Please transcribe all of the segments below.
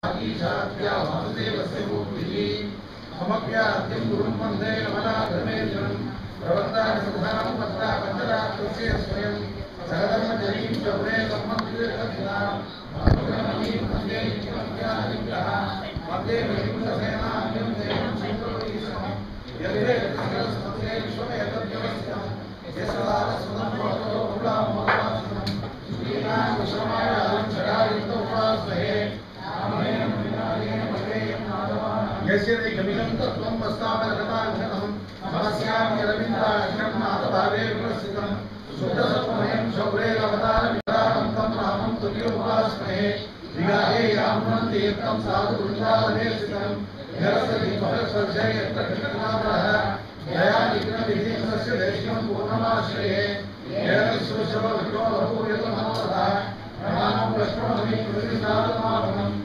ईशात्या वासुदेवस्य मूर्तिः अमप्याद्यं गुरुं वन्दे नमनाथमेन्द्रम् प्रवर्तानुसन्धानं पत्ता पञ्चरात्रस्य स्वयं सहधर्मजरीं चौरे सम्मन्त्रितखिलाम् मातुरमणीं वन्दे नित्यमज्ञानिग्रः वन्दे विलिङ्गसेनान्यं देवं श्रीप्रभुईश्वरम् यद्वे सकलस्मते विश्वमेतद्व्यवस्थितम् यशदारस्वदं भवतो मूलामोपासनम् श्रीनां विश्वमायां षडायुक्त उपास्महे यस्य दैकमिदं तत्त्वं वस्तावगताङ्गनं समस्यां यरविन्दाख्यं नाथभावे विप्रसिद्धं शुद्धसत्त्वमयं शौरेरवतारमिदानं तं रामं तुल्योपास्महे विगाहे यामुनं तीर्थं साधु वृन्दावने स्थितं निरसदीपकस्पर्शे यत्र कृष्णनाभः दयानिग्रहविधिं देशिकं पूर्णमाश्रये येन विश्वशव विष्णो बहुयत मनोरथः प्रमाणं लक्ष्मणमि प्रतिष्ठातमापनं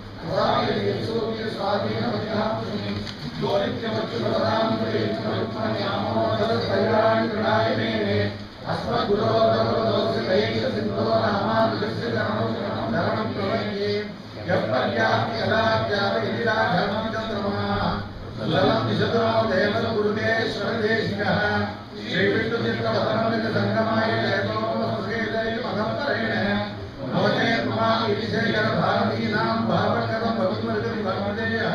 भारतीनां भावकरं भविष्यति भगवदेयः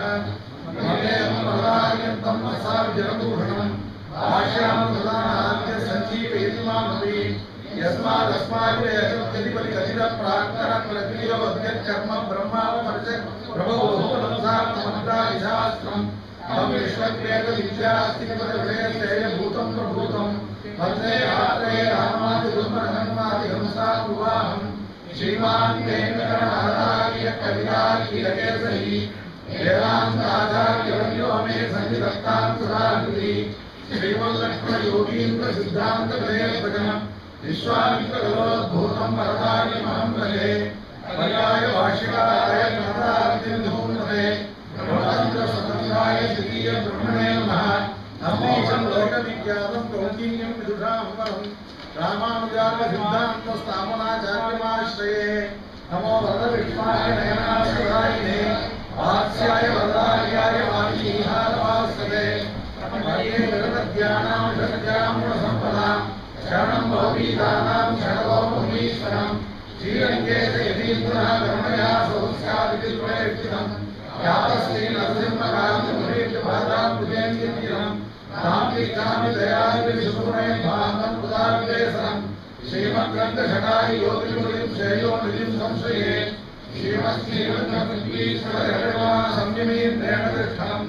ममेयं सार्जनभूषणम् आश्यां प्रधानाद्य सञ्जीवयति मामपि यस्मादस्माभिपति कथित प्राक्तन प्रक्रियोऽध्यकर्म ब्रह्मावर्ष प्रभो बहुमनसार्थमन्त्रादिशास्त्रम् अहं विश्वक्रियक विद्यास्तिपदविषयभूतं प्रभूतं वन्दे आत्रे रामादिगुरुमरहन्मादिहंसा गुवाहम् श्रीमान् वेङ्कटनाथार्य कविताकीलकेसरी वेदान्ताचार्यवर्यो मे सन्निधत्तां सुधाकृति श्रीमल्लक्ष्मणयोगीन्द्र सिद्धान्तविधेयकजनम् विश्वामित्रगलोद्भूतं वरदान्यमहं भजे पर्याय भाष्यकाराय नादार्तिन्दून्नते ब्रह्मचन्द्रस्वतन्त्राय द्वितीय ब्रह्मणे नमः नमोऽहं लोकविख्यातं कौण्डिन्यं विदुषां परम् रामानुजार्य सिद्धान्तस्थापनाचार्यमाश्रये नमो वरदविष्माय नयनाश्रदायिने वात्स्याय वरदार्याय वाणीहारवासते मध्ये निरतज्ञानां शक्त्यां गुणसम्पदां शरणं भवभीतानां शरणभवमीश्वरं श्रीरङ्गे यतीन्द्रः कर्मया सोऽस्यादिति प्रयक्षितम् यातस्ते नरसिंहकान्तमुनीर्यभातां विजयन्तिरम् रामकृष्णामि दयाविशुभुणे भान्तं उदारवेसरम् श्रीमद्ग्रन्थषडाय योगिमुनिं श्रेयो निधिं संशये श्रीमत्श्रीरङ्गपृथ्वीश्वरगणवा संयमीन्द्रेण तिष्ठम्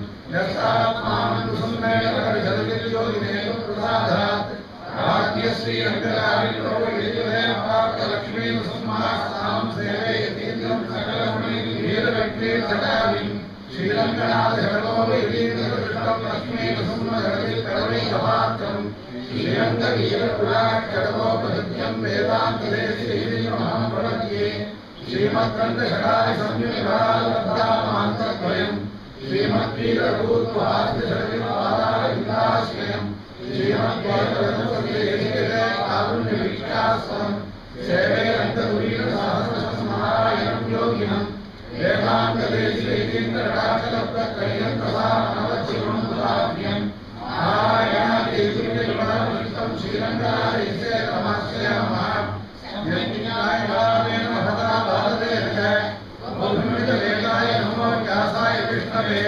यस्तात्मानन्दसम्मेलनजलगिरियोगिनेन प्रसादात् भाग्यश्रीरङ्गकारिणोगिरिजयपार्थलक्ष्मीं सम्मास्तां सेवे यतीन्द्रं सकलमुनिर्वीरव्यक्तिर्जटाविम् श्रीरङ्गनाथजगतोपीन्द्रकृष्णं लक्ष्मीनृसिंहजगतिकरवैकपात्रम् श्रीरङ्गवीरपुराट्कटकोपनित्यं वेदान्तदेशिमहं प्रणद्ये श्रीमद्ग्रन्थषडाय संयुक्तान्तद्वयम् श्रीमद्वीरभूत्वादिशरविपादाश्रयम् श्रीमद्वादरसंस्कृतेकारुण्यवीक्षास्वम् सेवे रङ्गधुरीरसहस्रस्मरायणं योगिनम् वेदान्तदेशीन्द्रराचलप्रकर्यं प्रसारणवच्चिवं पुराभ्यम् नारायणादेवीर्यपदामिष्टं श्रीरङ्गादेशे नमस्यामः यज्ञाय भावेन महता भारतेन बहुविधवेदाय नमो व्यासाय विष्णवे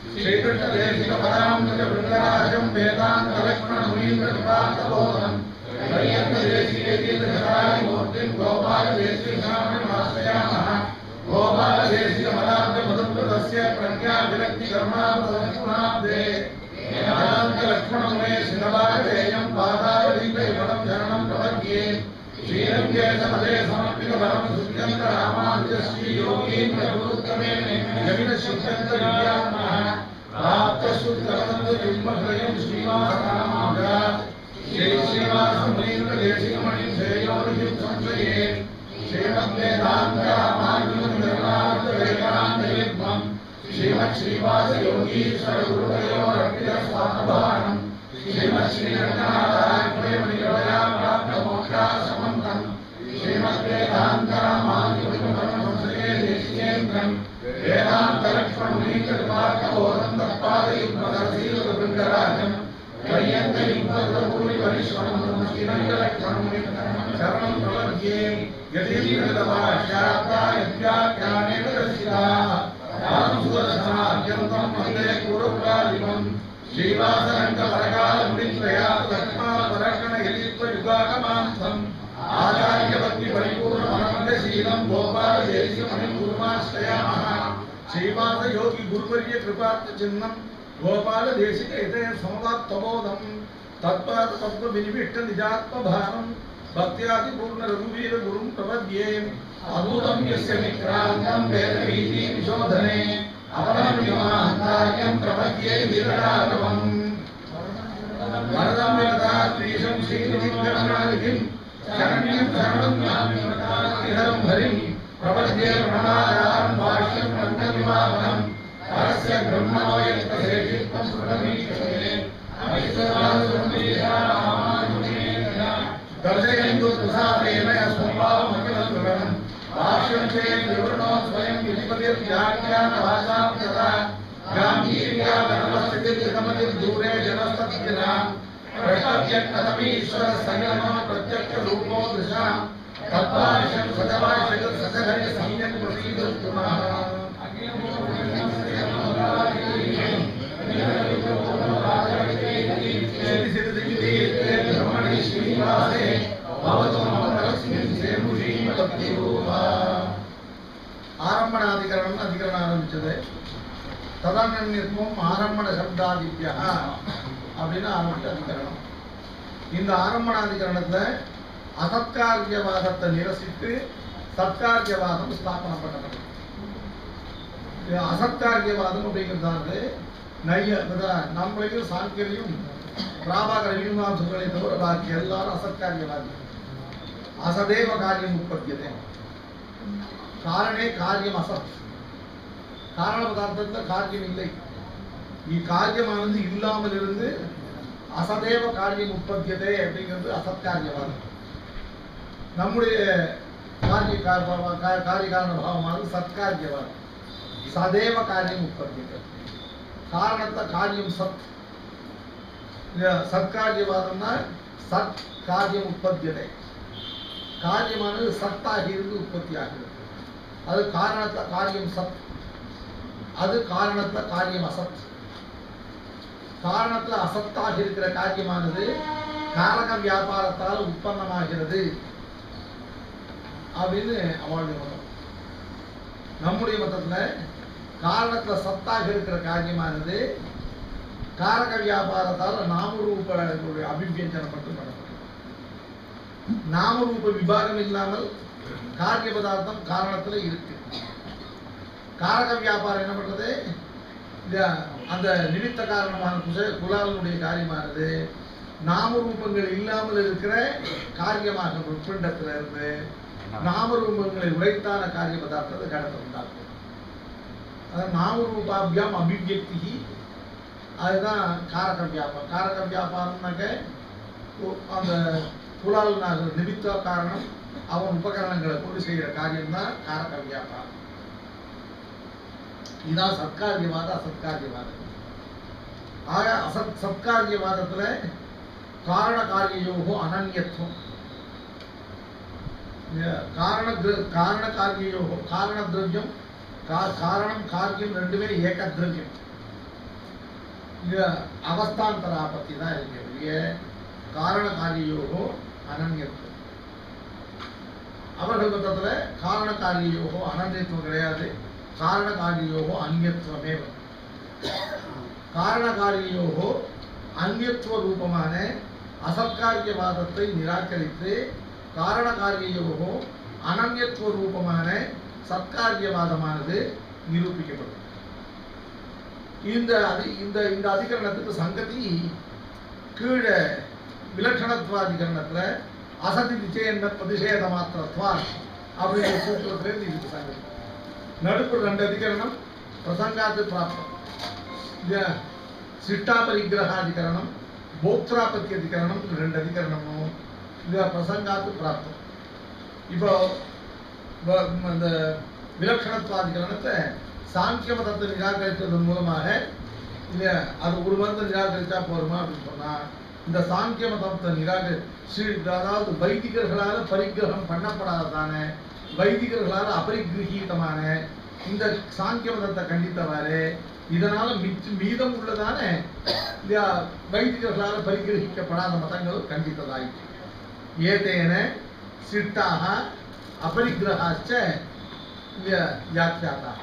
श्रीकृष्णदेशिकपदामृतवृन्दराजं वेदान्तलक्ष्मणमुनीन्द्रकृपार्थबोधम् पर्यन्तदेशीयतीन्द्रशतायमूर्तिं गोपालदेशीशामणमाश्रयामः गोपालदेशिकपदाब्जमधुप्रदस्य प्रज्ञाविरक्तिकर्माब्दे वेदान्तलक्ष्मणमुने शिरवागेयं पादावलिङ्गयुगणं शरणं प्रपद्ये श्रीरङ्गे समदे समर्पितवरं सुत्यन्त रामानुजश्रीयोगीन्द्रगुरुत्तमे जमिनशुद्धन्तविद्यात्मः प्राप्तशुद्धवदन्तजुम्बहृदयं श्रीवासरामाजा श्री श्रीवासमुनीन्द्रदेशिकमणिं श्रेयोनिधिं संशये श्रीमद्वेदान्तरामानुजनिर्वान्तवेदान्तयुग्मम् श्रीमच्छ्रीवासयोगीश्वरगुरुवयोरर्पितस्वात्मभारम् श्रीमच्छ्रीरङ्गनाथाग्रयमणिरवया प्राप्तमोक्षासमन्तम् श्रीमद्वेदान्तरामानुजनिर्वान्तवेदान्तयुग्मम् பிருங்கராஜம் கையங்கூலி பரிஸ்வரம் சரணம் பிரபத்யே யதீவிதவாஷ்யாத்யானேன தரிசிதா ஆசுரசனாத்யந்தம் வந்தே குருகுலாதிபம் ஸ்ரீவாசரங்க பரகால முடித்ரயா லக்ஷ்மா பரகண எலித்வ யுகாகமாந்தம் ஆச்சாரிய பக்தி பரிபூர்ண மனமந்த சீலம் கோபால தேசிய மணி குருமாஸ்ரயாமः श्रीवास योगी गुरुवर्य कृपार्थ चिन्हम गोपाल देशिक इते समवात्तमोदम तत्पाद तत्व विनिविष्ट निजात्म भारम भक्त्यादि पूर्ण रघुवीर गुरुं प्रपद्ये अद्भुतं यस्य विक्रान्तं वेदवीति विशोधने अपरं विमान्तार्यं प्रपद्ये विरडागमम् वरदं विरदात्रीशं श्रीनिधिगणनादिकिं शरण्यं शरणं यामिहरं हरिं प्रपद्ये प्रणमायां भाष्यं नन्दविवाहनं परस्य ब्रह्मणो यत्तशेषित्वं सुरमीक्षते दर्शयन्तु प्रसादेन स्वभावमखिलम् भाष्यं चेत् विवृणो स्वयं विधिपतिर्व्याख्यानभाषां तथा गाम्भीर्यावनवस्थितिर्गमतिर्दूरे जनस्तद्विना प्रत्यक्षकथमीश्वर संयमः प्रत्यक्षरूपो दृशां तद्भाष्यं सजभाष्यं सजघरे सम्यक् प्रसीदुस्तुमः ब्रह्मणि श्रीनिवासे भवतु मम तस्मिन् सेमुषी भक्तिरूपा ஆரம்பணாதிகரணம் அதிகரணம் ஆரம்பிச்சது ததனன்யத்துவம் ஆரம்பண சப்தாதித்யா அப்படின்னு ஆரம்பிச்ச அதிகரணம் இந்த ஆரம்பணாதிகரணத்துல அசத்காரியவாதத்தை நிரசித்து சத்காரியவாதம் ஸ்தாபனம் பண்ணப்பட்டது இது அசத்காரியவாதம் அப்படிங்கிறதானது நைய அதான் நம்மளுக்கு சாங்கியரையும் பிராபாகர மீமாம்சங்களை தவிர பாக்கி எல்லாரும் அசத்காரியவாதி அசதேவ காரியம் உற்பத்தியதே காரணே காரியம் அசத் காரண பதார்த்தத்தில் காரியம் இல்லை இக்காரியமானது இல்லாமல் இருந்து அசதேவ காரியம் உற்பத்தியதே அப்படிங்கிறது அசத்காரியவாதம் நம்முடைய காரிய கா- பா- கா- காரிய காரண பாவமானது சத்காரியவாதம் சதேவ காரியம் உற்பத்தியதே காரணத்தை காரியம் சத் இந்த சத்காரியவாதம்னா சத் காரியம் உற்பத்தியதே காரியமானது சத்தாகி இருந்து உற்பத்தி ஆகிறது அது காரணத்தை காரியம் சத் அது காரணத்தை காரியம் அசத் காரணத்துல அசத்தாக இருக்கிற காரியமானது காரக வியாபாரத்தால் உற்பத்தமாகிறது அப்படின்னு அவளுடைய மதம் நம்முடைய மதத்துல காரணத்துல சத்தாக இருக்கிற காரியமானது காரக வியாபாரத்தால் நாமரூப அபிவியஞ்சனம் மட்டும் பண்ணப்படும் நாமரூப விபாகம் இல்லாமல் காரிய பதார்த்தம் காரணத்துல இருக்கு காரக வியாபாரம் என்ன பண்றது இந்த அந்த நிமித்த காரணமான குச குலாலனுடைய காரியமானது நாமரூபங்கள் இல்லாமல் இருக்கிற காரியமாக பிண்டத்துல இருந்து நாமரூபங்களை உடைத்தான காரிய பதார்த்தத்தை கடத்த உண்டாக்கும் அதாவது நாமரூபாபியாம் அபிவியக்தி அதுதான் காரக வியாபாரம் காரக வியாபாரம்னாக்க ஒ- அந்த குலால் நிமித்த காரணம் அவன் உபகரணங்களை கொண்டு செய்கிற காரியம்தான் காரக வியாபாரம் இதான் சத்காரியவாத அசத்காரியவாதம் ஆக அசத் சத்காரியவாதத்துல காரண காரியயோகோ அனன்யத்துவம் இந்த காரண திர- காரண காரியயோகோ காரண திரவியம் கா- காரணம் காரியம் ரெண்டுமே ஏக திரவியம் இந்த அவஸ்தாந்தரா பத்தி தான் இருக்கு ஒழிய காரண காரியயோகோ அனன்யத்துவம் அவர்கள் மொத்தத்துல காரண காரியயோகோ அனன்யத்துவம் கிடையாது காரண காரியயோகோ அந்யத்துவமே காரண காரியயோகோ அந்யத்துவ ரூபமான அசத்காரியவாதத்தை நிராகரித்து காரண காரியயோகோ அனன்யத்துவ ரூபமான சத்காரியவாதமானது நிரூபிக்கப்படும் இந்த அதி இந்த இந்த அதிகரணத்துக்கு சங்கதி கீழே விலட்சணத்துவாதிகரணத்துல அசதி நிச்சயந்த பிரதிஷேத மாத்திரத்வா அப்படிங்கிற சூத்திரத்திலிருந்து இதுக்கு சங்கதி நடுப்பு ரெண்டு அதிகரணம் பிரசங்காத்து பிராப்தம் இந்த சிட்டாபரிகிரகாதிகரணம் போக்திராபத்தி அதிகரணம் ரெண்டு அதிகரணமும் இது பிரசங்காத்து பிராப்தம் இப்போ வ- இந்த விலட்சணத்துவாதிகரணத்தை சாங்கிய மதத்தை நிராகரித்ததன் மூலமாக இல்லையா அது ஒரு மருந்து நிராகரிச்சா போருமா அப்படின்னு சொன்னா இந்த சாங்கிய மதத்தை நிராகரி ஸ்ரீ- அதாவது வைதிகர்களால பரிகிரகம் பண்ணப்படாததானே வைதிகர்களால அபரிகிரகீதமான இந்த சாங்கிய மதத்தை கண்டித்தவாறு இதனால மிச்ச மீதம் உள்ளதானே இல்லையா வைதிகர்களால பரிகிரகிக்கப்படாத மதங்கள் கண்டித்ததாயிற்று ஏதேன சிட்டாக அபரிகிரகாச்ச இல்லையா வியாக்கியாதா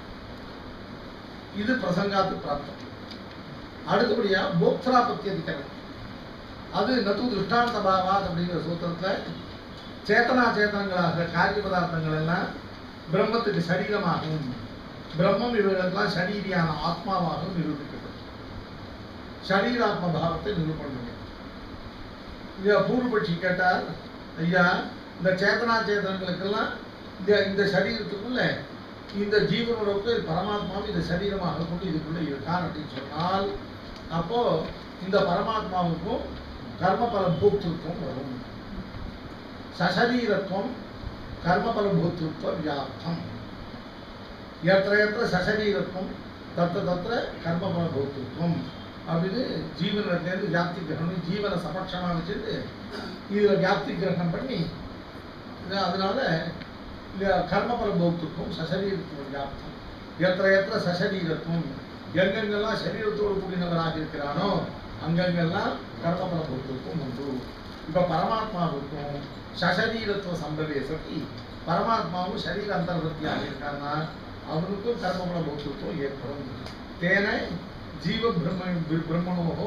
இது பிரசங்காத்து பிராப்தம் அடுத்தபடியா போக்திராபத்தி அதிகரணம் அது நது திருஷ்டாந்த பாவாத் அப்படிங்கிற சூத்திரத்துல சேத்தனா சேத்தனங்களாக காரிய பதார்த்தங்கள் எல்லாம் பிரம்மத்துக்கு சரீரமாகவும் பிரம்மம் இவர்களுக்கெல்லாம் சரீரியான ஆத்மாவாகவும் நிரூபிக்கப்படும் சரீராத்ம பாவத்தை நிரூபணம் பண்ணி ஐயா பூர்வபட்சி கேட்டார் ஐயா இந்த சேத்தனா சேதனங்களுக்கெல்லாம் இந்த இந்த சரீரத்துக்குள்ள இந்த ஜீவனோட பரமாத்மாவும் இந்த சரீரமாக கொண்டு இதுக்குள்ள இருக்கான் அப்படின்னு சொன்னால் அப்போ இந்த பரமாத்மாவுக்கும் கர்மபல பூக்திருத்தம் வரும் சசரீரத்துவம் கர்மபல பூத்திருத்வ வியாப்தம் எத்திர எத்திர சசரீரத்துவம் தத்த தத்திர கர்மபல பூத்திருத்வம் அப்படின்னு ஜீவனிடத்துலேருந்து வியாப்தி கிரகணம் ஜீவனை சமட்சமா வச்சுட்டு இதுல வியாப்தி கிரகணம் பண்ணி இது அதனால இந்த கர்மபல பௌத்துக்கும் சசரீரத்துவம் வியாப்தம் எத்திர எத்திர சசரீரத்துவம் எங்கெங்கெல்லாம் சரீரத்தோடு கூடினவராக இருக்கிறானோ அங்கங்கெல்லாம் கர்மபல பௌத்துக்கும் உண்டு இப்ப பரமாத்மாவுக்கும் சசரீரத்துவ சம்பவே சதி பரமாத்மாவும் சரீர அந்தர்வர்த்தியாக இருக்கான்னா அவனுக்கும் கர்மபல பௌத்துவம் ஏற்படும் தேன ஜீவ பிரம்ம பிரம்மணோகோ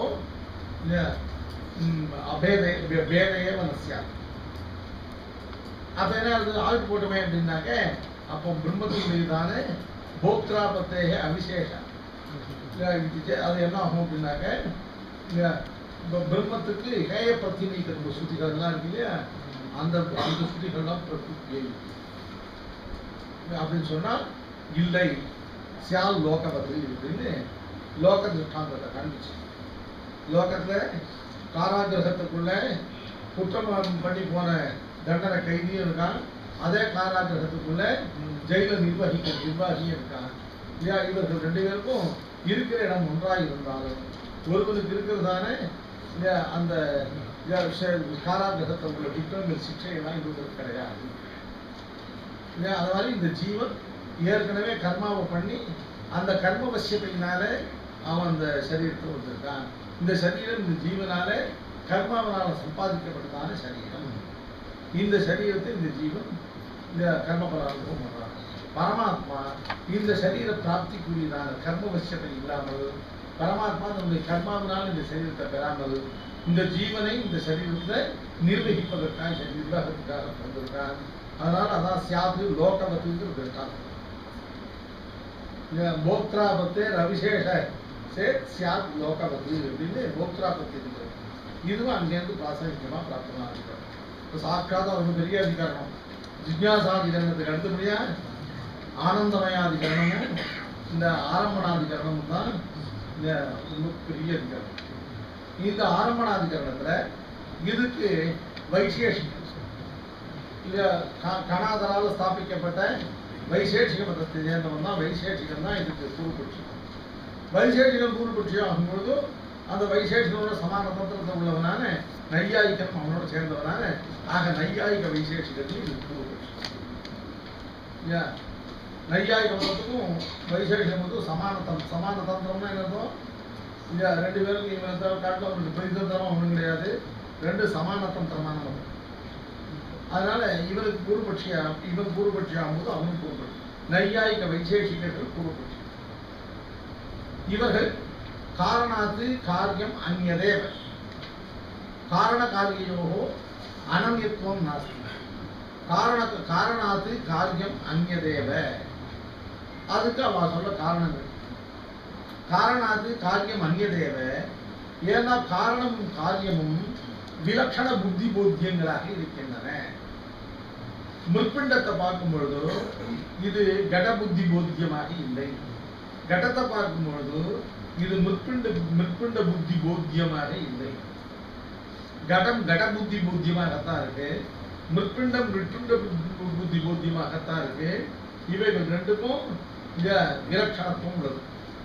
அபேதே பேதையே மனசியா அப்ப என்ன அது ஆழ்த்து போட்டுமே அப்படின்னாக்க அப்போ பிரம்மத்துக்குரியதான போக்திராபத்தேக அவிசேஷம் இல்ல, இது அது என்ன ஆகும் அப்படின்னாக்க இல்ல, ப- பிரம்மத்துக்கு ஹேய பத்தினி கரும்பு சுத்திகள்லாம் இருக்கு இல்லையா அந்த அந்த சுத்திகள்லாம் பிரகிருத்தியை அப்படின்னு சொன்னா இல்லை சியால் லோகவதி அப்படின்னு லோக திருஷ்டாந்தத்தை காண்பிச்சு லோகத்துல காராகிரகத்துக்குள்ள குற்றம் பண்ணி போன தண்டனை கைதியும் இருக்கான் அதே காராகிரகத்துக்குள்ள ஜெயில நிர்வகிக்க நிர்வாகியும் இருக்கான் இல்லையா இவர்கள் ரெண்டு பேருக்கும் இருக்கிற இடம் ஒன்றாக இருந்தாலும் ஒருவனுக்கு இருக்கிறதானே இல்லையா அந்த இல்லையா ச- காராகிரகத்தில் உள்ள குற்றங்கள் சிக்ஷையெல்லாம் இவங்களுக்கு கிடையாது இல்லையா அது மாதிரி இந்த ஜீவன் ஏற்கனவே கர்மாவை பண்ணி அந்த கர்ம வசியத்தினால அவன் அந்த சரீரத்தை வந்திருக்கான் இந்த சரீரம் இந்த ஜீவனால கர்மாவனால சம்பாதிக்கப்பட்டதான சரீரம் இந்த சரீரத்தை இந்த ஜீவன் இந்த கர்ம பலானுபவம் பண்றான் பரமாத்மா இந்த சரீர பிராப்திக்குரியதான கர்ம வசியத்தை இல்லாமல் பரமாத்மா தன்னுடைய கர்மாவினால் இந்த சரீரத்தை பெறாமல் இந்த ஜீவனை இந்த சரீரத்தை நிர்வகிப்பதற்காக சரி, நிர்வாகத்துக்காக வந்திருக்கான் அதனால அதான் சியாது லோகவத்துங்கிற திருஷ்டாந்தம் போக்திராபத்தே ரவிசேஷ சே சியாத் லோகவத்து அப்படின்னு போக்திராபத்தி இருக்கிறது இதுவும் அங்கேருந்து பிராசங்கிகமாக பிராப்தமாக இருக்கிறது இப்போ சாட்சாத் அவருக்கு பெரிய அதிகாரம் ஜிக்யாசாதிகரணத்துக்கு அடுத்தபடியா ஆனந்தமயாதிகரணமும் இந்த ஆரம்பணாதிகரணமும் தான் இந்த ரொம்ப பெரிய அதிகாரம் இந்த ஆரம்பணாதிகரணத்துல இதுக்கு வைசேஷிகம் இல்ல க- கணாதரால் ஸ்தாபிக்கப்பட்ட வைசேஷிக மதத்தை சேர்ந்தவன் தான் வைசேஷிகம் தான் இதுக்கு கூறுபட்சி வைசேஷிகம் கூறுபட்சி ஆகும்பொழுது அந்த வைசேஷிகனோட சமான தந்திரத்தை உள்ளவனான நையாயிகம் அவனோட சேர்ந்தவனான ஆக நையாயிக வைசேஷிகத்தில் இது கூறுபட்சி இல்லையா நையாயிக மதத்துக்கும் வைசேஷிக மதத்துக்கும் சமான தம் சமான தந்திரம்னா என்னதோ இல்லையா ரெண்டு பேருக்கு இவனை தவிர காட்டில் அவனுக்கு பெரிதந்திரம் ஒன்றும் கிடையாது ரெண்டு சமான தந்திரமான மதம் அதனால இவனுக்கு பூர்வபட்சியா இவன் பூர்வபட்சியாகும்போது அவனும் பூர்வபட்சி நையாயிக வைசேஷிகர்கள் பூர்வபட்சி இவர்கள் காரணாத்து காரியம் அந்நியதேவ காரண காரியயோகோ அனன்யத்துவம் நாஸ்தி காரண காரணாத்து காரியம் அந்நியதேவ அதுக்கு அவ சொல்ல காரணங்கள் காரணாத்து காரியம் அந்நியதேவ ஏன்னா காரணமும் காரியமும் விலட்சண புத்தி போத்தியங்களாக இருக்கின்றன முற்பிண்டத்தை பார்க்கும் பொழுது இது கட புத்தி போத்தியமாக இல்லை கடத்தை பார்க்கும் பொழுது இது முற்பிண்ட முற்பிண்ட புத்தி போத்தியமாக இல்லை கடம் கட புத்தி போத்தியமாகத்தான் இருக்கு முற்பிண்டம் மிற்பிண்ட புத்தி- புத்தி போத்தியமாகத்தான் இருக்கு இவைகள் ரெண்டுக்கும் இந்த விலட்சணத்துவம் உள்ளது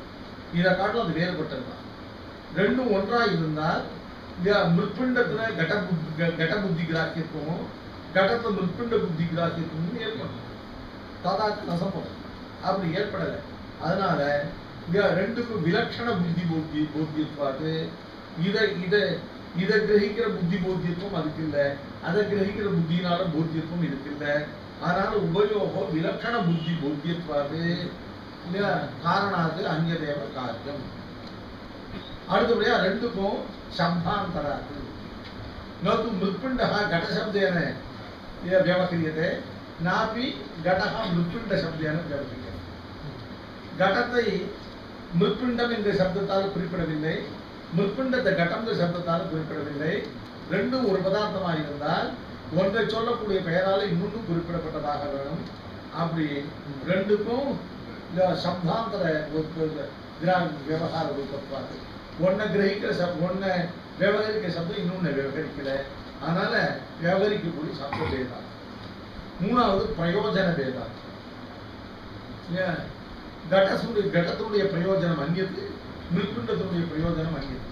இதை காட்டிலும் அது வேறுபட்டதுதான் ரெண்டும் ஒன்றா இருந்தால் இங்க மிருப்பிண்டத்துல கட புத்தி க- கட புத்தி கிராக்கியத்துவமும் கடத்துல மிருப்பிண்ட புத்தி கிராக்கியத்துவமும் ஏற்படும் தாதாக்கு நசப்பம் அப்படி ஏற்படலை அதனால இங்க ரெண்டுக்கும் விலட்சண புத்தி போத்தி போத்தியத்வாது இதை இதை இதை கிரகிக்கிற புத்தி போத்தியத்துவம் அதுக்கு இல்லை அதை கிரகிக்கிற புத்தியினால போத்தியத்துவம் இதுக்கு இல்லை அதனால உபயோகம் விலட்சண புத்தி போத்தியத்வாது இல்ல காரணாது அந்நியதேவ காரியம் அடுத்தபடியா ரெண்டுக்கும் சப்தாந்தராது நது மிருப்பிண்டः घटशब्देन य- व्यवह्रियते नापि घटः மிருப்பிண்டசப்தேன व्यवह्रियते கடத்தை மிருப்பிண்டம் என்ற சப்தத்தால் குறிப்பிடவில்லை மிருப்பிண்டத்தை கட்டம் என்ற சப்தத்தால் குறிப்பிடவில்லை ரெண்டும் ஒரு பதார்த்தமாக இருந்தால் ஒன்றை சொல்லக்கூடிய பெயரால் இன்னொன்று குறிப்பிடப்பட்டதாக வேணும் அப்படி ரெண்டுக்கும் இந்த சப்தாந்தர ஒரு- கிரா- விவகார ரூபத்வாது ஒன்றை கிரகிக்கிற சப் ஒன்றை விவகரிக்கிற சப்தம் இன்னொன்று விவகரிக்கல அதனால விவகரிக்கக்கூடிய சப்த பேதம் மூணாவது பிரயோஜன பேதம் ஏன்? கடசுடைய கடத்தினுடைய பிரயோஜனம் அந்நியது மிருக்குண்டத்தினுடைய பிரயோஜனம் அந்நியது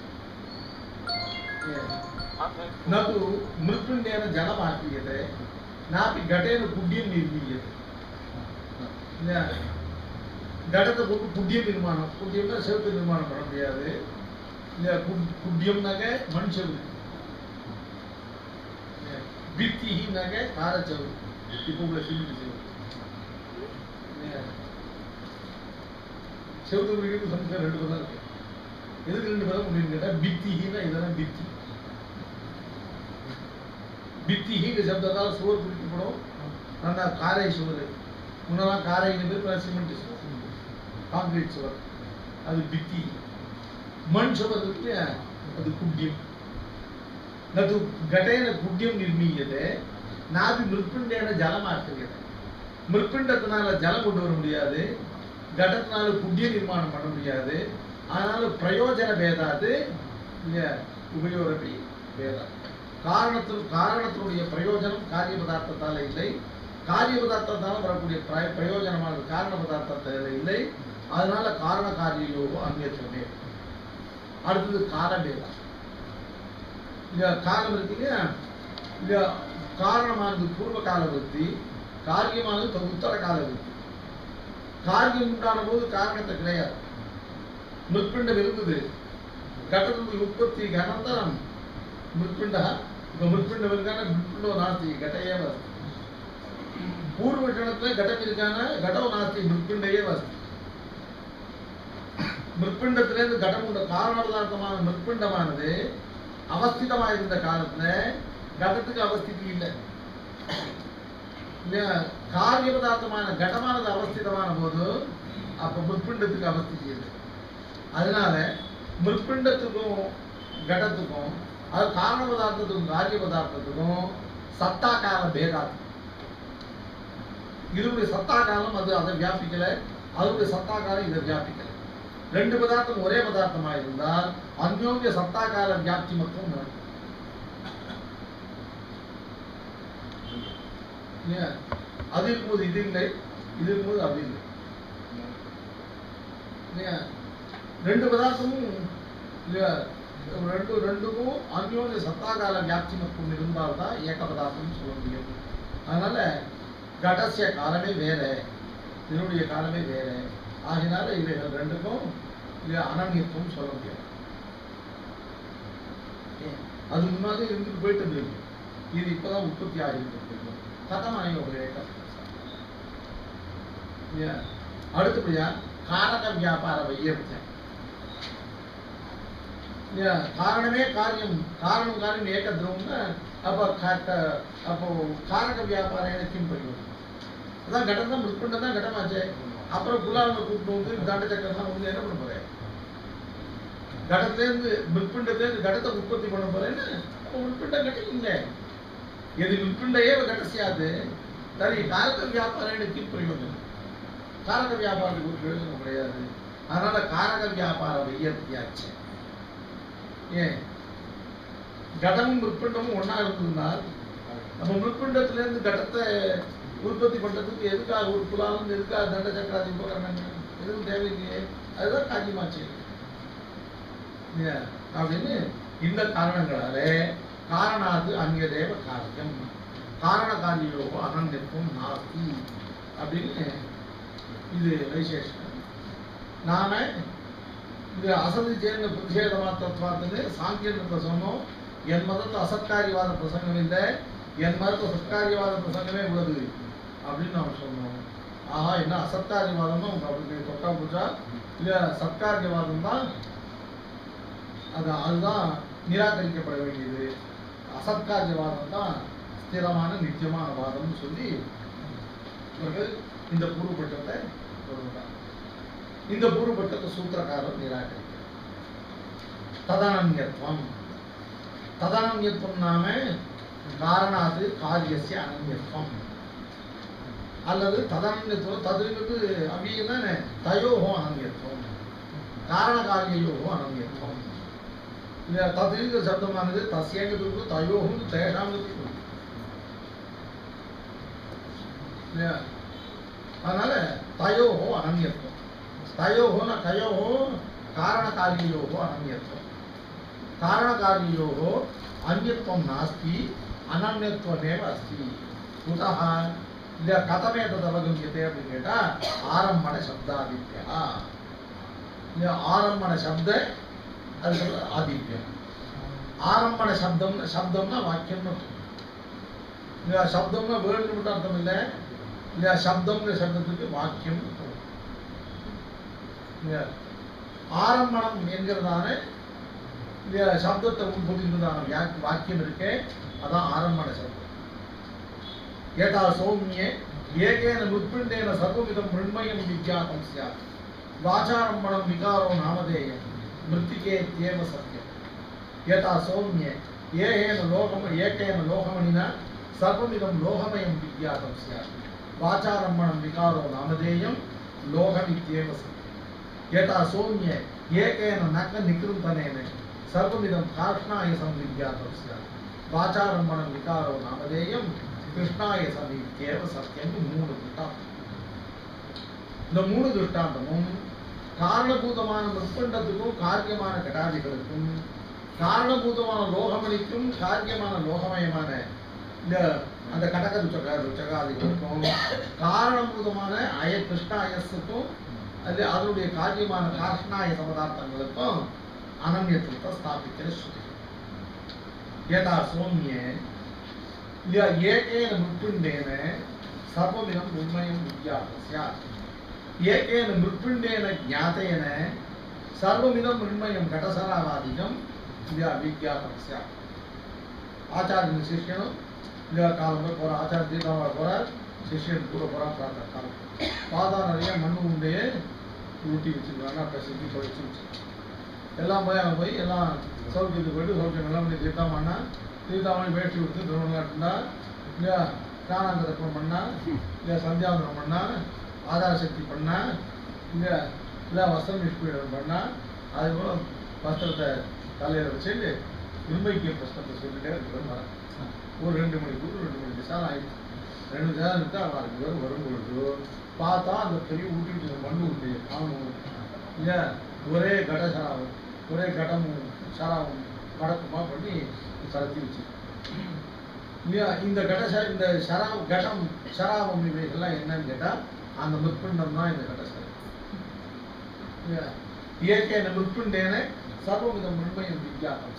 ஏன்? நது மிருக்குண்டேன ஜலமாக்கியது நாப்பி கடேன குட்டியம் நிர்மீயது இல்லையா? கடத்தை கொண்டு குட்டியம் நிர்மாணம் குட்டியம்னா செவத்து நிர்மாணம் பண்ண முடியாது இல்லையா கு- குட்டியம்னாக்க மண் செவுரு பித்தினாக்க காரச்செவுரு இப்போ உள்ள சிமெண்ட் செவுரு இல்லையா? செவத்து குறிக்கிறது சம்ஸ்கிருதம் ரெண்டு பதம் இருக்கு எதுக்கு ரெண்டு பதம் அப்படின்னு கேட்டா பித்திஹின்னா இதெல்லாம் பித்தி பித்திஹிங்க சப்தத்தால் சுவர் குறிக்கப்படும் நல்லா காரை சுவர் முன்னெல்லாம் காரைங்கிறது பேர் சிமெண்ட் சுவர் காங்கிரீட் சுவர் அது பித்தி மண் சுவர் இருக்கு இல்லையா? அது குட்டியம் நது घटेन குட்டியம் நிர்மீயதே நாபி மிருப்பிண்டேன ஜலமாக்குகிறது மிருப்பிண்டத்தினால ஜலம் கொண்டு வர முடியாது கடத்தினால குட்டிய நிர்மாணம் பண்ண முடியாது அதனால பிரயோஜன பேதாது இல்லையா உபயோகப்படி பேதா காரணத்தில் காரணத்தினுடைய பிரயோஜனம் காரிய பதார்த்தத்தால இல்லை காரிய பதார்த்தத்தால வரக்கூடிய பிர- பிரயோஜனமானது காரண பதார்த்தத்தால இல்லை அதனால காரண காரிய யோகம் அந்நியத்திலே அடுத்தது காலபேதம் இந்த காலம் இருக்கு இல்லையா இந்த காரணமானது பூர்வ கால விருத்தி காரியமானது த- உத்தர கால விருத்தி காரியம் உண்டான போது காரணத்தை கிடையாது மிருத்பிண்டம் இருந்தது ಘಟದಲ್ಲಿ ಉತ್ಪತ್ತಿ ಅನಂತರಂ ಮೃತ್ಪಿಂಡ ಮೃತ್ಪಿಂಡ ಮೃತ್ಪಿಂಡೋ ನಾಸ್ತಿ ಘಟ ಏವ பூர்வ கணத்துல கடம் இருக்கான கடம் நாஸ்தி மிருப்பிண்டையே வஸ்தி மிருப்பிண்டத்திலேருந்து கடம் உண்ட காரண பதார்த்தமான மிருப்பிண்டமானது அவஸ்திதமா இருந்த காலத்துல கடத்துக்கு அவஸ்திதி இல்லை இல்லையா காரிய பதார்த்தமான கடமானது அவஸ்திதமான போது அப்ப மிருப்பிண்டத்துக்கு அவஸ்திதி இல்லை அதனால மிருப்பிண்டத்துக்கும் கடத்துக்கும் அது காரண பதார்த்தத்துக்கும் காரிய பதார்த்தத்துக்கும் சத்தா கால பேதாத்து இதனுடைய சத்தா காலம் அது அதை வியாபிக்கல அதனுடைய சத்தா காலம் இதை வியாபிக்கல ரெண்டு பதார்த்தம் ஒரே பதார்த்தமா இருந்தால் அந்யோன்ய சத்தா கால வியாப்தி மட்டும் நடக்கும் இல்லையா? அது இருக்கும்போது இது இல்லை இது இருக்கும்போது அது இல்லை இல்லையா? ரெண்டு பதார்த்தமும் இல்லையா ரெண்டு ரெண்டுக்கும் அந்யோன்ய சத்தாகால வியாப்தி மட்டும் இருந்தால்தான் ஏக பதார்த்தம்னு சொல்ல முடியும் அதனால கடசிய காலமே வேற இதனுடைய காலமே வேற ஆகினால இவைகள் ரெண்டுக்கும் இல்லையா அனன்யத்துவம் சொல்ல முடியாது அது முன்னாடி இருந்துட்டு போயிட்டு இருந்திருக்கு இது இப்பதான் உற்பத்தி ஆகிட்டு இருக்கு கதமாயி ஒரு ஏக்கம் இல்லையா? அடுத்தபடியா காரக வியாபார வையர்த்தம் இல்லையா? காரணமே காரியம் காரணம் காரியம் ஏகத்ரவம்னா அப்ப க- க- அப்போ காரக வியாபாரம் கிம் பிரயோஜனம் அதான் கடம் தான் மிருத்பண்டம் தான் கடமாச்சே அப்புறம் குலாவை கூப்பிட்டு வந்து தண்ட சக்கரம் வந்து என்ன பண்ண போறேன் கடத்திலேருந்து மிருத்பிண்டத்திலேருந்து கடத்தை உற்பத்தி பண்ண போறேன்னு அப்போ மிருத்பிண்டம் கட்டம் இல்லை यदि विपिण्ड एव घटस्यात् तर्हि कारकव्यापारेण किं प्रयोजनं कारकव्यापारத்துக்கு ஒரு பிரயோஜனம் கிடையாது அதனால காரக வியாபார வையத்தியாச்சு ஏன் கடமும் மிருப்பிண்டமும் ஒண்ணா இருந்ததுனால் நம்ம மிருப்பிண்டத்திலேருந்து கடத்தை உற்பத்தி பண்றதுக்கு எதுக்காக ஒரு குலாலும் எதுக்காக தண்ட சக்கராதி உபகரணங்கள் எதுவும் தேவையில்லையே அதுதான் காரியமாச்சு இல்லையா? அப்படின்னு இந்த காரணங்களாலே காரணாது அந்நிய தேவ காரியம் காரண காரியோ அனந்திற்கும் நாஸ்தி அப்படின்னு இது வைசேஷம் நாம இது அசதி சேர்ந்த பிரதிஷேத மாத்திரத்துவார்த்தது சாங்கியத்தை சொன்னோம் என் மதத்து அசத்காரியவாத பிரசங்கம் இல்லை என் மதத்து சத்காரியவாத பிரசங்கமே உள்ளது அப்படின்னு நாம் சொன்னோம் ஆஹா என்ன அசத்காரியவாதம்னா உங்க அப்படி தொட்டா பூஜா இல்ல சத்காரியவாதம் தான் அது அதுதான் நிராகரிக்கப்பட வேண்டியது அசத்காரியவாதம் தான் ஸ்திரமான நித்தியமான வாதம்னு சொல்லி இவர்கள் இந்த பூர்வபட்சத்தை சொல்லுகிறார் இந்த பூர்வபட்சத்தை சூத்திரக்காரர் நிராகரிக்கிறார் ததனன்யத்துவம் ததனன்யத்துவம் நாம காரணாது காரியசிய அனன்யத்துவம் அல்லது ததனன்யத்துவம் ததுங்கிறது அப்படின்னா தயோகோ அனன்யத்துவம் காரண காரியயோகோ அனன்யத்துவம் இந்த ததுங்கிற சப்தமானது தஸ்யங்கிறது தயோகும் தேஷாங்கிறது இல்லையா அதனால தயோகோ அனன்யத்துவம் தயோகோன தயோகோ காரணகாரியயோகோ அனன்யத்துவம் காரணகாரியயோகோ அந்யத்துவம் நாஸ்தி அனன்யத்துவமேவ அஸ்தி குதः இந்த கதமே தது அவகமியத்தை அப்படின்னு கேட்டா ஆரம்பண சப்தாதித்யா இந்த ஆரம்பண சப்த அது ஆதித்யம் ஆரம்பண சப்தம் சப்தம்னா வாக்கியம்னு அர்த்தம். இல்லையா சப்தம்னா வேர்டு மட்டும் அர்த்தம் இல்லை இல்லையா சப்தம்ங்கிற சப்தத்துக்கு வாக்கியம் அர்த்தம். இல்லையா ஆரம்பணம் என்கிறதான இல்லையா சப்தத்தை உட்பொதிக்கிறதான வியா- வாக்கியம் இருக்கே அதான் ஆரம்பண சப்தம் ஏதா சௌமியே ஏகேன முற்பிண்டேன சர்வவிதம் மிருண்மயம் விஜாதம் சியாத் வாச்சாரம்பணம் விகாரோ நாமதேயம் மிருத்திகே தேவ சத்தியம் ஏதா சௌமியே ஏகேன லோகம் ஏகேன லோகமணினா சர்வமிதம் லோகமயம் விஜாதம் சியாத் வாச்சாரம்பணம் விகாரோ நாமதேயம் லோகமித்யேவ சத்தியம் ஏதா சௌமியே ஏகேன நக நிகிருந்தனேன சர்வமிதம் காஷ்ணாய சம்விஜாதம் சியாத் வாச்சாரம்பணம் விகாரோ நாமதேயம் கிருஷ்ணாய சமீத்தியேவ சத்தியம் மூணு திருஷ்டாந்தம் இந்த மூணு திருஷ்டாந்தமும் காரணபூதமான முற்பண்டத்துக்கும் காரியமான கடாதிகளுக்கும் காரணபூதமான லோகமணிக்கும் காரியமான லோகமயமான இந்த அந்த கடக ருச்சக ருச்சகாதிகளுக்கும் காரணபூதமான அய கிருஷ்ணாயஸுக்கும் அது அதனுடைய காரியமான காஷ்ணாய சமதார்த்தங்களுக்கும் அனன்யத்துவத்தை ஸ்தாபிக்கிற ஸ்ருதி ஏதா சோமியே இல்லையா ஏகேன மிருத்பிண்டேன சர்வமிதம் உண்மயம் வித்யாதம் ஸ்யாத் ஏகேன மிருத்பிண்டேன ஞாத்தேன சர்வமிதம் உண்மயம் கடசராவாதிகம் இல்லையா வித்யாதம் ஸ்யாத் ஆச்சாரியன் சிஷ்யனும் இல்லையா காலம் போற ஆச்சாரிய தீர்க்காமல் போறார் சிஷ்யன் கூட போறான் பிரார்த்தனை காலம் பாதா நிறைய மண் உண்டே ஊட்டி வச்சிருக்காங்க அப்போ செஞ்சு தொலைச்சு வச்சு எல்லாம் போய் அங்கே போய் எல்லாம் சௌக்கியத்துக்கு போயிட்டு சௌக்கியம் எல்லாம் பண்ணி தீர்த்தாமண்ணா தீர்த்தாமணி வேஷ்டி கொடுத்து திருவண்ணாட்டுனா இல்லையா ஸ்நானாந்தரப்பம் பண்ணா இல்லையா சந்தியாவந்தனம் பண்ணா ஆதார சக்தி பண்ணா இல்லையா இல்லை வஸ்திரம் நிஷ்பீடம் பண்ணா அதுக்கப்புறம் வஸ்திரத்தை தலையில் வச்சுட்டு நிர்மயிக்க பிரச்சனத்தை சொல்லிட்டே இருக்கிற வரேன் ஒரு ரெண்டு மணிக்கு ரெண்டு மணிக்கு சார் ஆயிடுச்சு ரெண்டு சார் இருந்து அவருக்கு வரும் வரும்பொழுது பார்த்தா அந்த பெரிய ஊட்டிட்டு மண்ணு உண்டு காணும் இல்லையா ஒரே கட சராவும் ஒரே கடமும் சராவும் மடக்குமா பண்ணி சரத்தி வச்சு இல்லையா இந்த கட ச இந்த சராவ் கடம் சராவம் இவைகள்லாம் என்னன்னு கேட்டா அந்த முற்பிண்டம் தான் இந்த கட சரம் இல்லையா இயற்கையான முற்பிண்டேன சர்வவித முழுமையும் வித்யாசம்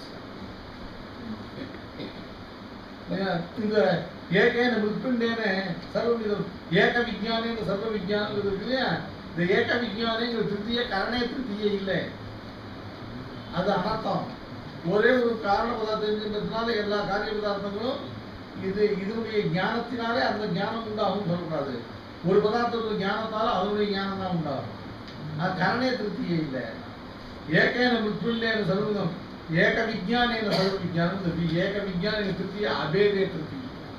இந்த ஏகேன மிருத்துண்டேன சர்வவிதம் ஏக விஜயானேன்னு சர்வ விஜயானம் இருக்கு இல்லையா இந்த ஏக விஜயானேங்கிற திருத்திய கரணே திருத்தியே இல்லை அது அனர்த்தம் ஒரே ஒரு காரண பதார்த்தம் இருக்கின்றதுனால எல்லா காரிய பதார்த்தங்களும் இது இதனுடைய ஞானத்தினாலே அந்த ஞானம் உண்டாகும் சொல்லக்கூடாது ஒரு பதார்த்தத்துடைய ஞானத்தால அதனுடைய ஞானம் தான் உண்டாகும் அது கரணே திருப்தியே இல்லை ஏகேன மிருத்யுண்டேன சர்வதம் ஏக விஜயானேன சர்வ விஜயானம் இந்த வி- ஏக விஜயானேன திருப்திய அபேதே திருப்தி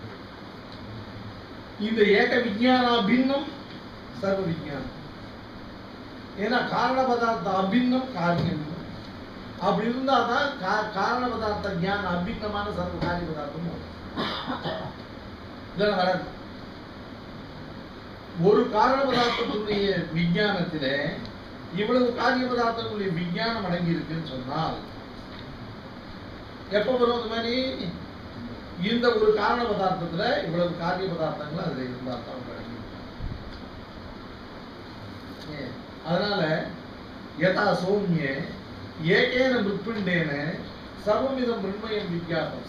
இந்த ஏக விஜயான அபின்னம் சர்வ விஜயானம் ஏன்னா காரண பதார்த்த அபின்னம் காரியம் அப்படி இருந்தா தான் கா- காரண பதார்த்த ஞான அபின்னமான சர்வ காரிய பதார்த்தமும் வரும். இல்லைன்னா வராது ஒரு காரண பதார்த்தத்தினுடைய விஞ்ஞானத்திலே இவ்வளவு காரிய பதார்த்தங்களுடைய விஞ்ஞானம் அடங்கி இருக்குன்னு சொன்னால் எப்ப வரும் அந்த மாதிரி இந்த ஒரு காரண பதார்த்தத்துல இவ்வளவு காரிய பதார்த்தங்கள் அதுல இருந்தா தான் அடங்கி இருக்கும். ஏன்? அதனால யதா சௌமிய ஏகேன மிருத்பிண்டேன சர்வமிதம் மிருண்மயம் வித்யாசம்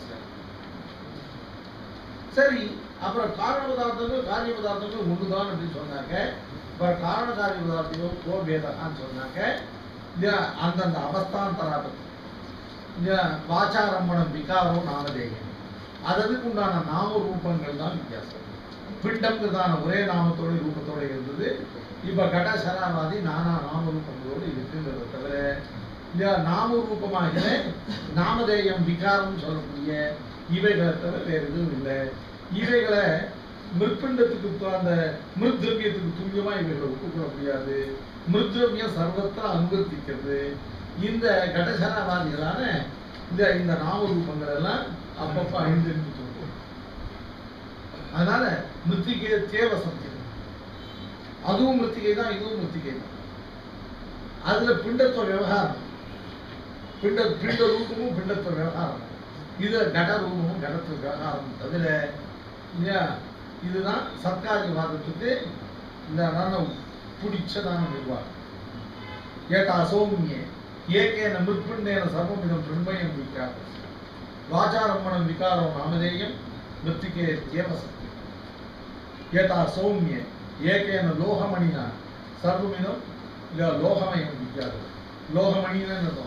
சரி அப்புறம் காரண பதார்த்தங்கள் காரிய பதார்த்தங்கள் ஒண்ணுதான் அப்படின்னு சொன்னாக்க அப்புறம் காரண காரிய பதார்த்தங்கள் கோ வேதான்னு சொன்னாக்க இந்த அந்தந்த அவஸ்தாந்தராபத்தி இந்த வாச்சாரம்பணம் விகாரம் நாமதேயம் அததுக்கு உண்டான நாம ரூபங்கள் தான் வித்தியாசம் பிண்டம்ங்கிறதான ஒரே நாமத்தோட ரூபத்தோட இருந்தது இப்ப கட சராவாதி நானா நாம ரூபங்களோடு இருக்குங்கிறத தவிர இந்த நாம ரூபமாகிற நாமதேயம் விகாரம் சொல்லக்கூடிய இவைகளை தவிர வேற எதுவும் இல்லை இவைகளை மிருப்பிண்டத்துக்கு து- அந்த மிருத்ரவியத்துக்கு துல்லியமா இவைகளை ஒப்புக்கொள்ள முடியாது மிருத்ரவியம் சர்வத்திர அனுவர்த்திக்கிறது இந்த கடசராவாதிகளான இந்த இந்த நாம ரூபங்கள் எல்லாம் அப்பப்ப அழிஞ்செறிஞ்சு போகும் அதனால மிருத்திகை தேவ சத்தியம் அதுவும் மிருத்திகை தான் இதுவும் மிருத்திகை தான் அதுல பிண்டத்துவ விவகாரம் பிண்ட பிண்ட ரூபமும் பிண்டத்துவ விவகாரம் இது கட ரூபமும் கடத்துவ விவகாரம் தவிர இல்லையா இதுதான் சர்க்காரியவாதத்துக்கு இந்த நல்ல பிடிச்சதான நிர்வாகம் ஏகா சௌமியே ஏகேன மிருத்பிண்டேன சர்வமிதம் பிரண்மயம் விக்காரம் வாச்சாரம்மணம் விகாரம் நாமதேயம் மிருத்திகே தேவ சத்தியம் ஏதா சௌமிய ஏகேன லோகமணினா சர்வமிதம் இல்ல லோகமயம் வித்யாதம் லோகமணின்னு அர்த்தம்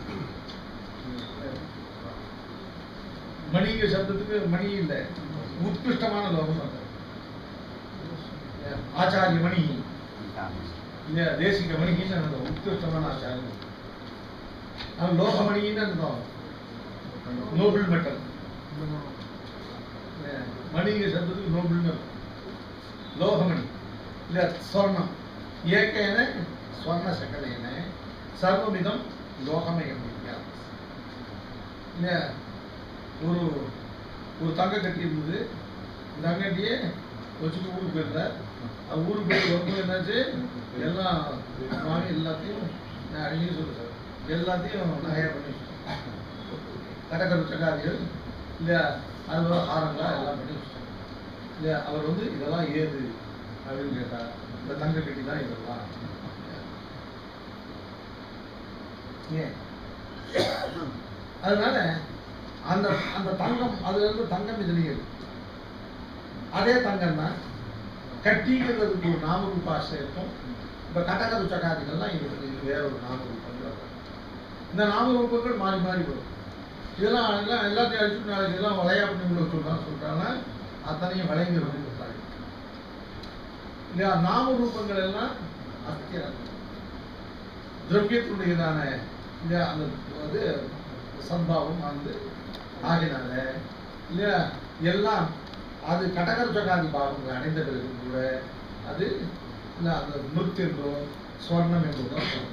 மணிங்க சப்தத்துக்கு மணி இல்லை உத்கிருஷ்டமான லோகம் அர்த்தம் ஆச்சாரிய மணி இல்ல தேசிக மணின்னு அர்த்தம் உத்கிருஷ்டமான ஆச்சாரியம் அது லோகமணின்னு அர்த்தம் நோபல் மெட்டல் மணிங்க சப்தத்துக்கு நோபல்னு அர்த்தம் லோகமணி இல்ல ஸ்வர்ணம் ஏகேன ஸ்வர்ண சகலேன சர்வமிதம் லோகமயம் வித்யாத். இல்ல ஒரு ஒரு தங்க கட்டி இருந்தது இந்த தங்கட்டியே வச்சுட்டு ஊருக்கு போயிருந்தார் அது ஊருக்கு போய் வரும்போது என்னாச்சு எல்லாம் வாங்கி எல்லாத்தையும் நான் அழகி சொல்லுறேன் எல்லாத்தையும் நகையா பண்ணி வச்சுட்டேன் கடற்கரை சகாதிகள் இல்லையா அது போல ஆரங்களா எல்லாம் பண்ணி வச்சுட்டாங்க இல்லையா அவர் வந்து இதெல்லாம் ஏது அப்படின்னு கேட்டார் இந்த தங்க கட்டி தான் இதெல்லாம் ஏன் அதனால அந்த அந்த தங்கம் அதுல இருந்து தங்கம் இதுலயே இருக்கு அதே தங்கம் தான் கட்டிங்கிறதுக்கு ஒரு நாமரூப ஆசிரியத்தும் இப்ப கட்டகரு சகாதிகள்லாம் இது இது வேற ஒரு நாமரூபங்கள் வரும். இந்த நாமரூபங்கள் மாறி மாறி வரும் இதெல்லாம் எல்லாம் எல்லாத்தையும் அடிச்சுட்டு நாளைக்கு இதெல்லாம் வளையா பண்ணி உங்களுக்கு சொல்றாங்க சொல்றாங்கன்னா அத்தனையும் வளைங்கிறது சொல்றாங்க இல்லையா நாம ரூபங்கள் எல்லாம் அஸ்திரம் திரவியத்தினுடையதான இல்லையா அந்த அது சம்பாவம் வந்து ஆகினால இல்லையா எல்லாம் அது கடகர சகாதி பாவங்கள் அடைந்த பிறகு கூட அது இல்ல அந்த மிருத் என்றோ ஸ்வர்ணம் என்றோ தான் சொல்லும்.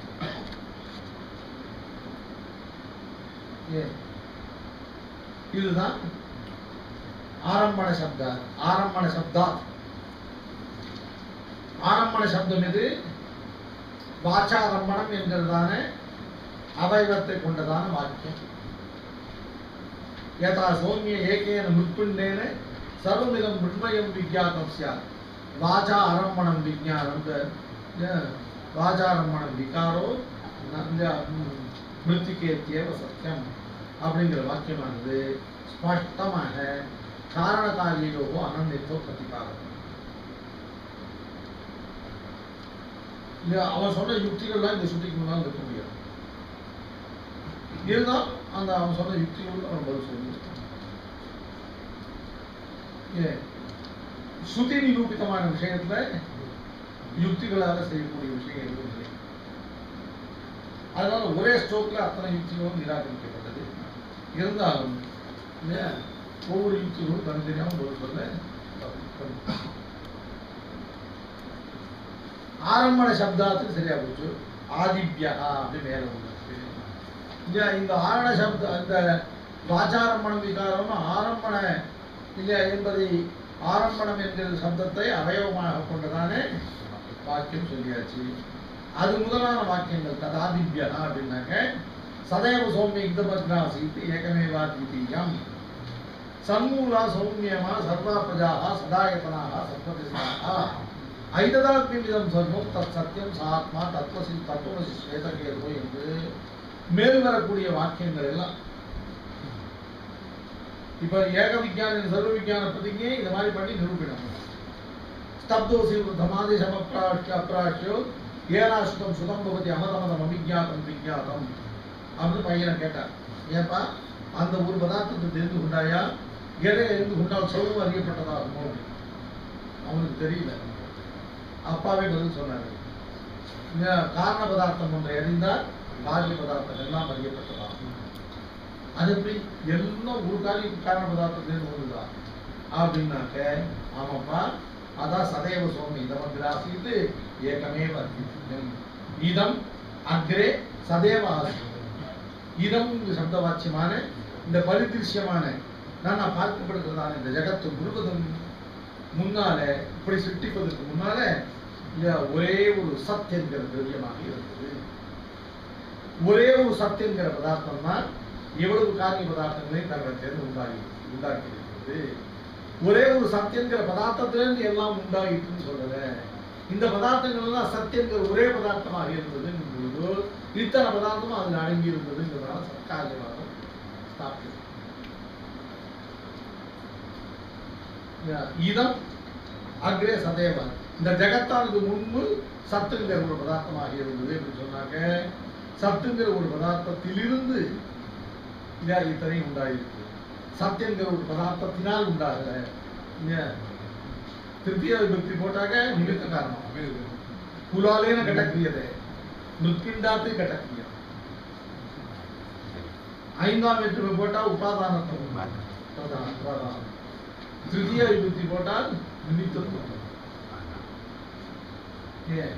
ஏன் இதுதான் ஆரம்பண சப்த ஆரம்பண சப்தா ஆரம்பண சப்தம் இது வாச்சாரம்பணம் என்கிறதான அவயவத்தை கொண்டதான வாக்கியம் யதா சௌமிய ஏகேன முற்பிண்டேன சர்வமிதம் மிருண்மயம் விஜாத்தம் சியாத் வாச்சா அரம்பணம் விஜானம் வாச்சாரம்பணம் விகாரோ மிருத்திகேத்தியவ சத்தியம் அப்படிங்கிற வாக்கியமானது ஸ்பஷ்டமாக காரண காரியோ அனந்தித்தோ பிரதிபாதம் இல்ல அவன் சொன்ன யுக்திகள்லாம் இந்த சுட்டிக்கு முன்னால் இருக்க முடியாது இருந்தால் அந்த அவன் சொன்ன யுக்திகள் அவன் பதில் சொல்லி ஏன் ஸ்ருதி நிரூபிதமான விஷயத்துல யுக்திகளால செய்யக்கூடிய விஷயம் எதுவும் இல்லை அதனால ஒரே ஸ்ட்ரோக்ல அத்தனை யுக்திகளும் நிராகரிக்கப்பட்டது இருந்தாலும் இல்லையா ஒவ்வொரு யுக்திகளும் தனித்தனியாக பதில் சொல்ல தப்பு. ஆரம்பண சப்தாத்துக்கு சரியா போச்சு ஆதித்யா அப்படின்னு மேல ஒண்ணு இருக்கு. இல்லையா இந்த ஆரண சப்த இந்த வாச்சாரம்பண விகாரம் ஆரம்பண இல்லையா என்பதை ஆரம்பணம் என்கிற சப்தத்தை அவயவமாக கொண்டதானே வாக்கியம் சொல்லியாச்சு அது முதலான வாக்கியங்கள் ததாதிபியா அப்படின்னாக்க சதைவ சௌமிய யுத்தபத்ராசீத் ஏகமேவா திதீயம் சன்மூலா சௌமியமா சர்வா பிரஜாக சதாயத்தனாக சத்வதிசாக ஐததாத்மியம் சர்வம் தத் சத்தியம் சாத்மா தத்துவசி தத்துவசி ஸ்வேதகேதோ என்று மேல் வரக்கூடிய வாக்கியங்கள் எல்லாம் இப்ப ஏக விஞ்ஞான சர்வ விஞ்ஞான பிரதிஜை இந்த மாதிரி பண்ணி நிரூபிக்கணும் ஸ்தப்தோசி தமாதி சமப்ராஷ்ய அப்ராஷ்யோ ஏனாஷ்டம் சுதம் பவதி அமதமதம் அபிஜாத்தம் விஜாத்தம் அப்படின்னு பையனை கேட்டார் ஏப்பா அந்த ஒரு பதார்த்தத்தை தெரிந்து கொண்டாயா எதை தெரிந்து கொண்டால் சொல்லும் அறியப்பட்டதாகுமோ அவனுக்கு தெரியல அப்பாவே பதில் சொன்னாரு இந்த காரண பதார்த்தம் ஒன்றை அறிந்தால் காரிய பதார்த்தம் எல்லாம் அறியப்பட்டதாகும் அது எப்படி எல்லாம் ஒரு காரியம் காரண பதார்த்தம் தெரிந்து கொண்டுதான் அப்படின்னாக்க ஆமாப்பா அதான் சதைவ சுவாமி இதம் கிராசித்து ஏகமேவ அத்விதீயம். இதம் அக்ரே சதேவ ஆசி இதம் சப்த வாச்சியமான இந்த பரிதிருஷ்யமான நான் பார்க்கப்படுகிறதான இந்த ஜகத்து முழுவதும் முன்னால இப்படி சிருஷ்டிப்பதற்கு முன்னால இந்த ஒரே ஒரு சத் என்கிற திரவியமாக இருந்தது ஒரே ஒரு சத் என்கிற பதார்த்தம் தான் எவ்வளவு காரிய பதார்த்தங்களையும் தங்களை சேர்ந்து உண்டாகி உண்டாக்கி இருக்கிறது ஒரே ஒரு சத்தியங்கிற பதார்த்தத்திலிருந்து எல்லாம் உண்டாகிட்டுன்னு சொல்லல இந்த பதார்த்தங்கள் எல்லாம் சத்தியங்கிற ஒரே பதார்த்தமாக இருந்தது பொழுது இத்தனை பதார்த்தமும் அதில் அடங்கி இருந்ததுங்கிறதால சத்காரியவாதம் ஸ்தாபித்தது இதம் அக்ரே சதேவ இந்த ஜெகத்தானது முன்பு சத்துங்கிற ஒரு பதார்த்தமாக இருந்தது என்று சொன்னாங்க சத்துங்கிற ஒரு பதார்த்தத்திலிருந்து இல்லையா இத்தனையும் உண்டாயிருக்கு சத்தியங்கிற ஒரு பதார்த்தத்தினால் உண்டாகல இல்லையா திருப்தியா விபக்தி போட்டாக்க நிமித்த காரணம் குலாலேன கட்டக்கிரியதே மிருத்கிண்டாத்து கட்டக்கிரியம் ஐந்தாம் வெற்றுமை போட்டா உபாதானத்துவம் உபாதானம், உபாதானம் திருத்திய விபக்தி போட்டால் நிமித்தத்துவம் ஏன்?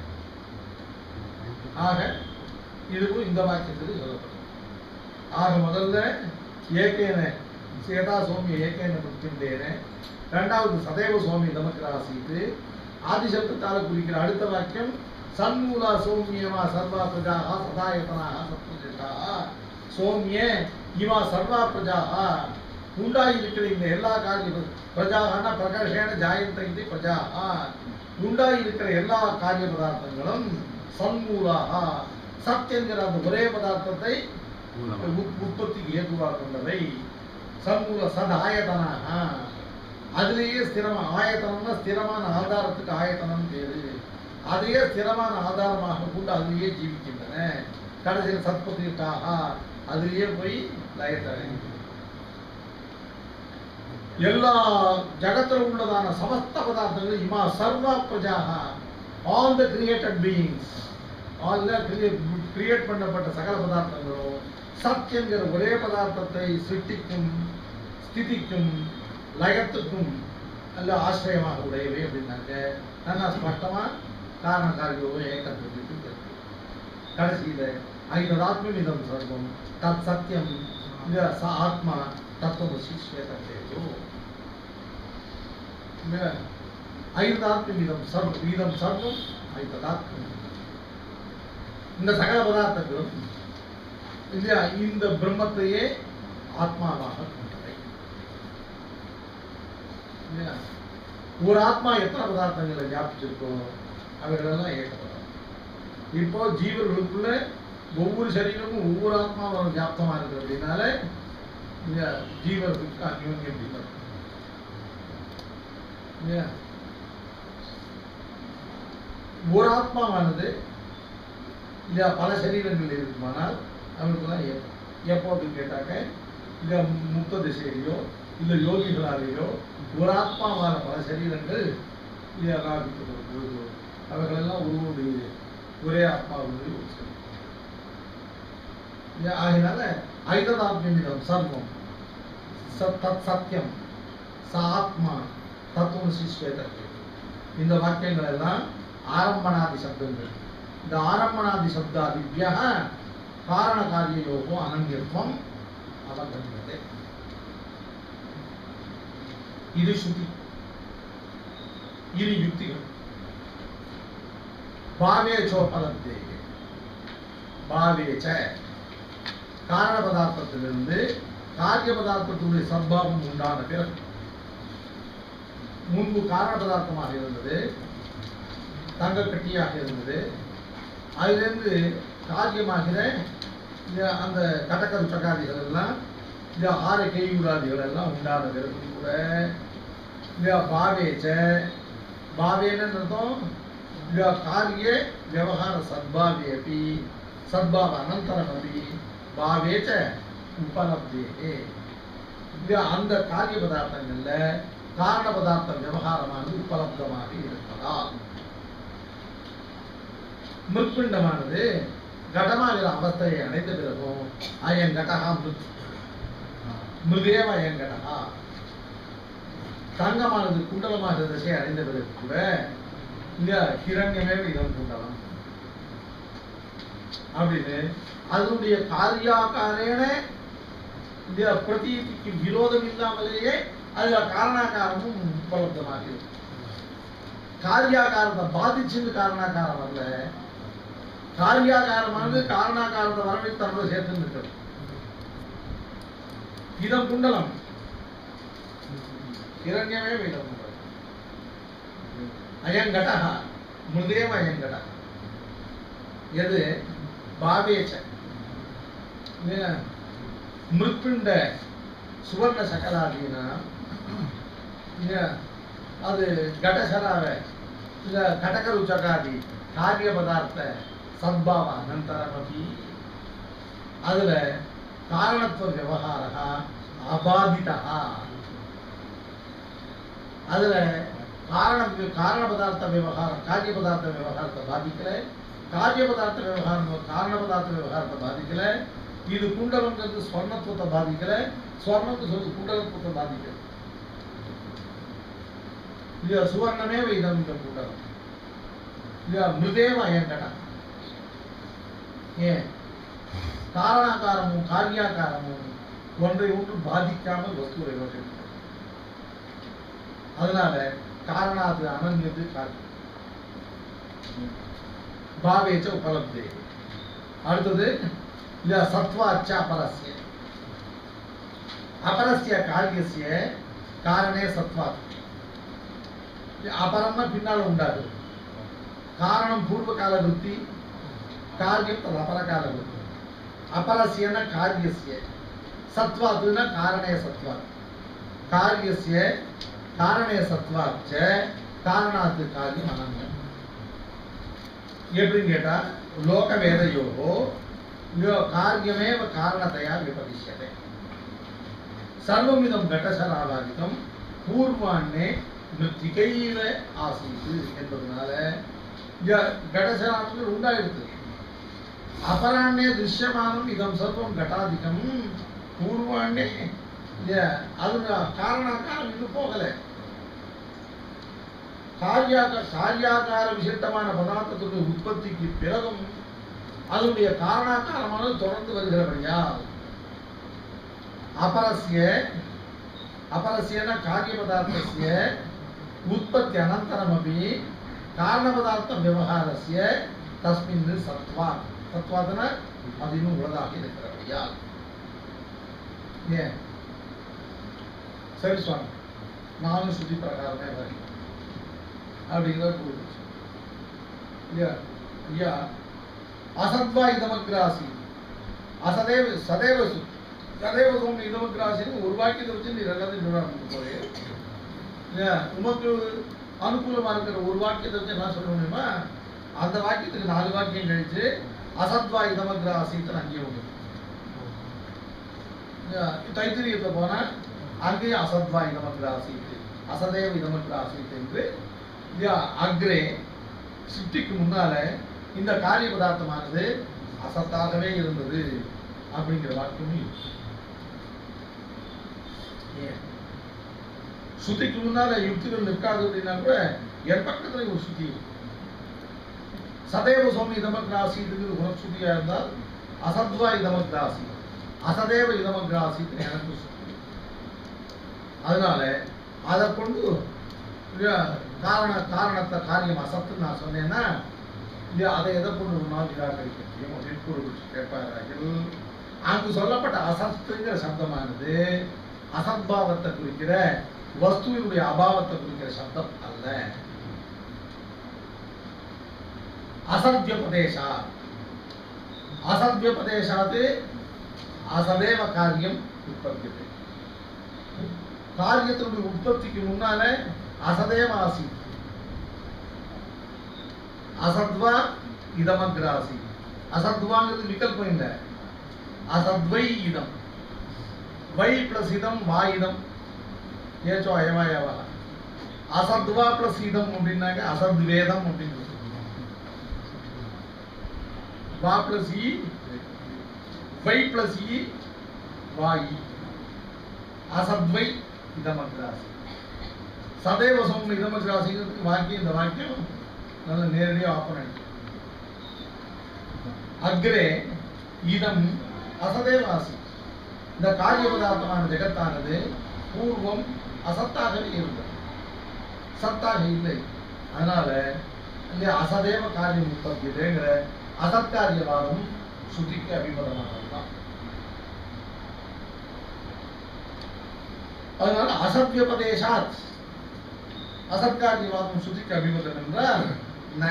ஆக இதுவும் இந்த வாக்கியத்தில் சொல்லப்படும் ஆக முதல்ல ஏகேன சேதா சோமி ஏகேன முத்திண்டேன ரெண்டாவது சதைவ சோமி நமக்கு ஆதிசப்தத்தால குறிக்கிற அடுத்த வாக்கியம் சன்மூலா சௌமியமா சர்வா பிரஜாக சதாயத்தனாக சத்வஜாக சோமிய இவா சர்வா பிரஜாக உண்டாகி இருக்கிற இந்த எல்லா காரிய பிரஜாகனா பிரகாஷேன ஜாயந்த இது பிரஜாக உண்டாகி இருக்கிற எல்லா காரிய பதார்த்தங்களும் சன்மூலாக சத் என்கிற அந்த ஒரே பதார்த்தத்தை உப்- உற்பத்திக்கு ஏதுவாக கொண்டவை சன்மூல சத் ஆயத்தனாக அதுலேயே ஸ்திரமா ஆயத்தனம்னா ஸ்திரமான ஆதாரத்துக்கு ஆயத்தனம் பேரு அதையே ஸ்திரமான ஆதாரமாக கொண்டு அதிலேயே ஜீவிக்கின்றன கடைசியில் சத்பதிக்காக அதிலேயே போய் லயத்தை அடைகின்றன. எல்லா ஜகத்தில் உள்ளதான சமஸ்த பதார்த்தங்கள் இமா சர்வா பிரஜாக all the created beings all the create பண்ணப்பட்ட சகல பதார்த்தங்களும் சத் என்கிற ஒரே பதார்த்தத்தை சிருஷ்டிக்கும் ஸ்திதிக்கும் லயத்துக்கும் நல்ல ஆசிரியமாக உடையவை அப்படின்னாக்க நல்லா ஸ்பஷ்டமா காரண காரியோகம் ஏக்கத்துக்கு கடைசியில ஐதராத்மியம் இதம் சர்வம் தத் சத்தியம் இந்த ச ஆத்மா தத்துவமசி ஸ்வேதேஜோ இந்த ஐதாத்மியம் இதம் சர்வம் இதம் சர்வம் ஐததாத்மியம் இந்த சகல பதார்த்தங்களும் இல்லையா இந்த பிரம்மத்தையே ஆத்மாவாக கொண்டவை இல்லையா? ஒரு ஆத்மா எத்தனை பதார்த்தங்களை வியாபிச்சிருக்கோ அவைகளெல்லாம் ஏகப்படும் இப்போ ஜீவர்களுக்குள்ள ஒவ்வொரு சரீரமும் ஒவ்வொரு ஆத்மாவும் வியாப்தமா இருக்கு அப்படின்னால இந்த ஜீவர்களுக்கு அந்யோன்யம் இல்லை. இல்லையா? ஒரு ஆத்மாவானது இல்லையா பல சரீரங்கள் இருக்குமானால் அவங்களுக்குலாம் ஏற்படும் எப்போ அப்படின்னு கேட்டாக்க இந்த முக்த திசையிலையோ இல்லை யோகிகளாலேயோ ஒரு ஆத்மாவான பல சரீரங்கள் இல்லையா வியாபிக்கப்படும் பொழுது அவைகளெல்லாம் ஒரு ஒரே ஆத்மாவுடைய ஒரு சரீரம் இல்லையா? ஆகையினால ஐததாத்மியம் சர்வம் சத் தத் சத்தியம் ச ஆத்மா தத்துவசி ஸ்வேதத்தை இந்த வாக்கியங்கள் எல்லாம் ஆரம்பணாதி சப்தங்கள் இந்த ஆரம்பணாதி சப்தாதிபிய காரண காரியயோகோ அனங்கியத்துவம் அவகமியதே இது ஸ்ருதி இனி யுக்திகள் பாவே சோபலத்தே பாவேச்ச காரண பதார்த்தத்திலிருந்து காரிய பதார்த்தத்தினுடைய சத்பாவம் உண்டான பிறகு முன்பு காரண பதார்த்தமாக இருந்தது தங்க கட்டியாக இருந்தது அதிலிருந்து காரியமாகிற இந்த அந்த கடற்கரை சகாதிகள் எல்லாம் இந்த ஆறு கேயுராதிகள் எல்லாம் உண்டான பிறகு கூட இந்த பாவேச்ச பாவேன்னு அர்த்தம் இந்த காரிய விவகார சத்பாவே அப்படி சத்பாவ அனந்தரமபி பாவேச்ச உபலப்தே இது அந்த காரிய பதார்த்தங்கள்ல காரண பதார்த்த விவகாரமானது உபலப்தமாக இருப்பதால் மிருத்பிண்டமானது கடமாகிற அவஸ்தையை அடைந்த பிறகும் அயன் கடகா மிருத் மிருதேவ அயன் கடகா தங்கமானது குண்டலமாக திசையை அடைந்த பிறகு கூட இந்த ஹிரண்யமே இதம் குண்டலம் அப்படின்னு அதனுடைய காரியாக்காரேன இந்த பிரதீதிக்கு விரோதம் இல்லாமலேயே அதுல காரணாகாரமும் உபலப்தமாக இருக்கு காரியாகாரத்தை பாதிச்சுன்னு காரணாகாரம் வரல காரியாகாரமானது காரணாகாரத்தை வரவேற்று தன்னோட சேர்த்து இருக்கிறது இதம் குண்டலம் இரண்யமே இதம் குண்டலம் அயங்கடா மிருதேவ அயங்கடா எது பாவேச்ச இது மிருத்பிண்ட சுவர்ண சகலாதீனா இது அது கடசராவ ಇಲ್ಲ ಕಟಕರುಚಕಾದಿ ಕಾರ್ಯ ಪದಾರ್ಥ ಸದ್ಭಾವ ಅನಂತರಮಪಿ அதுல காரணத்துவ விவகார அபாதிதா அதுல காரண காரண பதார்த்த விவகாரம் காரிய பதார்த்த விவகாரத்தை பாதிக்கல காரிய பதார்த்த விவகாரம் காரண பதார்த்த விவகாரத்தை பாதிக்கல இது குண்டலங்கிறது ஸ்வர்ணத்துவத்தை பாதிக்கல ஸ்வர்ணத்து சொல்லி குண்டலத்துவத்தை பாதிக்கல இது சுவர்ணமே இதம் இந்த குண்டலம் இது மிருதேவ அயங்கட ஏன் காரணாகாரமும் காரியாகாரமும் ஒன்றை ஒன்று பாதிக்காமல் வஸ்துவை விவரிக்கிறது அதனால காரணாது அனன்யது காரியம் பாவேச்ச உபலப்தே அடுத்தது இல்ல சத்வாச்ச அபரஸ்ய அபரஸ்ய காரியஸ்ய காரணே சத்வாத் அபரம்னா பின்னால் உண்டாகுது காரணம் பூர்வ கால விருத்தி காரியம் தது அபர கால விருத்தி அபரஸ்யன காரியஸ்ய சத்வாத்துனா காரணே சத்வாத் காரியஸ்ய காரணே சத்வாச்ச காரணாத்து காரியம் அனன்யம் எப்படின்னு கேட்டா லோக வேதையோகோ யோ காரியமேவ காரணத்தையா விபதிஷ்யதே சர்வமிதம் கடசராவாதிகம் பூர்வாண்ணே மிருத்திகையில ஆசீத்து என்பதனால கடசரானது உண்டாயிடுது அபராண்ணே திருஷ்யமானம் இதம் சர்வம் கட்டாதிகம் பூர்வாண்ணே அது காரணாக்காரம் இன்னும் போகலை காரியாக காரியாகார விசிட்டமான பதார்த்தத்துடைய உற்பத்திக்கு பிறகும் அதனுடைய காரணாகாரமானது தொடர்ந்து வருகிறபடியால் அபரஸ்ய அபரஸ்யன காரிய பதார்த்தஸ்ய உற்பத்தி அனந்தரமபி காரண பதார்த்த விவகாரஸ்ய தஸ்மின் சத்வா சத்வாதன அது இன்னும் உள்ளதாக இருக்கிறபடியால் ஏன் சரி சுவாமி நானும் சுத்தி பிரகாரமே வரேன் அப்படிங்கிற புரிஞ்சு ஐயா ஐயா அசத்வா இதமக்ராசி அசதேவ சதேவ சு சதேவ சோம் இதமக்ராசின்னு ஒரு வாக்கியத்தை வச்சு நீ ரெண்டாவது நிர்வாகம் போறே இல்லையா உமக்கு அனுகூலமா இருக்கிற ஒரு வாக்கியத்தை வச்சு என்ன சொல்ல முடியுமா அந்த வாக்கியத்துக்கு நாலு வாக்கியம் கழிச்சு அசத்வா இதமக்ராசின்னு அங்கேயும் உண்டு தைத்திரியத்தை போனா அங்கேயும் அசத்வா இதமக்ராசி அசதேவ இதமக்ராசி என்று அக்ரே சிருஷ்டிக்கு முன்னால இந்த காரிய பதார்த்தமானது அசத்தாகவே இருந்தது அப்படிங்கிற வாக்கியமும் இருக்கு ஏன் சுத்திக்கு முன்னால யுக்திகள் நிற்காது அப்படின்னா கூட என் பக்கத்துல ஒரு சுத்தி இருக்கு சதேவ சுவாமி இதமக்ராசி இதுங்கிறது குணசுத்தியா இருந்தால் அசத்வா இதமக்ராசி அசதேவ இதமக்ராசி எனக்கு சுத்தி அதனால அதை கொண்டு இல்லையா காரண காரணத்தை காரியம் அசத்துன்னு நான் சொன்னேன்னா இல்லையா அதை எதை கொண்டு முன்னால் நிராகரிக்க முடியும் அப்படின்னு குறிப்பிட்டு கேட்பார்கள் அங்கு சொல்லப்பட்ட அசத்துங்கிற சப்தமானது அசத்பாவத்தை குறிக்கிற வஸ்துவினுடைய அபாவத்தை குறிக்கிற சப்தம் அல்ல அசத்யபதேசா அசத்யபதேசாத் அசதேவ காரியம் உற்பத்தி காரியத்தினுடைய உற்பத்திக்கு முன்னால அசதேவ ஆசி அசத்வா இதமக்ராசி அசத்வாங்கிறது விகல்பம் இல்லை அசத்வை இதம் வை பிளஸ் இதம் வா இதம் ஏச்சோ அயவாயவா அசத்வா பிளஸ் இதம் அப்படின்னாக்க அசத்வேதம் அப்படின்னு வா பிளஸ் இ வை பிளஸ் இ வாயி அசத்வை இதமக்ராசி சதைவ சொன்ன இதமக்ராசிங்கிறதுக்கு வாக்கியம் இந்த வாக்கியம் நல்ல நேரடியாக ஆப்பனண்ட் அக்ரே இதம் அசதேவாசி இந்த காரிய பதார்த்தமான ஜெகத்தானது பூர்வம் அசத்தாகவே இருந்தது சத்தாக இல்லை அதனால இங்கே அசதேவ காரியம் உற்பத்தியதுங்கிற அசத்காரியவாதம் ஸ்ருதிக்கு அபிமதமானதுதான் அதனால அசத்யபதேசாத் அசத்காரியவாதம் ஸ்ருதிக்கு அபிமதம் என்றால் ந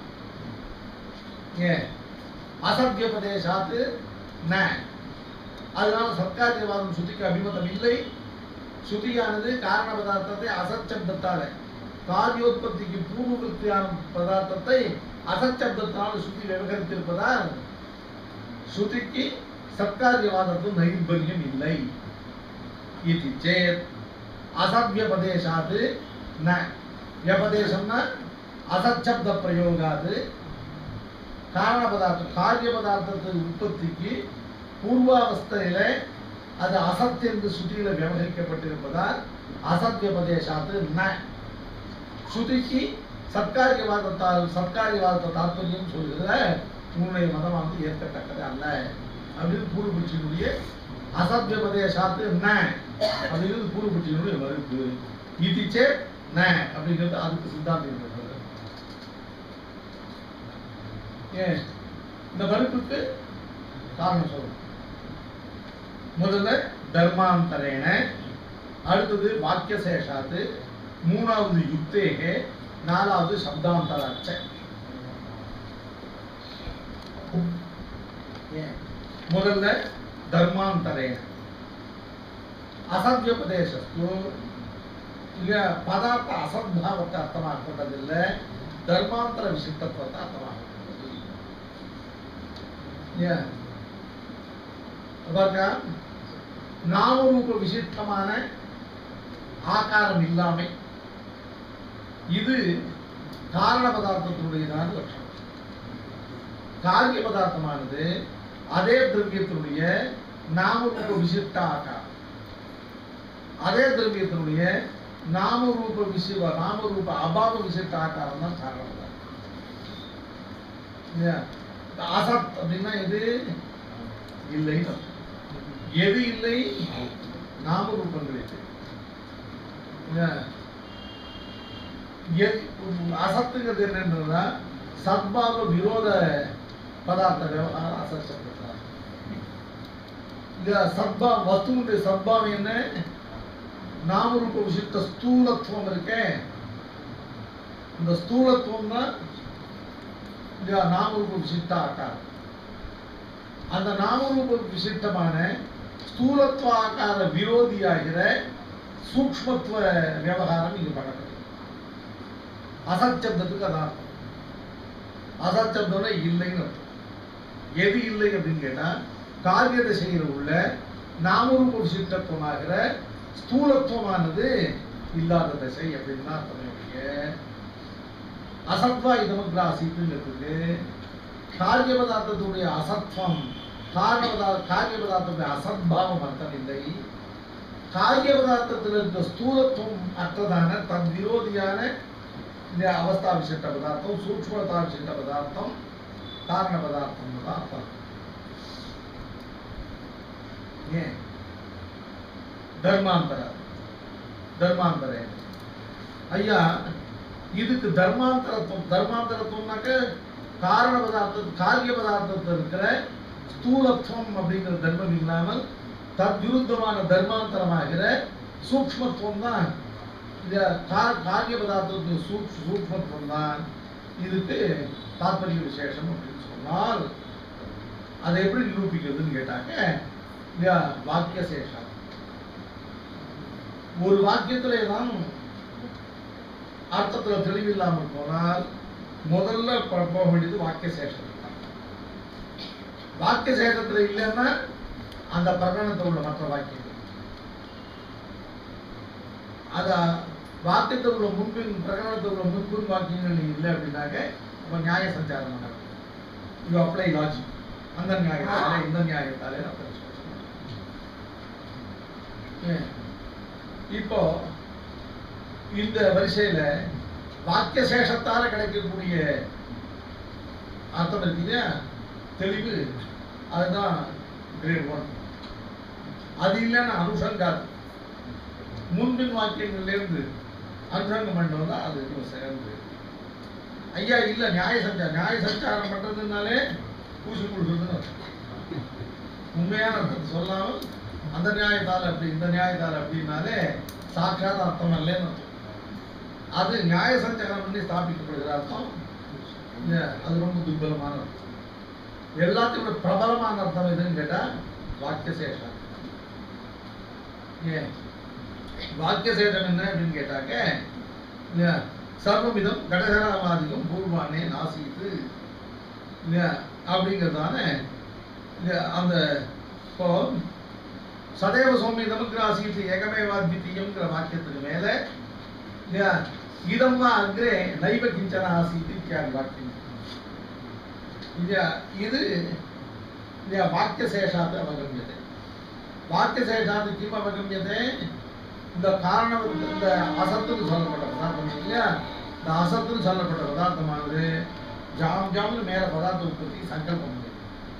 ஏன் அசத்யபதேசாத் ந அதனால சத்காரியவாதம் ஸ்ருதிக்கு அபிமதம் இல்லை ஸ்ருதியானது காரண பதார்த்தத்தை அசச்சப்தத்தால காரியோத்பத்திக்கு பூர்வவருத்தியான பதார்த்தத்தை அசச்சப்தத்தால் ஸ்ருதி விவகரித்திருப்பதால் ஸ்ருதிக்கு சத்காரியவாதத்தும் நைர்பல்யம் இல்லை இது சேத் அசத்யபதேசாத் ந வியபதேசம்னா அசச்சப்த பிரயோகாது காரண பதார்த்தம் காரிய பதார்த்தத்தின் உற்பத்திக்கு பூர்வாவஸ்தையில அது அசத் என்று சுத்தியில விவகரிக்கப்பட்டிருப்பதால் அசத்யபதேசாத்து ந ஸ்ருதிக்கு சத்காரியவாதத்தால் சத்காரியவாதத்தை தாற்பயம் சொல்கிற உன்னுடைய மதமானது ஏற்கத்தக்கது அல்ல அப்படின்னு பூர்வபட்சியினுடைய அசத்யபதேசாத்து ந அப்படிங்கிறது பூர்வபட்சியினுடைய மறுப்பு இதிச்சே ந அப்படிங்கிறது அதுக்கு சித்தாந்தம் இருக்கிறது ஏன் இந்த மறுப்புக்கு காரணம் சொல்லணும் முதல்ல தர்மாந்தரேன அடுத்தது வாக்கிய சேஷாத்து மூணாவது யுக்தேகே நாலாவது சப்தாந்தராட்ச ஏன்? முதல்ல தர்மாந்தரேன அசத்யோபதேசஸ்து இங்க பதார்த்த அசத்பாவத்தை அர்த்தமாக்கப்பட்டதில்லை தர்மாந்தர விசிஷ்டத்துவத்தை அர்த்தமாக்கப்பட்டது ஏன்? பாருங்க நாமரூப விசிஷ்டமான ஆகாரம் இல்லாமை இது காரண பதார்த்தத்தினுடையதான லட்சணம் காரிய பதார்த்தமானது அதே திரவியத்தினுடைய நாமரூப விசிஷ்ட ஆகாரம் அதே திரவியத்தினுடைய நாமரூப விசிவ நாமரூப அபாவ விசிஷ்ட ஆகாரம் தான் காரண பதார்த்தம் இல்லையா? இந்த அசத் அப்படின்னா எது இல்லைன்னு அர்த்தம். எது இல்லை நாமரூபங்கள் இல்லை இல்லையா? எது- அசத்துங்கிறது என்னன்றதுனா சத்பாவ விரோத பதார்த்த விவகாரம் அசத் சப்தத்தால். இந்த சத்பா வஸ்துனுடைய சத்பாவம் என்ன நாமரூப விசிஷ்ட ஸ்தூலத்துவம் இருக்கே இந்த ஸ்தூலத்துவம் தான் இந்த நாமரூப விசிஷ்ட ஆக்காரம் அந்த நாமரூப விசிஷ்டமான ஸ்தூலத்துவ ஆகார விரோதியாகிற சூக்ஷ்மத்துவ விவகாரம் இங்கு பண்ணப்படுது அசச்சப்தத்துக்கு அதான் அர்த்தம் அசச்சப்தம்னா இல்லைன்னு அர்த்தம் எது இல்லை அப்படின்னு கேட்டா காரிய திசையில் உள்ள நாமரூப விசிஷ்டத்துவமாகிற ஸ்தூலத்துவமானது இல்லாத திசை அப்படின்னு தான் அர்த்தமே ஒழிய அசத்வா இதமக்ராசித்துங்கிறதுக்கு காரிய பதார்த்தத்துடைய அசத்வம் காரண பதார்த்த காரிய பதார்த்தத்துடைய அசத்பாவம் அர்த்தம் இல்லை காரிய பதார்த்தத்தில் இருக்க ஸ்தூலத்துவம் அற்றதான தன் விரோதியான இந்த அவஸ்தா விசிட்ட பதார்த்தம் சூக்ஷ்மதா விசிட்ட பதார்த்தம் காரண பதார்த்தம் தான் அர்த்தம் ஏன் தர்மாந்தர தர்மாந்தரே ஐயா இதுக்கு தர்மாந்தரத்துவம் தர்மாந்தரத்துவம்னாக்க காரண பதார்த்த காரிய பதார்த்தத்தில் இருக்கிற ஸ்தூலத்துவம் அப்படிங்கிற தர்மம் இல்லாமல் தத்விருத்தமான தர்மாந்தரமாகிற சூக்ஷ்மத்துவம் தான் இந்த கா- காரிய பதார்த்தத்துக்கு சூக் சூக்ஷ்மத்துவம் தான் இதுக்கு தாத்பரிய விசேஷம் அப்படின்னு சொன்னால் அதை எப்படி நிரூபிக்கிறதுன்னு கேட்டாக்க இந்த வாக்கிய சேஷம் ஒரு வாக்கியத்திலே தான் அர்த்தத்துல தெளிவில்லாமல் போனால் முதல்ல ப- போக வேண்டியது வாக்கிய சேஷம் தான். வாக்கிய சேஷத்துல இல்லைன்னா அந்த பிரகடனத்தில் உள்ள மற்ற வாக்கியங்கள் அத வாக்கியத்தில் உள்ள முன்பின் பிரகடனத்தில் உள்ள முன்பின் வாக்கியங்கள் இல்லை அப்படின்னாக்க அப்ப நியாய சஞ்சாரம் பண்ணணும் யூ அப்ளை லாஜிக் அந்த நியாயத்தாலே இந்த நியாயத்தாலே அர்த்தம் சொல்லணும். ஏன்? இப்போ இந்த வரிசையில வாக்கிய சேஷத்தால கிடைக்கக்கூடிய அர்த்தம் இருக்கு இல்லையா தெளிவு அதுதான் கிரேட் ஒன் அது இல்லைன்னா அனுஷங்காது முன்பின் வாக்கியங்கள்ல இருந்து அனுஷங்கம் பண்ண வந்தா அது இன்னும் சிறந்து ஐயா இல்ல நியாய சஞ்சாரம் நியாய சஞ்சாரம் பண்றதுனாலே பூசி கொடுக்குறதுன்னு அர்த்தம். உண்மையான அர்த்தத்தை சொல்லாமல் அந்த நியாயத்தால் அப்படி இந்த நியாயத்தால் அப்படின்னாலே சாட்சாத் அர்த்தம் அல்லேன்னு அர்த்தம் அது நியாய சஞ்சாரம் பண்ணி ஸ்தாபிக்கப்படுகிற அர்த்தம் இல்ல, அது ரொம்ப துர்பலமான அர்த்தம் எல்லாத்தையும் விட பிரபலமான அர்த்தம் எதுன்னு கேட்டா வாக்கிய சேஷம் ஏன் வாக்கிய சேஷம் என்ன அப்படின்னு கேட்டாக்க இல்ல, சர்வமிதம் கடகராவாதிகம் பூர்வானே நாசித்து இல்ல, அப்படிங்கிறதான இல்ல, அந்த இப்போ சதைவ சௌமிய நமக்கு ஏகமேவாத்வித்தீயம்ங்கிற வாக்கியத்துக்கு மேல இல்ல, இதம் வா அக்ரே நைவ கிஞ்சன ஆசீத் இத்தியாதி வாக்கியம் இது இது இல்ல, வாக்கியசேஷாத் அவகமியதே வாக்கியசேஷாத் கிம் அவகமியதே இந்த காரணம் இந்த அசத்துன்னு சொல்லப்பட்ட பதார்த்தம் இருக்கு இல்லையா இந்த அசத்துன்னு சொல்லப்பட்ட பதார்த்தமானது ஜாம் ஜாம்னு மேல பதார்த்த உற்பத்தி சங்கல்பம் பண்ணுது.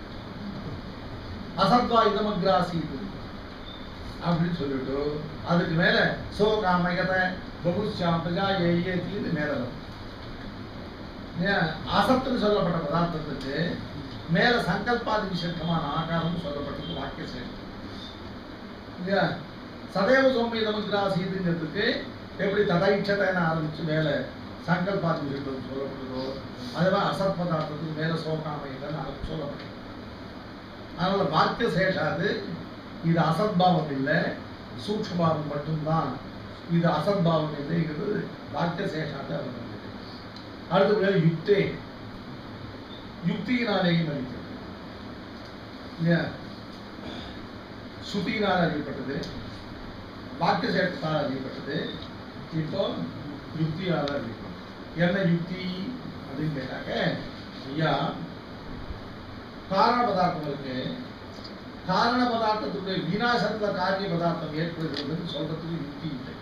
அசத்வா இதமக்ராசீது அப்படின்னு சொல்லிட்டு அதுக்கு மேல சோ காமகத பகுஷாம் பிரஜா ஏயேத்தின்னு மேல வரும் ஏன், அசத்துன்னு சொல்லப்பட்ட பதார்த்தத்துக்கு மேல சங்கல்பாதி விசேஷமான ஆகாரம் சொல்லப்பட்டது வாக்கிய சேஷம் இல்லையா சதைவ சௌமிய நமக்கு எப்படி ததைச்சதைன்னு ஆரம்பிச்சு மேல சங்கல்பாதி விசேஷம் சொல்லப்படுதோ அதுவா அசத் பதார்த்தத்துக்கு மேல சோகாமைன்னு ஆரம்பிச்சு சொல்லப்படுது அதனால வாக்கிய சேஷாது இது அசத்பாவம் இல்லை சூக்ஷ்மபாவம் மட்டும்தான் இது அசத்பாவம் இல்லைங்கிறது வாக்கிய சேஷாது அவர் அடுத்தபடியாக யுக்தே யுக்தியினாலேயும் அறிவிக்கிறது இல்லையா ஸ்ருதியினால் அறியப்பட்டது வாக்கிய சேஷத்தால் அறியப்பட்டது இப்போ யுக்தியால் அறியப்பட்டது என்ன யுக்தி அப்படின்னு கேட்டாக்க ஐயா காரண பதார்த்தம் இருக்கு காரண பதார்த்தத்துடைய விநாசத்துல காரிய பதார்த்தம் ஏற்படுகிறதுன்னு சொல்றதுக்கு யுக்தி இல்லை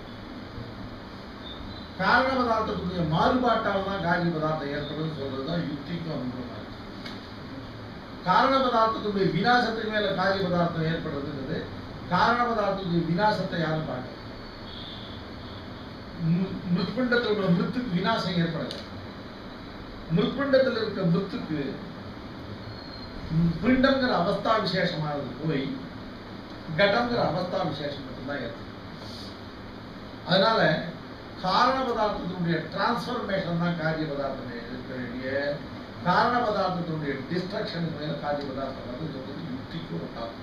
காரண பதார்த்தத்துடைய மாறுபாட்டால் தான் காரிய பதார்த்தம் ஏற்படுதுன்னு சொல்றதுதான் யுக்திக்கும் அனுபவம் காரண பதார்த்தத்துடைய விநாசத்துக்கு மேல காரிய பதார்த்தம் ஏற்படுறதுங்கிறது காரண பதார்த்தத்துடைய விநாசத்தை யாரும் பார்க்கல மு- மிருத்பிண்டத்தோட மிருத்துக்கு விநாசம் ஏற்படல மிருத்பிண்டத்தில் இருக்க மிருத்துக்கு ம், பிண்டம்ங்கிற அவஸ்தா விசேஷமானது போய் கடம்ங்கிற அவஸ்தா விசேஷம் மட்டும்தான் ஏற்படும் அதனால காரண பதார்த்தத்தினுடைய டிரான்ஸ்ஃபர்மேஷன் தான் காரிய பதார்த்தம் இருக்க வேண்டிய காரண பதார்த்தத்தினுடைய டிஸ்ட்ரக்ஷன் மேல காரிய பதார்த்தம் வந்து சொல்றது யுக்திக்கு ஒரு காரணம்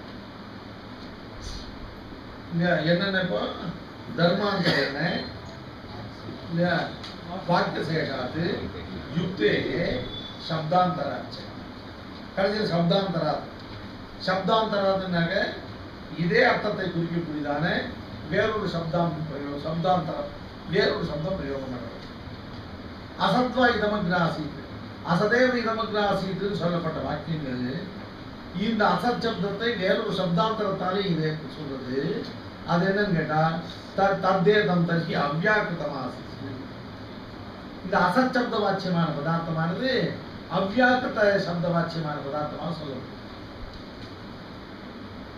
இல்லையா என்னென்ன இப்போ தர்மாந்தரம் என்ன இல்லையா வாக்கிய சேஷாத்து யுக்தே சப்தாந்தராச்சு கடைசியில் சப்தாந்தராத் சப்தாந்தராத்துனாக்க இதே அர்த்தத்தை குறிக்கக்கூடியதான வேறொரு சப்தாம் பிரயோகம் சப்தாந்தரம் வேறொரு சப்தம் பிரயோகம் பண்ணுறது அசத்வா இதமக்ராசீத் அசதேவ இதமக்ராசீத்துன்னு சொல்லப்பட்ட வாக்கியங்கள் இந்த அசத் சப்தத்தை வேறொரு சப்தாந்தரத்தாலே இதை சொல்றது அது என்னன்னு கேட்டா த- தத்தே தம் தர்ஹி அவ்யாக்கிருதமாசி இந்த அசத் சப்த வாச்சியமான பதார்த்தமானது அவ்யாக்கிருத சப்த வாச்சியமான பதார்த்தமாக சொல்லப்படும்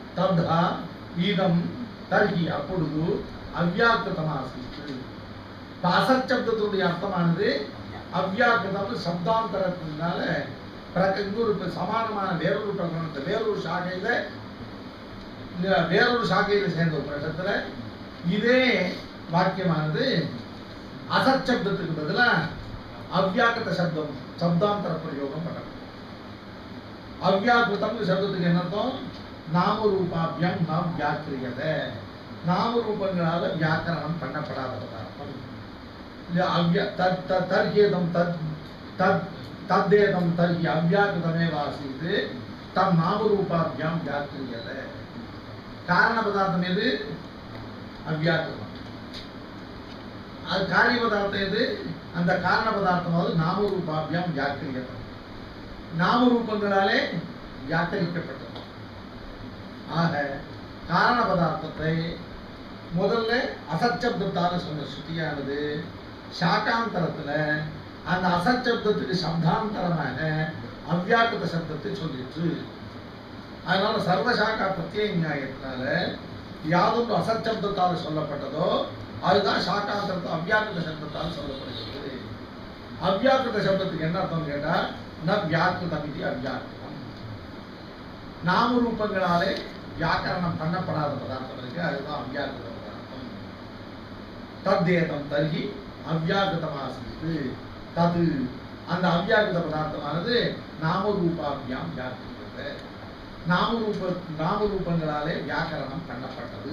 தத்தா ஈதம் தர்ஹி அப்பொழுது அவ்யாக்கிருதமாசித்து இப்ப அசச்சப்தத்துடைய அர்த்தமானது அவ்யாக்கிருதம் சப்தாந்தரத்தினால பிறகு இன்னொரு இப்ப சமானமான வேறொரு பிரகரணத்தை வேறொரு சாகையில இந்த வேறொரு சாகையில சேர்ந்த உபநிஷத்துல இதே வாக்கியமானது அசச்சப்தத்துக்கு பதிலா அவ்யாக்கிருத சப்தம் சப்தாந்தர பிரயோகம் பண்ணணும் அவ்யாக்கிருதம் சப்தத்துக்கு என்ன அர்த்தம் நாமரூபாபியம் நாம் வியாக்கிரியத நாமரூபங்களால வியாக்கரணம் பண்ணப்படாத பதார்த்தம் இல்ல அவ்யா தத் தத் தர்ஹேதம் தத் தத் தத்தேதம் தர்ஹி அவ்யாக்கிருதமே வாசித்து தம் நாமரூபாபியாம் வியாக்கிரியத காரண பதார்த்தம் எது அவ்யாக்கிருதம் அது காரிய பதார்த்தம் எது அந்த காரண பதார்த்தமாவது நாமரூபாபியாம் வியாக்கிரியதம் நாமரூபங்களாலே வியாக்கரிக்கப்பட்டது ஆக காரண பதார்த்தத்தை முதல்ல அசச்சப்தத்தால சொன்ன ஸ்ருதியானது சாக்காந்தரத்துல அந்த அசச்சப்தத்துக்கு சப்தாந்தரமாக அவ்யாக்கிருத சப்தத்தை சொல்லிற்று அதனால சர்வசாக்கா பிரத்யேக நியாயத்தினால யாதொன்று அசச்சப்தத்தால் சொல்லப்பட்டதோ அதுதான் சாக்காந்தரத்தை அவ்யாக்கிருத சப்தத்தால் சொல்லப்படுகிறது அவ்யாக்கிருத சப்தத்துக்கு என்ன அர்த்தம் கேட்டா ந வியாக்கிருதம் இது அவ்யாக்கிருதம் நாமரூபங்களாலே வியாக்கரணம் பண்ணப்படாத பதார்த்தம் இருக்கு அதுதான் அவ்யாக்கிருத பதார்த்தம் தத்தேதம் தர்ஹி அவ்யாக்கிருதமாசித்து தது அந்த அவ்யாக்கிருத பதார்த்தமானது நாமரூபாபியாம் வியாக்கிருத நாமரூப நாமரூபங்களாலே வியாக்கரணம் பண்ணப்பட்டது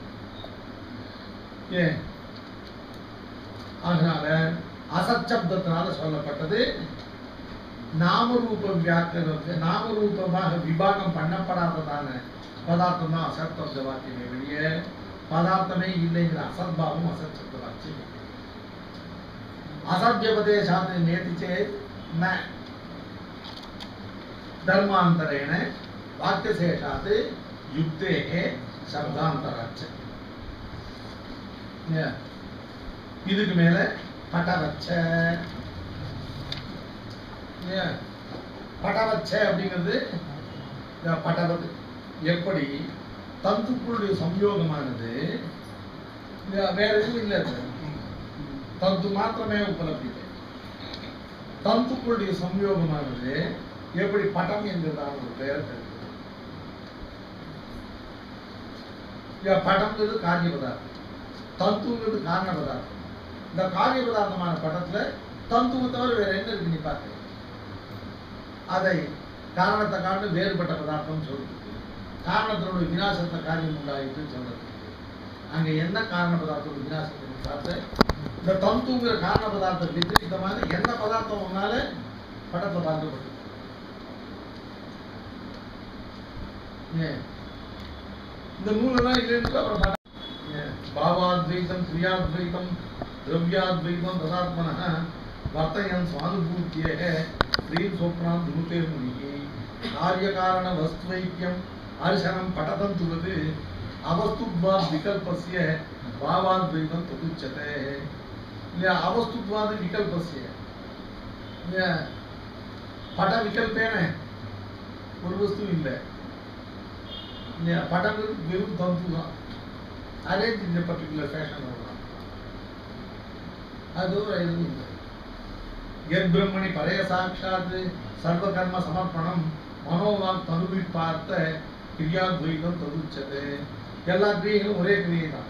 ஏன் அதனால அசச்சப்தத்தினால சொல்லப்பட்டது நாமரூப வியாக்கரத்தை நாமரூபமாக விபாகம் பண்ணப்படாததான பதார்த்தம் தான் அசத்வப்த வாக்கியமே வெளியே பதார்த்தமே இல்லைங்கிற அசத்பாவம் அசத்சப்த வாக்கியம் அசத்யபதேசாத் நேதி சேத் ந தர்மாந்தரேண வாக்கியசேஷாத் யுக்தேகே சப்தாந்தராட்ச Yeah. இதுக்கு மேல பட்டவச்ச Yeah. பட்டவச்ச அப்படிங்கிறது இந்த பட்டவது எப்படி தந்துக்களுடைய சம்யோகமானது இந்த வேற எதுவும் இல்லை அது. தந்து மாத்திரமே உபலப்தி தந்துக்களுடைய சம்யோகமானது எப்படி படம் என்கிறதான ஒரு பெயர் பெறுகிறது இந்த படம்ங்கிறது காரிய பதார்த்தம் தந்துங்கிறது காரண பதார்த்தம் இந்த காரிய பதார்த்தமான படத்துல தந்துவை தவிர வேற என்ன இருக்கு நீ பார்க்க அதை காரணத்தை காண்டு வேறுபட்ட பதார்த்தம் சொல்றது காரணத்தினுடைய விநாசத்தை காரியம் உண்டாயிட்டுன்னு சொல்றது அங்க என்ன காரண பதார்த்தம் விநாசத்தை நீ பார்த்து இந்த தந்துங்கிற காரண பதார்த்தம் வித்திரிகமான எந்த பதார்த்தம் உன்னால படத்தை பார்க்கப்பட்டு ஏன் இந்த நூலெல்லாம் இல்லைன்னு அப்புறம் படம் ஏன்? பாவாத்வைதம் கிரியாத்வைதம் திரவியாத்வைதம் ததாத்மனः வர்த்தயன் சுவானுபூத்தியः ஸ்ரீம் சொப்னாம் துருத்தே முனிகி காரியகாரண வஸ்துவைக்கியம் அர்ஷனம் படதந்துவது அவஸ்துத்வாத் விகல்பஸ்ய பாவாத்வைதம் ததுச்சதே இல்லையா அவஸ்துத்வாத் விகல்பஸ்ய இல்லையா பட விகல்பேன ஒரு வஸ்து இல்லை இல்லையா படம் வெறும் தந்து தான் அரேஞ்ச் இந்த பர்டிகுலர் ஃபேஷன் அவ்வளோதான் அது ஒரு எதுவும் இல்லை எத் பிரம்மணி பரைய சாட்சாத் சர்வகர்ம சமர்ப்பணம் மனோவாக் தனுவி பார்த்த கிரியாத்வைதம் ததுச்சது எல்லா கிரியைகளும் ஒரே கிரியை தான்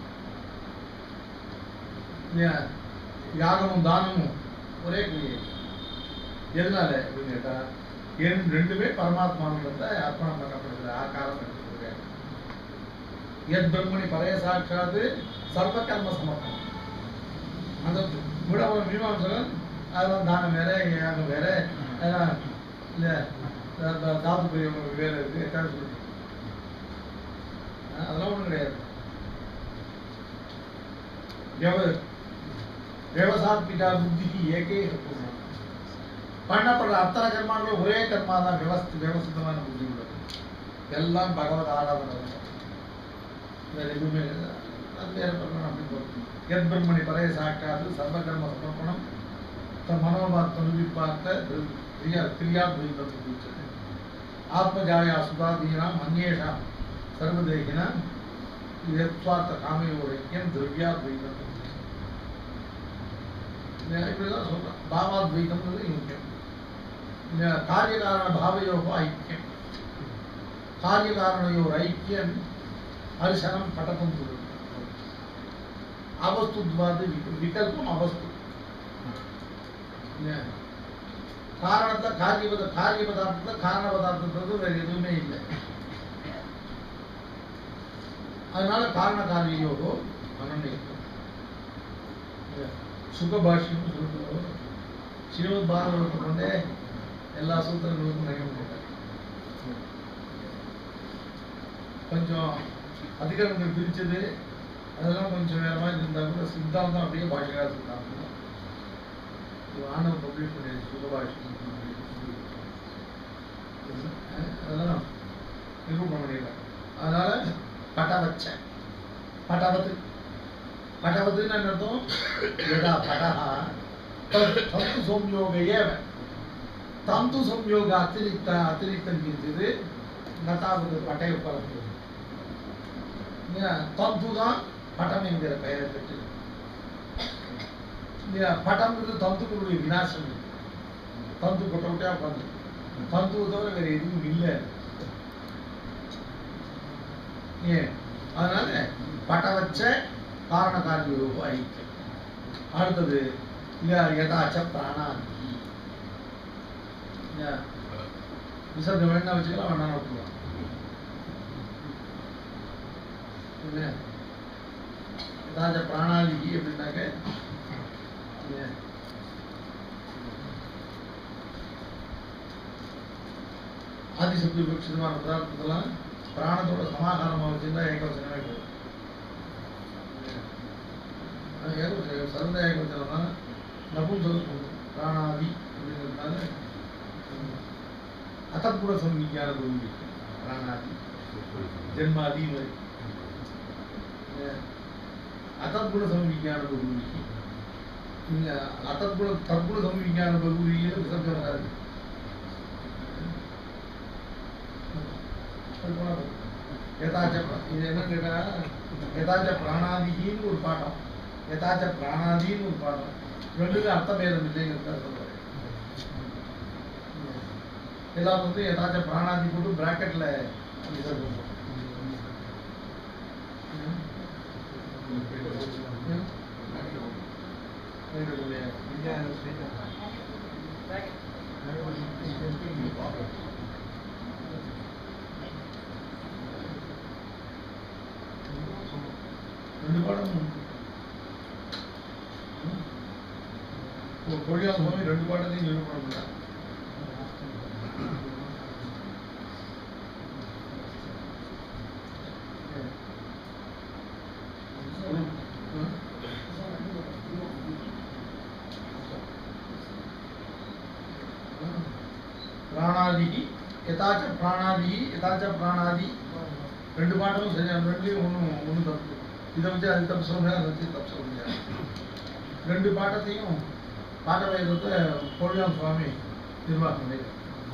இல்லையா யாகமும் தானமும் ஒரே கிரியை எதனால அப்படின்னு கேட்டா என் ரெண்டுமே பரமாத்மாவிலிருந்து அர்ப்பணம் பண்ணப்படுகிற ஆக்காரம் எடுத்துக்கிறது எத் பிரம்மணி பரைய சாட்சாத் சர்வகர்ம சமர்ப்பணம் அந்த விட மீமாசகன் அதெல்லாம் தானம் வேற யாகம் வேற அதெல்லாம் இல்லை தாத்து பெரிய வேற இருக்கு எதாவது சொல்லி அதெல்லாம் ஒன்றும் கிடையாது வியவ விவசாத்மிகா புத்திக்கு ஏகே பூர்ணம் பண்ணப்படுற அத்தனை கர்மாக்களும் ஒரே கர்மா தான் விவஸ்து விவசித்தமான புத்தி உள்ளது எல்லாம் பகவத் ஆராதனை தான். வேற எதுவுமே இல்லை. அது வேற பண்ணணும் அப்படின்னு போட்டு எத் பிரம்மணி பரைய சாக்காது சர்வகர்ம சமர்ப்பணம் தன் மனோபாத் நிரூபிப்பார்த்த கிரியா கிரியாத்வைதம் உச்சது ஆத்மஜாயா சுதாதீனாம் அந்நேஷாம் சர்வதேகினாம் யத்வார்த்த காமயோரைக்கியம் திரவியாத்வைதம் இப்படிதான் சொல்றேன் பாவாத்வைத்தம்ன்றது முக்கியம் இந்த காரியகாரண பாவயோகோ ஐக்கியம் காரியகாரணயோர் ஐக்கியம் ஹரிசனம் படக்கம் சொல்லுது அவஸ்துத்வாது வி- விகல்பம் அவஸ்து இல்லையா? காரணத்தை காரிய பத காரிய பதார்த்தத்தை காரண பதார்த்தன்றது வேற எதுவுமே இல்லை அதனால காரண காரிய யோகம் அனநியம் சுகபாஷ்யம் சொல்லிட்டு ஸ்ரீமத் பாரதத்தை கொண்டே எல்லா சூத்திரங்களுக்கும் நயம் போட்டார் கொஞ்சம் அதிகாரங்கள் பிரிச்சது அதெல்லாம் கொஞ்சம் வேற மாதிரி இருந்தா கூட சித்தாந்தம் அப்படியே பாஷையாக சித்தாந்தம் இது ஆனந்த் பப்ளிஷ் பண்ணியாச்சு சுகபாஷ்யம் அதெல்லாம் நிரூபணம் பண்ணிடலாம் அதனால பட்டவச்ச பட்டவத்து பட்டவத்துன்னு என்ன அர்த்தம் யதா படஹ தத் தந்து சம்யோக ஏவ தந்து சம்யோக அத்திரிக்த அத்திரிக்தம் கிஞ்சிது நதாவது பட்டய பரப்பு தந்து தான் பட்டம் என்கிற பெயரை பெற்று பட்டம்ன்றது தந்துக்களுடைய விநாசம் இது. தந்து கொட்ட கொட்டையா உட்காந்து தந்துவை தவிர வேற எதுவும் இல்லை ஏன் அதனால பட்ட வச்ச காரண காரிய ரூப ஐக்கியம் அடுத்தது ய- யதாச்ச பிராணாதி ய- விசர்க்கம் வேணா வச்சுக்கலாம் வேணா விட்டுக்கலாம் என்ன? யதாச்ச பிராணாதி அப்படின்னாக்க ஏன்? ஆதிசக்தி விபட்சிதமான பதார்த்தத்தெல்லாம் பிராணத்தோட சமாகாரமாக வச்சிருந்தா ஏகவசனமே போதும் அது ஏகவசனம் சர்வத ஏகவசனம்னா நபும்சகம் சொல்லும் பிராணாதி அப்படிங்கிறதுனால அத்தப்புட சம்மிக்கான பூமி பிராணாதி ஜென்மாதி மாதிரி அத்தப்புட சம்மிக்கான பூமி இங்க அத்தப்புட தப்புட சம்மிக்கான பூமியில் விசர்ஜனம் வராது யதாச்ச பிர- இது என்ன கேட்டா யதாச்ச பிராணாதின்னு ஒரு பாடம் யதாச்ச பிராணாதின்னு ஒரு பாடம் ரெண்டுக்கும் அர்த்த பேதம் இல்லைங்கிறத சொல்றாரு எல்லாம் வந்து யதாச்ச பிராணாதி போட்டு பிராக்கெட்ல ரெண்டு பாடம் கொடியா சுவாமி ரெண்டு பாடத்தையும் நிரூபணம் பண்ணார் பிராணாதி யதாச்ச பிராணாதி யதாச்ச பிராணாதி ரெண்டு பாட்டமும் சரியா ரெண்டுலையும் ஒன்றும் ஒன்றும் தப்பு இதை வச்சு அது தப்பு சொல்ல முடியாது அதை வச்சு தப்பு சொல்ல முடியாது ரெண்டு பாட்டத்தையும் பாட்ட வேதத்தை பொழியாம் சுவாமி நிர்வாகம் பண்ணியிருக்கார்.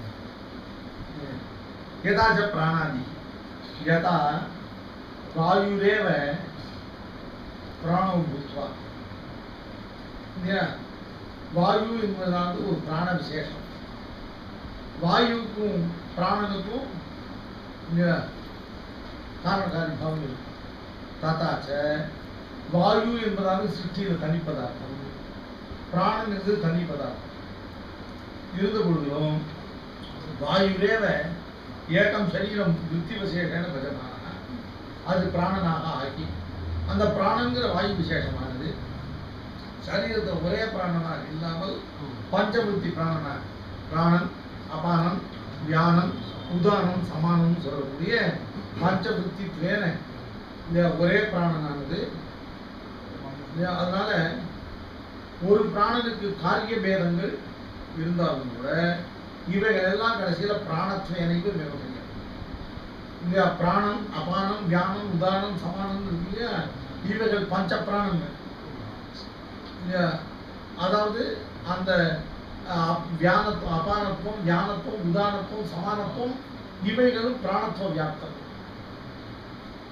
யதாச்ச பிராணாதி யதா வாயுரேவ பிராணம் பூத்வா இல்லையா வாயு என்பதாவது ஒரு பிராண விசேஷம் வாயுவுக்கும் பிராணனுக்கும் இங்க காரணகாரி பாவம் இருக்கு தாத்தாச்ச வாயு என்பதாக சிருஷ்டியில் தனி பதார்த்தம் பிராணன் என்பது தனி பதார்த்தம் இருந்த பொழுதிலும் வாயுரேவ ஏகம் சரீரம் விருத்தி விசேஷன பஜமான அது பிராணனாக ஆக்கி அந்த பிராணங்கிற வாயு விசேஷமானது சரீரத்தை ஒரே பிராணனாக இல்லாமல் பஞ்சவருத்தி பிராணனாக பிராணன் அபானம் வியானம் உதானம் சமானம் சொல்லக்கூடிய பஞ்சவருத்தி துவேன இந்த ஒரே பிராணனானது இல்லையா? அதனால ஒரு பிராணனுக்கு காரிய பேதங்கள் இருந்தாலும் கூட இவைகள் எல்லாம் கடைசியில பிராணத்வேனைக்கு மிகப்பெரிய இல்லையா பிராணம் அபானம் வியானம் உதானம் சமானம் இருக்கு இல்லையா இவைகள் பஞ்ச பிராணங்கள் இல்லையா அதாவது அந்த அஹ், வியானத்துவம் அபானத்துவம் ஞானத்துவம் உதானத்துவம் சமானத்துவம் இவைகளும் பிராணத்துவ வியாப்தம்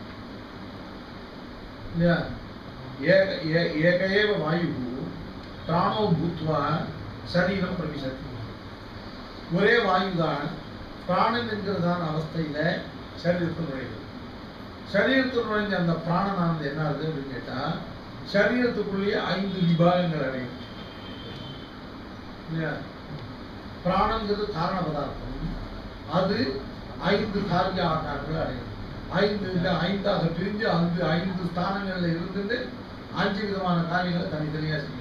இல்லையா ஏக ஏ- ஏக ஏவ வாயு பிராணோ பூத்வா சரீரம் பிரவிசதி ஒரே வாயு தான் பிராணன் என்கிறதான அவஸ்தையில சரீரத்தில் நுழையுது சரீரத்தில் நுழைஞ்ச அந்த பிராணனானது என்ன ஆகுது அப்படின்னு கேட்டா சரீரத்துக்குள்ளேயே ஐந்து விபாகங்கள் அடையும் இல்லையா பிராணங்கிறது காரண பதார்த்தம் அது ஐந்து காரிய ஆகாரங்கள் அடையும் ஐந்து இந்த ஐந்தாக பிரிஞ்சு அந்த ஐந்து ஸ்தானங்கள்ல இருந்துட்டு அஞ்சு விதமான காரியங்களை தனித்தனியா செய்யணும்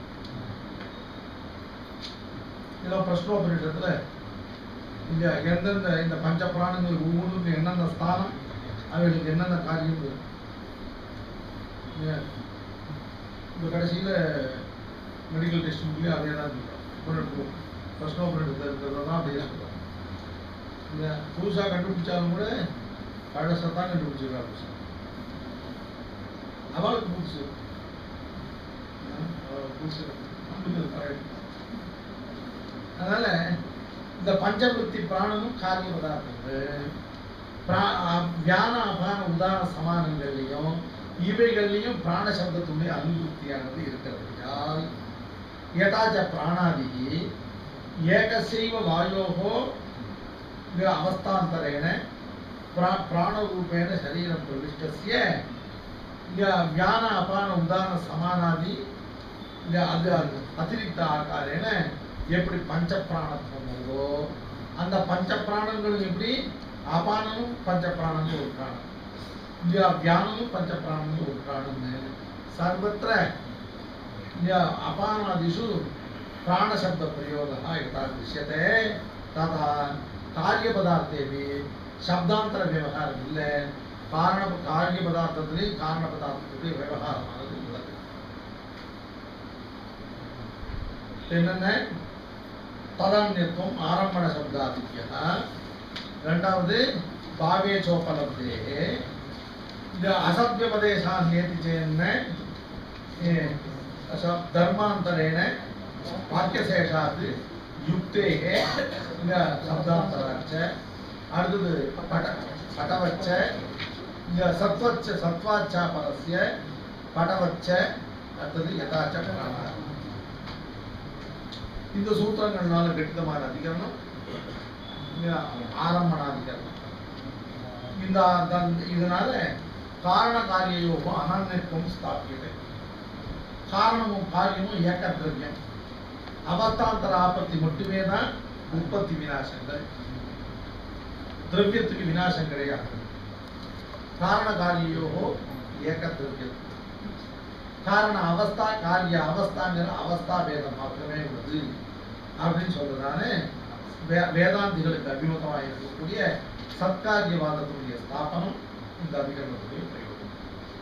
இதெல்லாம் பிரஸ்னோபரிஷத்துல இந்த எந்தெந்த இந்த பஞ்ச பிராணங்கள் ஒவ்வொன்றுக்கும் என்னென்ன ஸ்தானம் அவைகளுக்கு என்னென்ன காரியம் இருக்கு இல்லையா? இப்ப கடைசியில மெடிக்கல் டெஸ்ட் முடியும் அதே தான் சொல்றோம் பிரஸ்னோபரிஷத்துல இருக்கிறத தான் அப்படியே சொல்றோம் இந்த புதுசா கண்டுபிடிச்சாலும் கூட பழசை தான் கண்டுபிடிச்சிருக்காங்க புதுசா அவளுக்கு புதுசு அவளுக்கு புதுசு நம்மளுக்கு அது பழைய அதனால இந்த பஞ்சவருத்தி பிராணமும் காரிய பதார்த்தங்கள் பிரா- அ- வியான அபான உதாரண சமானங்கள்லையும் இவைகள்லையும் பிராண சப்தத்துடைய அனுபூத்தியானது இருக்கிறபடியால் யதாச்ச பிராணாதி ஏகசைவ வாயோகோ இது அவஸ்தாந்தரேன பிரா- பிராணரூபேண சரீரம் பிரவிஷ்டஸ்ய இந்த வியான அபான உதாரண சமானாதி இந்த அது அது அதிரிக்த ஆகாரேன எப்படி பஞ்ச பிராணத்துவம் வருதோ அந்த பஞ்ச பிராணங்களும் எப்படி அபானமும் பஞ்ச பிராணமும் ஒரு பிராணம் இந்த வியானமும் பஞ்ச பிராணமும் ஒரு பிராணம்னு சர்வத்திர இந்த அபானாதிஷு பிராணசப்த பிரயோகः यथा दृश्यते तथा कार्यपदार्थेपि சப்தாந்தர விவகாரம் இல்லை காரண காரிய பதார்த்தத்திலேயும் காரண பதார்த்தத்துடைய விவகாரமானது உள்ளது என்னென்ன ததான்யத்துவம் ஆரம்பண சப்தாதித்யா ரெண்டாவது பாவே சோபலப்தே இந்த அசத்யபதேசான் நேத்தி சேன்ன ஏ, அச- தர்மாந்தரேன வாக்கியசேஷாத் யுக்தே இந்த சப்தாந்தராச்ச அடுத்தது பட படவச்ச இந்த சத்வச்ச சத்வாச்சா பரஸ்ய படவச்ச அடுத்தது யதாச்ச பிராணா இந்த சூத்திரங்கள்னால கட்டிதமான அதிகரணம் இந்த ஆரம்பணாதிகரணம் இந்த அந்த- இதனால காரண காரிய யோகம் அனன்யத்துவம் ஸ்தாபியது காரணமும் காரியமும் ஏக்க திரவியம் அவஸ்தாந்தர ஆபத்தி மட்டுமே தான் உற்பத்தி விநாசங்கள் திரவியத்துக்கு விநாசம் கிடையாது காரண காரியோகோ ஏக்க திரவியம் காரண அவஸ்தா காரிய அவஸ்தாங்கிற அவஸ்தா பேதம் மாத்திரமே உள்ளது அப்படின்னு சொல்றதான வே- வேதாந்திகளுக்கு அபிமுகமாக இருக்கக்கூடிய சத்காரியவாதத்துடைய ஸ்தாபனம் இந்த அதிகரணத்துடைய பிரயோகம்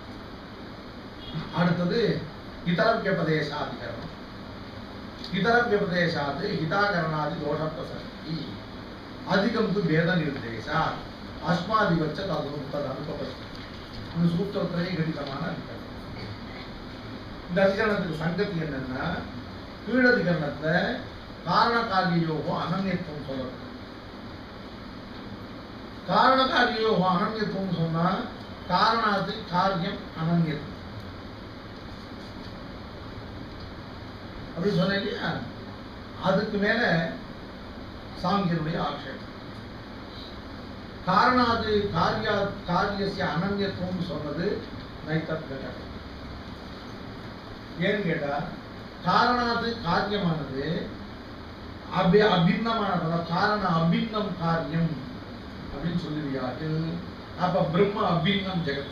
அடுத்தது இதரவியபதேசாதிகரணம் இதரவியபதேசாது ஹிதாகரணாதி தோஷ பிரசக்தி அதிகம் து வேத நிர்தேசா அஸ்மாதிவச்ச தது தது அனுபவம் இந்த சூத்திரத்திலேயே கடிதமான அதிகரணம் இந்த அதிகரணத்துக்கு சங்கத்தி என்னன்னா கீழதிகரணத்துல காரண காரிய யோகம் அனன்யத்துவம் சொல்லணும் காரண காரிய யோகம் அனன்யத்துவம் சொன்னா காரணாது காரியம் அனன்யத்துவம் அப்படி சொன்னேன் இல்லையா அதுக்கு மேல சாங்கியனுடைய ஆட்சேபம் காரணாது காரியா காரியசிய அனன்யத்துவம் சொன்னது நைத்தத்கடம் ஏன்னு கேட்டா காரணாது காரியமானது அபி அபின்னமானது அதாவது காரண அபின்னம் காரியம் அப்படின்னு சொல்லுவியார்கள் அப்ப பிரம்ம அபின்னம் ஜெகத்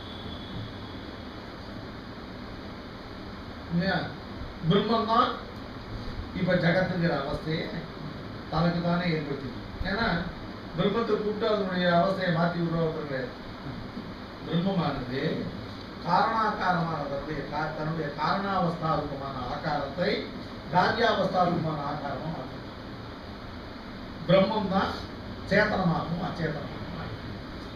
இல்லையா பிரம்மம் தான் இப்ப ஜகத்துங்கிற அவஸ்தையை தனக்கு தானே ஏற்படுத்தி ஏன்னா பிரம்மத்தை கூப்பிட்டு அதனுடைய அவஸ்தையை மாற்றி விடுறவர் கிடையாது பிரம்மமானது காரணாகாரமான தன்னுடைய கா- தன்னுடைய காரணாவஸ்தாரூபமான ஆகாரத்தை காரியாவஸ்தாரூபமான ஆகாரமா மாற்றும் பிரம்மம் தான் சேத்தனமாகவும் அச்சேதனமாகவும் ஆயிடும்.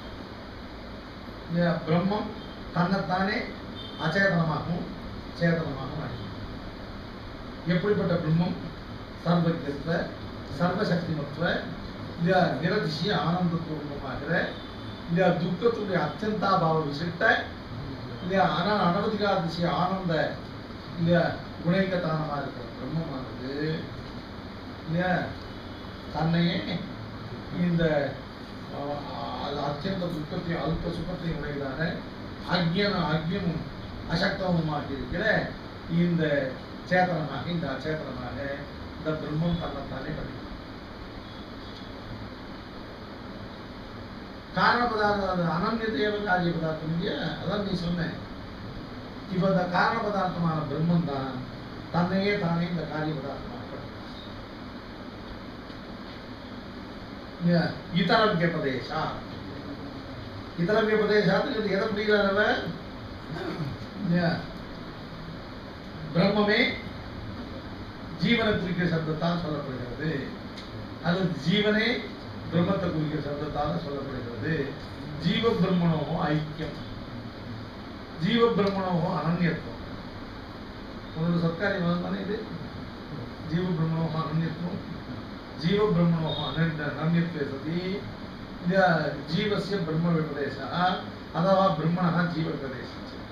இந்த பிரம்மம் தன்னைத்தானே அச்சேதனமாகவும் சேதனமாகவும் ஆயிடும். எப்படிப்பட்ட பிரம்மம் சர்வஜத்துவ சர்வசக்திமத்துவ இந்த நிரதிசிய ஆனந்தபூர்வமாகிற இந்த துக்கத்துடைய அத்தியந்தாபாவ விசிட்ட இந்த அன அனவதிகாதிசிய ஆனந்த இந்த குணைக்கத்தானமா இருக்கிற பிரம்மமானது இல்லையா தன்னையே இந்த அஹ், அது அத்தியந்த துக்கத்தையும் அல்ப சுகத்தையும் உடையதான அக்ஞன அக்ஞமும் அசக்தமுமாக இருக்கிற இந்த சேதனமாக இந்த அச்சேதனமாக இந்த பிரம்மம் தன்னைத்தானே படிக்கும் காரண பதார்த்தம் அது அனன்ய தேவ காரிய பதார்த்தம் இல்லையா அதான் நீ சொன்ன இப்ப இந்த காரண பதார்த்தமான பிரம்மம் தான் தன்னையே தானே இந்த காரிய பதார்த்தமாக படிக்கும் இல்லையா? இதரம் வியபதேசா இதரம் வியபதேசாத்துக்கு எதை புரிகிறாரவ இல்லையா? பிரம்மமே ஜீவனை குறிக்கிற சப்தத்தால் சொல்லப்படுகிறது அல்லது ஜீவனே பிரம்மத்தை குறிக்கிற சப்தத்தால் சொல்லப்படுகிறது ஜீவ பிரம்மணோகம் ஐக்கியம் ஜீவ பிரம்மணோகம் அனன்யத்துவம் உன்னோட சர்க்காரி மதம் தானே இது ஜீவ பிரம்மணோகம் அனன்யத்துவம் ஜீவ பிரம்மணோகம் அனன்ய அனன்யத்துவே சதி இந்த ஜீவசிய பிரம்ம விபதேச அதவா பிரம்மணா ஜீவ விபதேச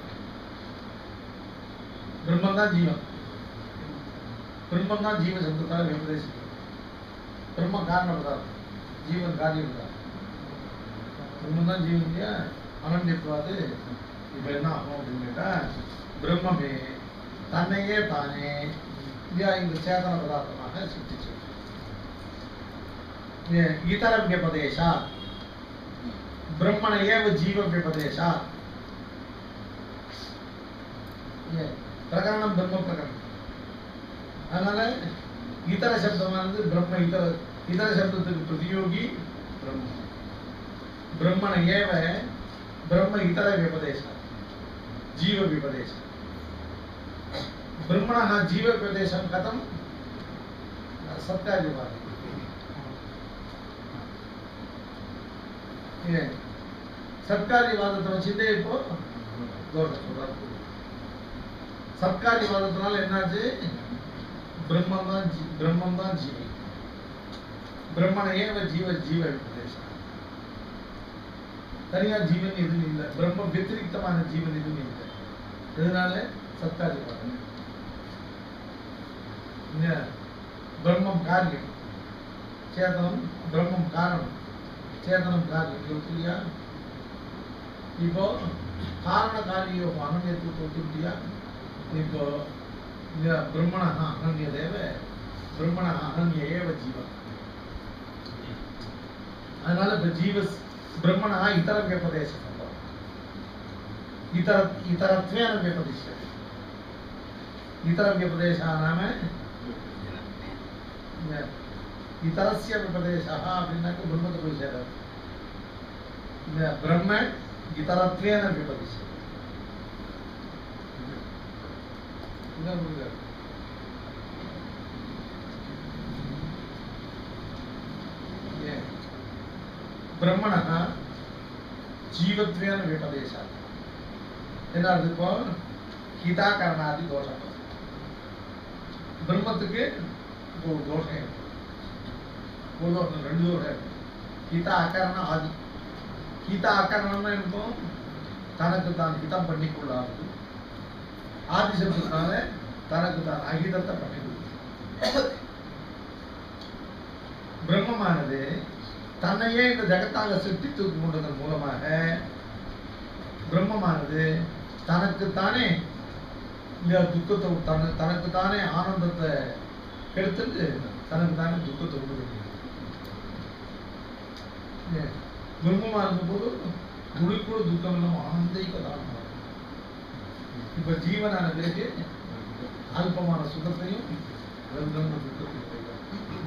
பிரம்மன் தான் ஜீவன் பிரம்மன் தான் ஜீவ சப்தத்தால் விபதேசிக்கும் பிரம்ம காரண பதார்த்தம் ஜீவன் காரிய பதார்த்தம் பிரம்மன் தான் ஜீவன் இல்லையா அனன்யத்துவாது இப்ப என்ன ஆகும் அப்படின்னு கேட்டா பிரம்மமே தன்னையே தானே இல்லையா இந்த சேதன பதார்த்தமாக சிருஷ்டிச்சு இதர வியபதேசா பிரம்மண ஏவ ஜீவ வியபதேசா ஏ, பிரகரணம் பிரம்ம பிரகரணம் அதனால இதர சப்தமானது பிரம்ம இதர இதர சப்தத்துக்கு பிரதியோகி பிரம்ம பிரம்மண ஏவ பிரம்ம இதர விபதேச ஜீவ விபதேச பிரம்மணः जीव प्रदेशं कथं सत्कार्यवादि ஏன் சத்காரியவாதத்தை வச்சுட்டே இப்போ தோஷம் சொல்றாரு சத்காரியவாதத்தினால என்னாச்சு பிரம்மம் தான் ஜீ பிரம்மம் தான் ஜீவி பிரம்மனை ஏவ ஜீவ ஜீவ விபதேசம் தனியா ஜீவன் எதுவும் இல்லை பிரம்ம வெத்திரிக்தமான ஜீவன் எதுவும் இல்லை இதனால சத்காரியவாதம் இல்லையா? பிரம்மம் காரியம் சேதனம் பிரம்மம் காரணம் சேதனம் காரியம் இது இல்லையா இப்போ காரண காரியோ அனன்யத்துவத்தை ஒத்துக்கிட்டியா இப்போ இல்லையா பிரம்மண அனன்ய தேவ பிரம்மண அனன்ய ஏவ ஜீவன் அதனால இப்ப ஜீவ பிரம்மணா இதர வியபதேசம் इतर इतरत्वेन व्यपदिश्यते इतरव्यपदेशः नाम इतरस्य व्यपदेशः அப்படின்னாக்க பிரம்மத்தை போய் சேராது இந்த பிரம்ம இதரத்வேன விபதிஷ்யते இதான் புரியுதா? ஏன்? பிரம்மணः ஜீவத்வேன விபதேசः என்ன அர்த்தம் இப்போ ஹிதாகரணாதி தோஷம் பிரம்மத்துக்கு ஒரு தோஷம் இருக்கு ஒரு தோஷம் ரெண்டு தோஷம் இருக்கு ஹிதா அகரண ஆதி ஹிதா அகரணம்னா இருக்கும் தனக்கு தான் ஹிதம் பண்ணிக்கொள்ளாது ஆதி சப்தத்தினால தனக்கு தான் அகிதத்தை பண்ணிக்கொள்ளும் பிரம்மமானது தன்னையே இந்த ஜகத்தாக சிருஷ்டித்து கொண்டதன் மூலமாக பிரம்மமானது தனக்குத்தானே இந்த துக்கத்தை தன தனக்குத்தானே ஆனந்தத்தை கெடுத்துட்டு தனக்குத்தானே துக்கத்தை உண்டு பண்ணிக்கிறது. ஏன்? பிரம்மமா இருக்கும்போது துளி கூட துக்கம் இல்லாம ஆனந்திக்க தானமாக இப்ப ஜீவனான பிறகு அல்பமான சுகத்தையும் அல்பமான துக்கத்தையும் பெறுகிறார்.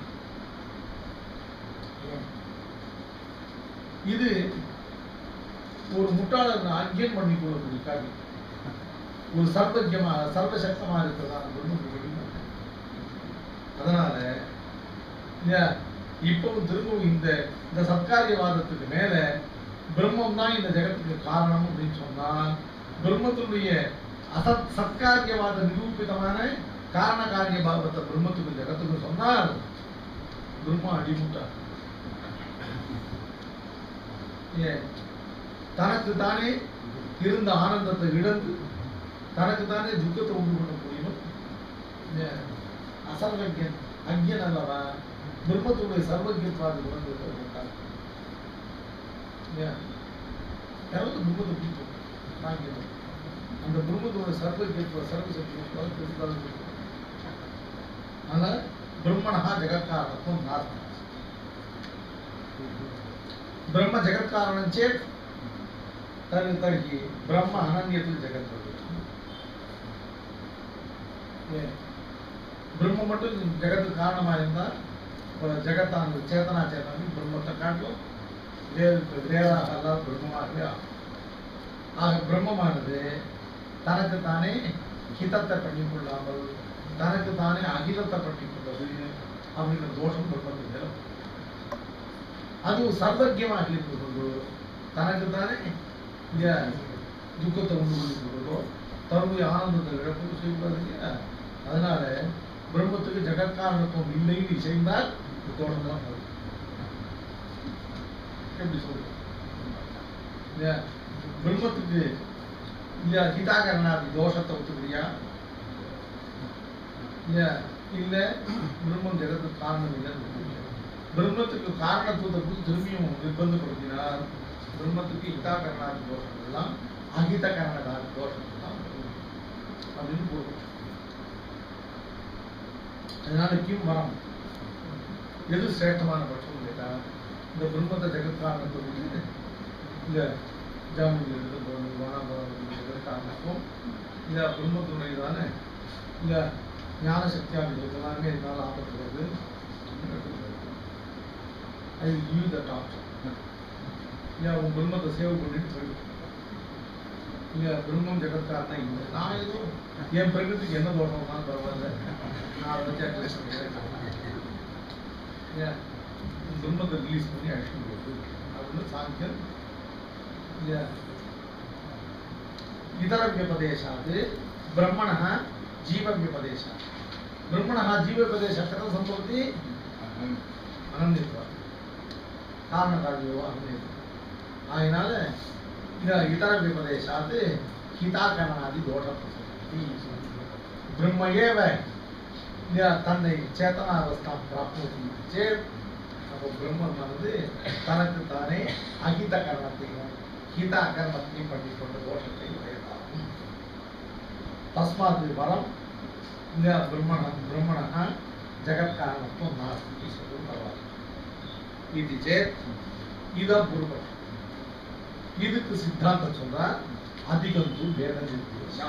ஏன்? இது ஒரு முட்டாளர் அங்கேன் பண்ணி கொள்ளக்கூடிய காரியம் ஒரு சர்வஜமா சர்வசக்தமா இருக்கிறதான பிரம்மத்துக்கு வெளியில. அதனால இல்லையா, இப்பவும் திரும்பவும் இந்த இந்த சத்காரியவாதத்துக்கு மேல பிரம்மம் தான் இந்த ஜெகத்துக்கு காரணம் அப்படின்னு சொன்னா பிரம்மத்தினுடைய அசத் சத்காரியவாத நிரூபிதமான காரண காரிய பாவத்தை பிரம்மத்துக்கு ஜெகத்துக்கு சொன்னால் பிரம்மா அடிமுட்டா ஏன் தனக்கு தானே இருந்த ஆனந்தத்தை இழந்து தனக்கு தானே துக்கத்தை உண்டு பண்ணக்கூடியவன் ஏன்? அசர்வஜன் அக்ஞன் அல்லவா பிரம்மத்துடைய சர்வஜத்வாதி குணங்களை கொண்டார் ஏன்? யாராவது பிரம்மத்தை பிடிக்கும் நாங்கள் அந்த பிரம்மத்தோட சர்வஜத்வ சர்வசக்தி பெருசாக அதனால பிரம்மணா ஜெகத்காரணத்துவம் நாஸ்தி ब्रह्म जगत कारण चेत तर तर्हि ब्रह्म अनन्यतु जगत பிரம்ம மட்டும் ஜெகத்துக்கு காரணமா இருந்தா இப்போ ஜெகத்தானது சேத்தனா சேத்தனம் பிரம்மத்தை காட்டும் வேறு வேறாக அல்லாத பிரம்மமாகவே ஆகும். ஆக பிரம்மமானது தனக்கு தானே ஹிதத்தை பண்ணி கொள்ளாமல் தனக்கு தானே அகிதத்தை பண்ணி கொண்டது அப்படிங்கிற தோஷம் பிரம்மத்துக்கு மேல உண்டு. அது சர்வஜமாக இருந்து கொண்டு தனக்கு தானே இங்க துக்கத்தை உண்டு பண்ணி கொண்டதோ தன்னுடைய ஆனந்தத்தை இழப்பு செய்வது இல்லையா அதனால பிரம்மத்துக்கு ஜெகத்காரணத்துவம் இல்லைன்னு செய்தால் இந்த தோஷம் தான் வரும் எப்படி சொல்றது இல்லையா பிரம்மத்துக்கு இல்லையா ஹிதாகரணாதி தோஷத்தை ஒத்துக்கிறியா இல்லையா இல்ல பிரம்மம் ஜெகத்துக்கு காரணம் இல்லைன்னு ஒத்துக்கிறியா? பிரம்மத்துக்கு காரணத்துவத்தை குறித்து திரும்பியும் நிர்பந்தப்படுத்தினார் பிரம்மத்துக்கு ஹிதாகரணாதி தோஷம் எல்லாம் அகித கரணாதி தோஷம் எல்லாம் வரும். அப்படின்னு போடுவோம் அதனால கிம் வரம் எது சிரேஷ்டமான பட்சம் கேட்டா இந்த பிரம்மத்தை ஜெகத் காரணத்தை விட்டு இந்த ஜாமீன் எடுத்து போகணும் வனாபரம் ஜெகத் காரணத்துவம் இந்த பிரம்மத்துடையதான இந்த ஞான சக்தியாக எல்லாமே இதனால ஆபத்து வருது ஐ யூ தட் ஆப்ஷன் இல்லையா உன் பிரம்மத்தை சேவ் பண்ணிட்டு போயிடும் இல்லையா பிரம்மம் ஜெகத்காரனா இல்லை நான் ஏதோ என் பிரகிருதிக்கு என்ன தோஷம் தான் பரவாயில்ல நான் அதை வச்சு அட்ஜஸ்ட் பண்ணிக்கிறேன் ஏன் பிரம்மத்தை ரிலீஸ் பண்ணி ஆக்ஷன் போகுது அப்படின்னு சாங்கியன் இல்லையா இதர வியபதேசாது பிரம்மணः ஜீவ வியபதேசः ब्रह्मणः जीवोपदेशः कथं सम्भवति அனந்தித்வா காரணகாரியோ அனந்தித்வா ஆகினால இந்த இதர விபதேசாத்து ஹிதாகரணாதி தோஷ பிரசக்தி பிரம்ம ஏவ இந்த தன்னை சேத்தனாவஸ்தாம் பிராப்னோதி சேத் அப்போ பிரம்மமானது தனக்கு தானே அகித கரணத்தையும் ஹித அகரணத்தையும் பண்ணி கொண்ட தோஷத்தை உடையதாகும் தஸ்மாத் வரம் இந்த பிரம்மண பிரம்மணः ஜகத்காரணத்துவம் நாஸ்தி சொல்லும் பரவாயில்ல இது சேத் இதான் பூர்வம் இதுக்கு சித்தாந்தம் சொல்றா அதிகம் தூ வேத நிர்தேசா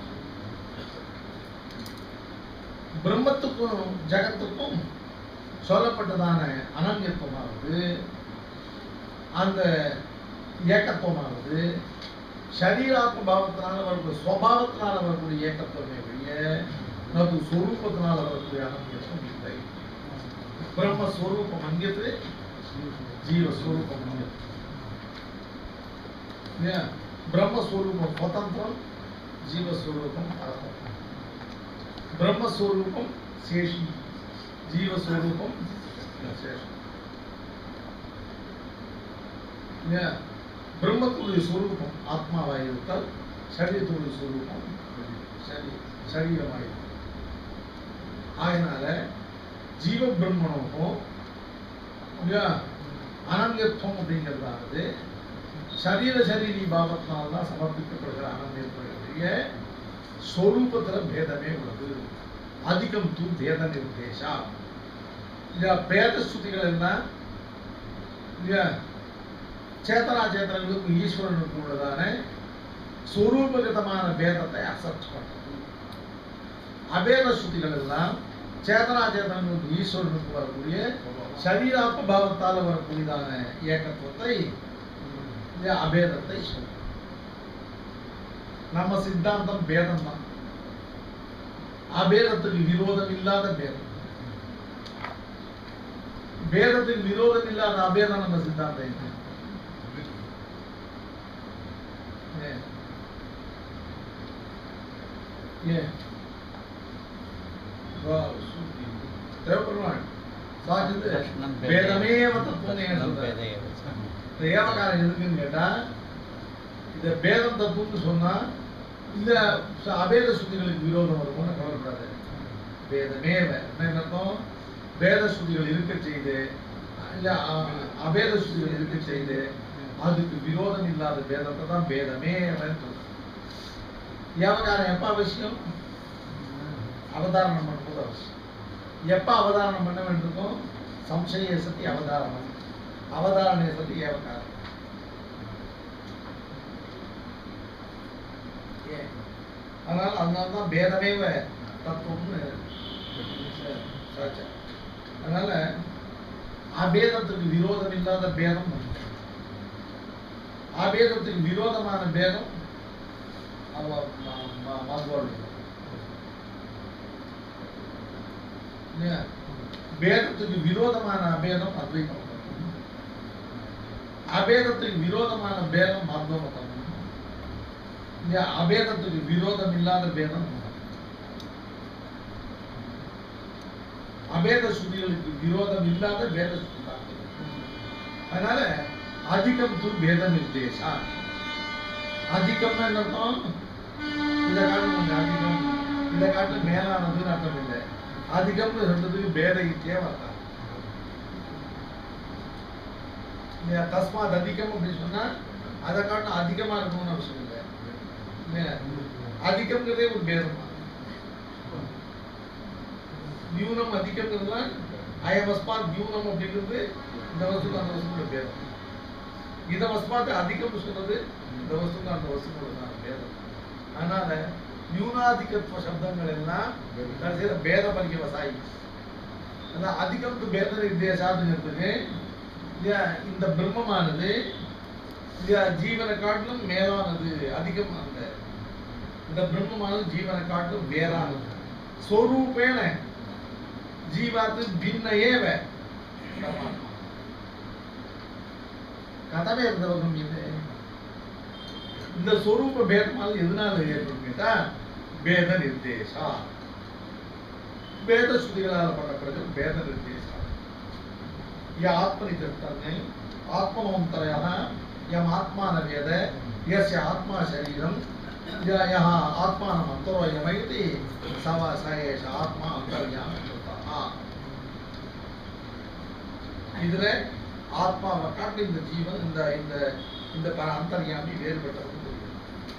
பிரம்மத்துக்கும் ஜகத்துக்கும் சொல்லப்பட்டதான அனன்யத்துவமானது அந்த ஏக்கத்துவமானது சரீராத்ம பாவத்தினால வரக்கூடிய சுவாவத்தினால வரக்கூடிய ஏக்கத்துவமே ஒழிய நமது ஸ்வரூபத்தினால வரக்கூடிய அனன்யத்துவம் இல்லை பிரம்மஸ்வரூபம் அந்நியத்து ஜீவஸ்வரூபம் அந்நியத்து இல்லையா பிரம்மஸ்வரூபம் ஸ்வதந்திரம் ஜீவஸ்வரூபம் பரதந்திரம் பிரம்மஸ்வரூபம் சேஷி ஜீவஸ்வரூபம் சேஷம் இல்லையா பிரம்மத்துடைய ஸ்வரூபம் ஆத்மாவாக இருந்தால் சரீரத்துடைய ஸ்வரூபம் சரி சரீரமாக இருக்கும் ஆகினால ஜீவ பிரம்மணமும் இல்லையா அனந்தியத்துவம் அப்படிங்கிறதானது சரீர சரீரி பாவத்தினால தான் சமர்ப்பிக்கப்படுகிற அனந்தியத்துடைய ஸ்வரூபத்தில் பேதமே உள்ளது அதிகம் தூ பேத நிர்தேசா இல்லையா பேத ஸ்துதிகள் என்ன இல்லையா சேத்தனா சேத்தனங்களுக்கும் ஈஸ்வரனுக்கும் உள்ளதான ஸ்வரூபகதமான பேதத்தை அசப்ட் பண்றது அபேத ஸ்ருதிகள் எல்லாம் சேதனா சேதனங்களுக்கு ஈஸ்வரனுக்கு வரக்கூடிய சரீராத்ம பாவத்தால் வரக்கூடியதான ஏக்கத்துவத்தை இந்த அபேதத்தை சொல்லும் நம்ம சித்தாந்தம் பேதம் தான் அபேதத்துக்கு விரோதம் இல்லாத பேதம் பேதத்துக்கு விரோதம் இல்லாத அபேதம் நம்ம சித்தாந்தம் என்ன ஏன்? ஏன்? வா, சூப்பி. தேவபெருமான் சாட்சிது தர்ஷனம் வேதமேவ தத்துவம் தர்ஷனம் சொல்றாரு. பேதையவ. இந்த ஏவகாரம் எதுக்குன்னு கேட்டா இந்த பேதம் தத்துவம்னு சொன்னா இந்த ச- அபேத சுத்திகளுக்கு விரோதம் வரும்னு கவலைப்படாது வேதமேவ என்ன அர்த்தம் வேத ஸ்ருதிகள் இருக்க செய்து இல்ல அ- அபேத ஸ்ருதிகள் இருக்க செய்து அதுக்கு விரோதம் இல்லாத வேதத்தை தான் வேதமேவன்னு சொல்றோம் வியாபகாரம் எப்ப அவசியம் அவதாரணம் பண்ணும்போது அவசியம் எப்ப அவதாரணம் பண்ண வேண்டியிருக்கும் சம்சய சதி அவதாரணம் அவதாரண சதி ஏவகாரம் ஏன் அதனால அதனால தான் பேதமேவ தத்துவம்னு சாச்சா அதனால அபேதத்துக்கு விரோதம் இல்லாத பேதம் ஒன்று. அபேதத்துக்கு விரோதமான பேதம் அவ ம- ம- மதுவாளுடைய இல்லையா? பேதத்துக்கு விரோதமான அபேதம் அத்வைதம் அபேதத்துக்கு விரோதமான பேதம் அத்வமதம் இல்லையா? அபேதத்துக்கு விரோதம் இல்லாத பேதம் அபேத சுதிகளுக்கு விரோதம் இல்லாத வேத சுதி தான். அதனால அதிகம் து பேத நிர்தேசா அதிகம்னா என்ன அர்த்தம் இதை காட்டு கொஞ்சம் அதிகம் இதை காட்டு மேலானதுன்னு அர்த்தம் இல்லை அதிகம்னு ரெண்டுத்துக்கு பேத இத்தியே வரலாம் இல்லையா தஸ்மாத் அதிகம் அப்படின்னு சொன்னா அதை காட்டும் அதிகமா இருக்கணும்னு அவசியம் இல்லை இல்லையா அதிகம்ங்கிறதே ஒரு பேதம் தான் நியூனம் அதிகம்ங்கிறதுலாம் அயமஸ்மாத் நியூனம் அப்படிங்கிறது இந்த வஸ்துக்கு அந்த வஸ்துக்குள்ள பேதம் இத வஸ்மாத் அதிகம்னு சொல்றது இந்த வஸ்துக்கு அந்த வஸ்துக்குள்ள பேதம் அதனால நியூனாதிகத்துவ சப்தங்கள் எல்லாம் கடைசியில பேத பரிக்க வசாயி அதான் அதிகம் பேத நிர்தேசாதுங்கிறதுக்கு இல்லையா இந்த பிரம்மமானது இல்லையா ஜீவனை காட்டிலும் மேலானது அதிகம் அந்த இந்த பிரம்மமானது ஜீவனை காட்டிலும் வேறானது ಸ್ವರೂಪೇಣ ಜೀವಾತ್ ಭಿನ್ನ ಏವ ಪರಮಾತ್ಮ கதவே இருந்தவர்கள் இது இந்த சொரூப பேதமானது எதனால ஏற்படும் கேட்டா பேத நிர்தேசா பேத ஸ்ருதிகளால் பண்ணப்படுகிறது பேத நிர்தேசா ய ஆத்மனிதத்தன்னை ஆத்மனோந்தரயः யம் ஆத்மான வேத யஸ்ய ஆத்மா சரீரம் ய யः ஆத்மானம் அந்தரோயமயதி சவ ச ஏஷ ஆத்மா அந்தர்யாமி கிருதா இதுல ஆத்மாவை காட்டி இந்த ஜீவன் இந்த இந்த இந்த பர அந்தர்யாமி வேறுபட்டவன் தெரியும்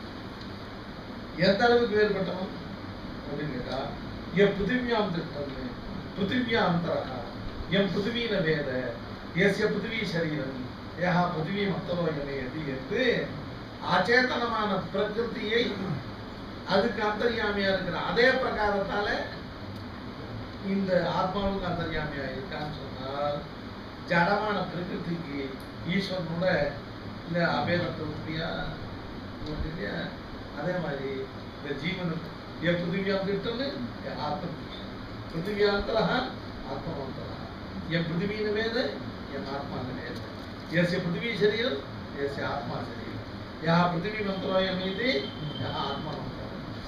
எந்த அளவுக்கு வேறுபட்டவன் அப்படின்னு கேட்டா என் பிருத்திவியாம் திட்டம் பிருத்திவியாந்தரா எம் பிருத்திவீன வேத எஸ்ய பிருத்திவி சரீரம் ஏஹா பிருத்திவி மத்தரோயமேதி என்று அச்சேதனமான பிரகிருதியை அதுக்கு அந்தர்யாமியா இருக்கிற அதே பிரகாரத்தால இந்த ஆத்மாவுக்கு அந்தர்யாமியா இருக்கான்னு சொன்னால் ஜடமான பிரகிருதிக்கு ஈஸ்வரனோட இந்த அபேதத்தை உண்டியா இல்லையா அதே மாதிரி இந்த ஜீவனுக்கு எ பிருத்திவியாம் திட்டம்னு ஆத்ம பிருத்திவியாந்தரः ஆத்மவந்தரः என் பிருத்திவீன வேத என் ஆத்மான வேத எஸ்ய பிருத்திவி சரீரம் எஸ்ய ஆத்மா சரீரம் யா பிருத்திவி மந்திரோயமீதி யா ஆத்மா மந்திரம்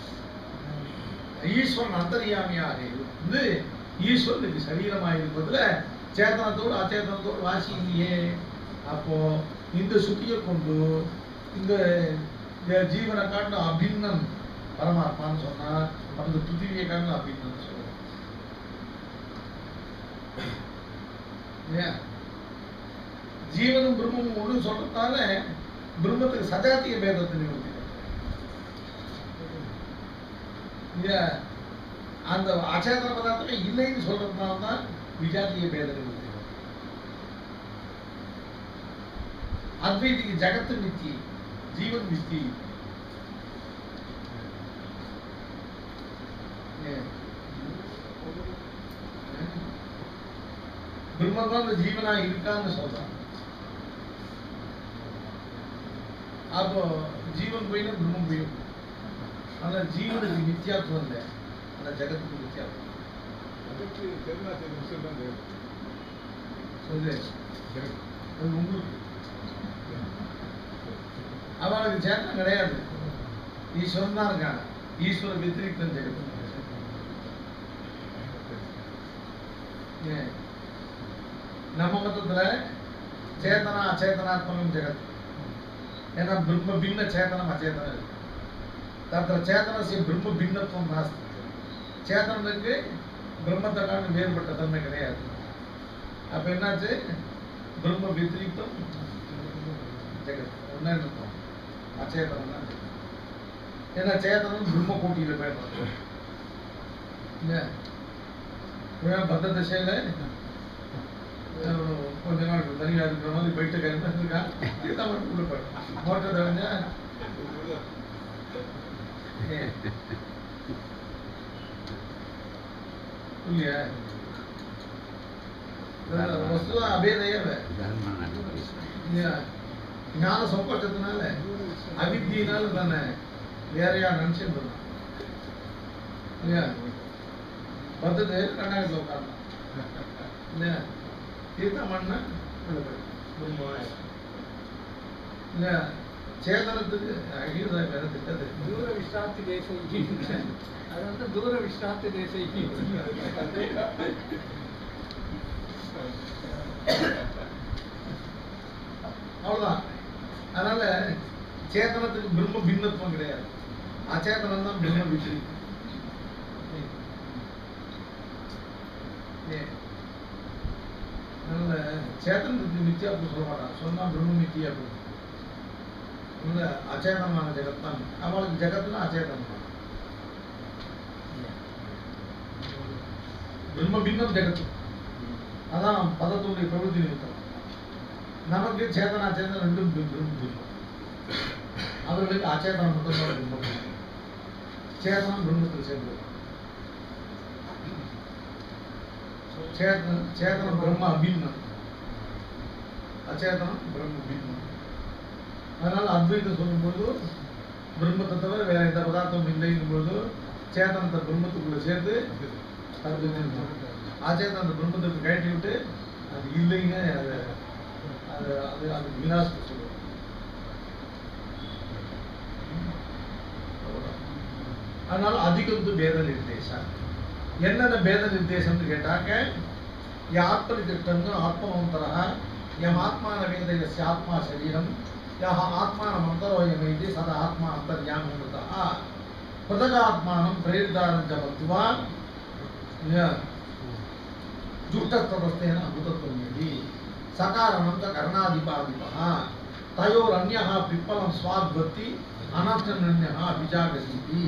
ஈஸ்வரன் அந்தரியாமியாக இருந்து ஈஸ்வரனுக்கு சரீரமாக இருப்பதுல சேதனத்தோடு அச்சேதனத்தோடு வாசி இல்லையே அப்போ இந்த சுத்தியை கொண்டு இந்த இந்த ஜீவனை காட்டின அபின்னம் பரமாத்மான்னு சொன்னா அப்ப இந்த பிருத்திவியை காட்டின அபின்னம் சொல்லுவோம் இல்லையா? ஜீவனும் பிரம்மமும் ஒண்ணு சொல்றதால பிரம்மத்துக்கு சஜாத்திய பேதத்தை நிவர்த்தி பண்றாங்க. இல்லையா அந்த அச்சேதன பதார்த்தமே இல்லைன்னு சொல்றதுனால தான் விஜாத்திய பேத நிவர்த்தி பண்றாங்க. அத்வைதிக்கு ஜகத்து மித்தி ஜீவன் மித்தி ஏன்? பிரம்மன் தான் இந்த ஜீவனா இருக்கான்னு சொல்றான் அப்போ ஜீவன் போயினா பிரம்மம் போயும் ஆனா ஜீவனுக்கு நித்தியாத்துவம் இல்லை ஆனா ஜெகத்துக்கு நித்தியாத்துவம் ಅದಕ್ಕೆ ಜಗನ್ನಾಥ ಮುಸಲ್ಮಾನ್ சொல்லு அது உங்களுக்கு அவனுக்கு சேத்தம் கிடையாது ஈஸ்வரன் தான் இருக்காங்க ஈஸ்வர வித்திரிக்தம் ஜெகத்து ஏன்? நம்ம மதத்துல சேத்தனா அச்சேதனாத்மகம் ஜெகத் ஏன்னா பிரம்ம பின்ன சேத்தனம் அச்சேதனம் இருக்கு தத்திர சேத்தனசிய பிரம்ம பின்னத்துவம் நாஸ்தி சேத்தனம் இருக்கு பிரம்மத்தை காணும் வேறுபட்ட தன்மை கிடையாது அப்ப என்னாச்சு பிரம்ம வித்ரீத்தம் ஜெகத் ஒன்னே இருக்கும் அச்சேதனம் தான் ஜெகத். ஏன்னா சேதனம் பிரம்ம கூட்டியில போயிடுறது இல்லையா இவன் பத்த திசையில அஹ், கொஞ்ச நாள் தனியா இருக்கிற மாதிரி போயிட்டு கருமா இருக்கான் தீர்த்தம் உள்ள போயிடும் மோட்டர் தெரிஞ்சா இல்லையா ವಸ್ತು ಅಭೇದಯವೇ ಜ್ಞಾನ ಸಂಪರ್ಕத்தினால அவித்தியினால தானே வேறையா நினைச்சுட்டு இருந்தான் இல்லையா பத்தது கண்ணாடியில் உட்கார்ந்தான் இல்லையா தீர்த்தம் பண்ண இல்லையா சேதனத்துக்கு அகில வேற திட்டது ದೂರ ವಿಶ್ರಾಂತಿ ದೇಶ ಹೀಗೆ. ಅದಂತ ದೂರ ವಿಶ್ರಾಂತಿ ದೇಶ ಹೀಗೆ. அவ்வளவுதான் அதனால சேதனத்துக்கு பிரம்ம பின்னத்துவம் கிடையாது அச்சேதனம் தான் பிரம்ம விட்டு அதனால சேதனத்துக்கு மித்தியா அப்படின்னு சொல்ல மாட்டான் சொன்னா பிரம்ம மித்தியா அப்படின்னு இந்த அச்சேதனமான ஜெகத் தான் அவளுக்கு ஜெகத்னா அச்சேதனம் தான் பிரம்ம பின்னம் ஜெகத்து அதான் பதத்துடைய பிரவೃತ್ತಿ நிமித்தம் நமக்கு சேதனா சேதனம் ரெண்டும் பின் பின் பின்னம் அவர்களுக்கு அச்சேதனம் மட்டும்தான் பின்பம் சேதனம் பிரம்மத்தில் சேர்ந்தது சேதனம் சேதனம் பிரம்ம அபின்னம் அச்சேதனம் பிரம்ம பின்னம் அதனால அத்வைதம் சொல்லும்போது பிரம்மத்தை தவிர வேற எந்த பதார்த்தமும் இல்லைங்கும் பொழுது சேதனத்தை பிரம்மத்துக்குள்ள சேர்த்து அத்வைதம் அச்சேதனம் அந்த பிரம்மத்துக்கு கழட்டி விட்டு அது இல்லைங்க அது அது அது அது வினாசத்தை சொல்லுவோம் அதனால அதிகந்து பேத நிர்தேசம் என்னென்ன பேத நிர்தேசம்னு கேட்டாக்க யாத்மனி திட்டம்னு ஆத்மவந்தரः யம் ஆத்மான வேத யஸ்ய ஆத்மா சரீரம் யः ஆத்மானம் அந்தரோயமைதி சத ஆத்மா அந்தர்யாமிருதः பதகாத்மானம் பிரேரிதாரம் ச மத்வா जुष्टस्तवस्थेन अमृतत्वं यदि सकारणं च कर्णाधिपाधिपः तयोरन्यः पिप्पलं स्वाद्वत्ति अनर्थनन्यः अभिजागसीति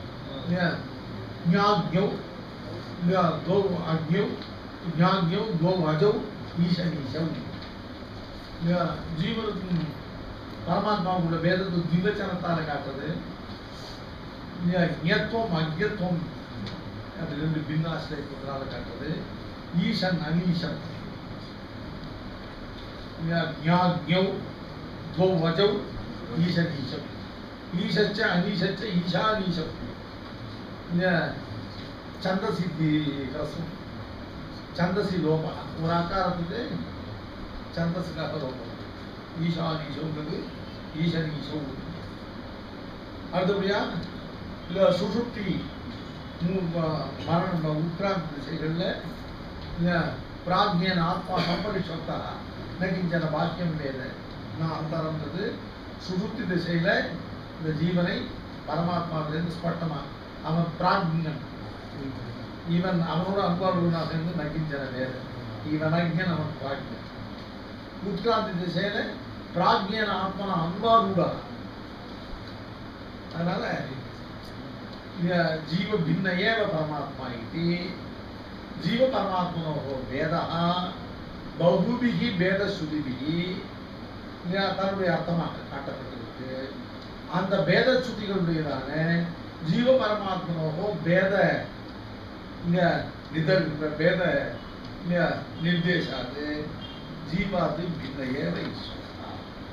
ज्ञाज्ञौ द्वौ अज्ञौ ज्ञाज्ञौ द्वौ अजौ ஈசனீசம் ஜீவனுக்கும் பரமாத்மாவுக்கும் உள்ள வேதத்தை திவச்சனத்தால காட்டுறது ஞத்துவம் அஜ்யத்துவம் அது ரெண்டு பின்னாசிரியத்தினால காட்டுறது ஈசன் அனீசன் ஞாக்ஞௌ துவௌ வஜௌ ஈசன் ஈசம் ஈசச்ச அனீசச்ச ஈசானீசம் இந்த சந்தசித்தி ரசம் சந்தசி லோபம் ஒரு அக்காரத்துக்கு சந்தஸுக்காக லோபம் ஈசானீசங்கிறது ஈசனீசம் அடுத்தபடியா இல்லை சுசுப்தி மு- ம- மரணம் உட்கிராந்தி திசைகளில் பிராக்ஞன் ஆத்மா சம்பரிஷத்தா நகிஞ்சன பாக்கியம் வேத நான் அந்தரன்றது சுசுப்தி திசையில் இந்த ஜீவனை பரமாத்மாவிலிருந்து ஸ்பட்டமா அவன் பிராக்ஞன் இவன் அவனோட அன்பாளுவனாக இருந்து நகிஞ்சன வேத இவன் அஜ்ஞன் அவன் பிராக்ஞன் உட்கிராந்தி திசையில பிராக்ஞன் ஆத்மன அன்பாரூடா அதனால जीव भिन्न एव परमात्मा इति जीव परमात्मनोः भेदः बहुभिः भेदश्रुतिभिः தன்னுடைய அர்த்தமாக காட்டப்பட்டிருக்கு அந்த பேத சுத்திகளுடையதான ஜீவ பரமாத்மனோகோ பேத இங்க நிதர் பேத இங்க நிர்தேசாது ஜீவாது பின்ன ஏவ ஈஸ்வரா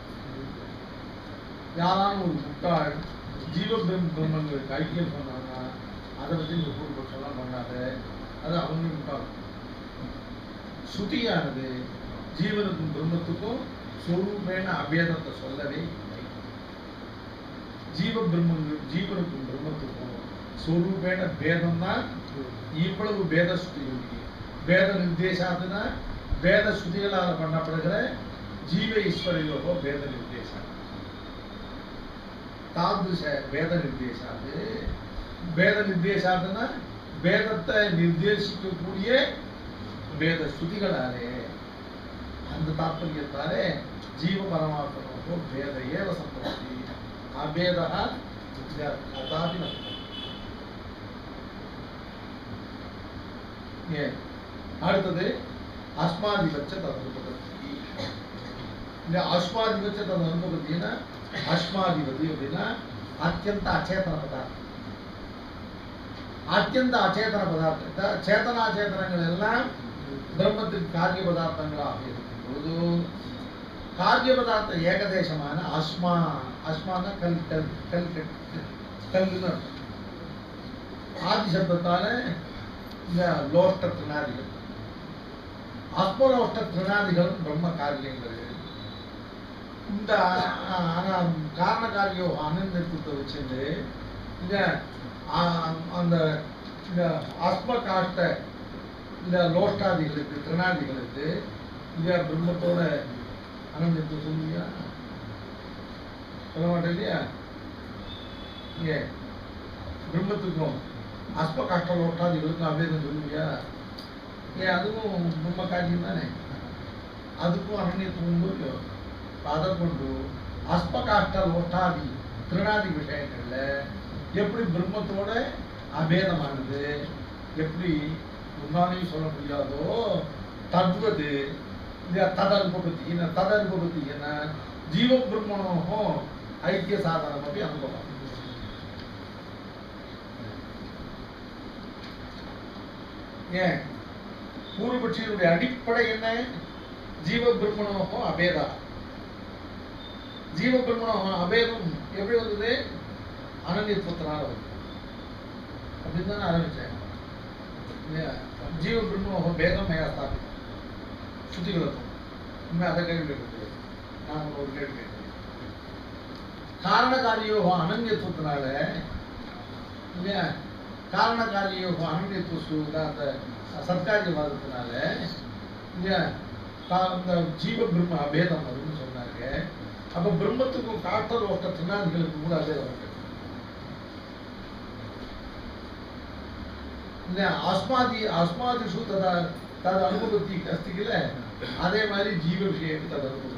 யாரான ஒரு முட்டாள் ஜீவ பிரம் பிரம்மங்களுக்கு ஐக்கியம் சொன்னாங்க அதை பற்றி இந்த பூர்வபட்சம்லாம் பண்ணாத அது அவங்க முட்டாள் ஸ்ருதியானது ஜீவனுக்கும் பிரம்மத்துக்கும் சொரூபேன அபேதத்தை சொல்லவே இல்லை ஜீவ பிரம்மங்கள் ஜீவனுக்கும் பிரம்மத்துக்கும் சொரூபேன பேதம் தான் இவ்வளவு பேத ஸ்ருதிகள் பேத நிர்தேசாதுன்னா பேத ஸ்ருதிகளால் பண்ணப்படுகிற ஜீவ ஈஸ்வரையோகோ பேத நிர்தேசம் तादृश भेद निर्देशात् भेद निर्देशात् न வேதத்தை நிர்தேசிக்கக்கூடிய வேத ஸ்ருதிகளாலே அந்த தாற்பயத்தாலே ஜீவ பரமாத்மனோ வேத ஏவ சம்பவதி அபேதா கதாபி நஸ்தி ஏன் அடுத்தது அஸ்மாதிபட்ச ததனுபகத்தி இந்த அஸ்மாதிபட்ச ததனுபகத்தின்னா அஸ்மாதிபதி அப்படின்னா அத்தியந்த அச்சேதன பதார்த்தம் அத்தியந்த அச்சேதன பதார்த்தத்தை சேதனாச்சேதனங்கள் எல்லாம் பிரம்மத்தின் காரிய பதார்த்தங்களாக இருக்கும் பொழுது காரிய பதார்த்த ஏகதேசமான அஸ்மா அஸ்மான கல் கல் கல் கல்லுன்னு அர்த்தம். ஆதி சப்தத்தால இந்த லோஷ்ட திருநாதிகள் அஸ்மலோஷ்ட திருநாதிகள் பிரம்ம காரியங்கள் இந்த அ- அ- காரண காரியோ அனந்தத்தை வச்சுட்டு இந்த அ- அந்த இந்த அஸ்ம காஷ்ட இந்த லோஷ்டாதிகளுக்கு திருநாதிகளுக்கு இந்த பிரம்மத்தோட அனந்தத்தை சொல்லுவியா சொல்ல மாட்டேன் இல்லையா ஏன் பிரம்மத்துக்கும் அஸ்ம காஷ்ட லோஷ்டாதிகளுக்கும் அபேதம் சொல்லுவியா ஏன் அதுவும் பிரம்ம காரியம் தானே அதுக்கும் அனன்யத்துவம் உண்டு இல்லையோ அப்ப அதை கொண்டு அஸ்மகாஷ்ட லோஷ்டாதி திருநாதி விஷயங்கள்ல எப்படி பிரம்மத்தோட அபேதமானது எப்படி முன்னாலேயும் சொல்ல முடியாதோ தத்வது இந்த ததனுபவத்தி என்ன ததனுபவத்தி என்ன ஜீவ பிரம்மணோ ஐக்கிய சாதனம் அப்படி அனுபவம் ஏன் பூர்வபட்சியினுடைய அடிப்படை என்ன ஜீவ பிரம்மணோ அபேதா ஜீவ பிரம்மணோ அபேதம் எப்படி வந்தது அனநியத்துவத்தினால வந்தது அப்படின்னு தானே ஆரம்பிச்சேன் இல்லையா? ஜீவ பிரம்மணோ பேதம் மேயா ஸ்தாபிதம் ஸ்ருதிகளத்தும் உண்மை அதை கேள்வி கேட்கறது நான் உங்களை ஒரு கேள்வி கேட்கிறேன் காரண காரியோகம் அனன்யத்துவத்தினால இல்லையா காரண காரியோகம் அனன்யத்துவ அந்த சத்காரியவாதத்தினால இல்லையா கா- இந்த ஜீவ பிரம்ம அபேதம் வரும்னு சொன்னாங்க அப்ப பிரம்மத்துக்கும் காட்டல் ஓட்ட திருநாதிகளுக்கும் கூட அபேதம் இருக்கு இல்ல அஸ்மாதி அஸ்மாதிஷு ததா தது அனுபவத்தி அஸ்தி கில அதே மாதிரி ஜீவ விஷயம் தது அனுபவத்தி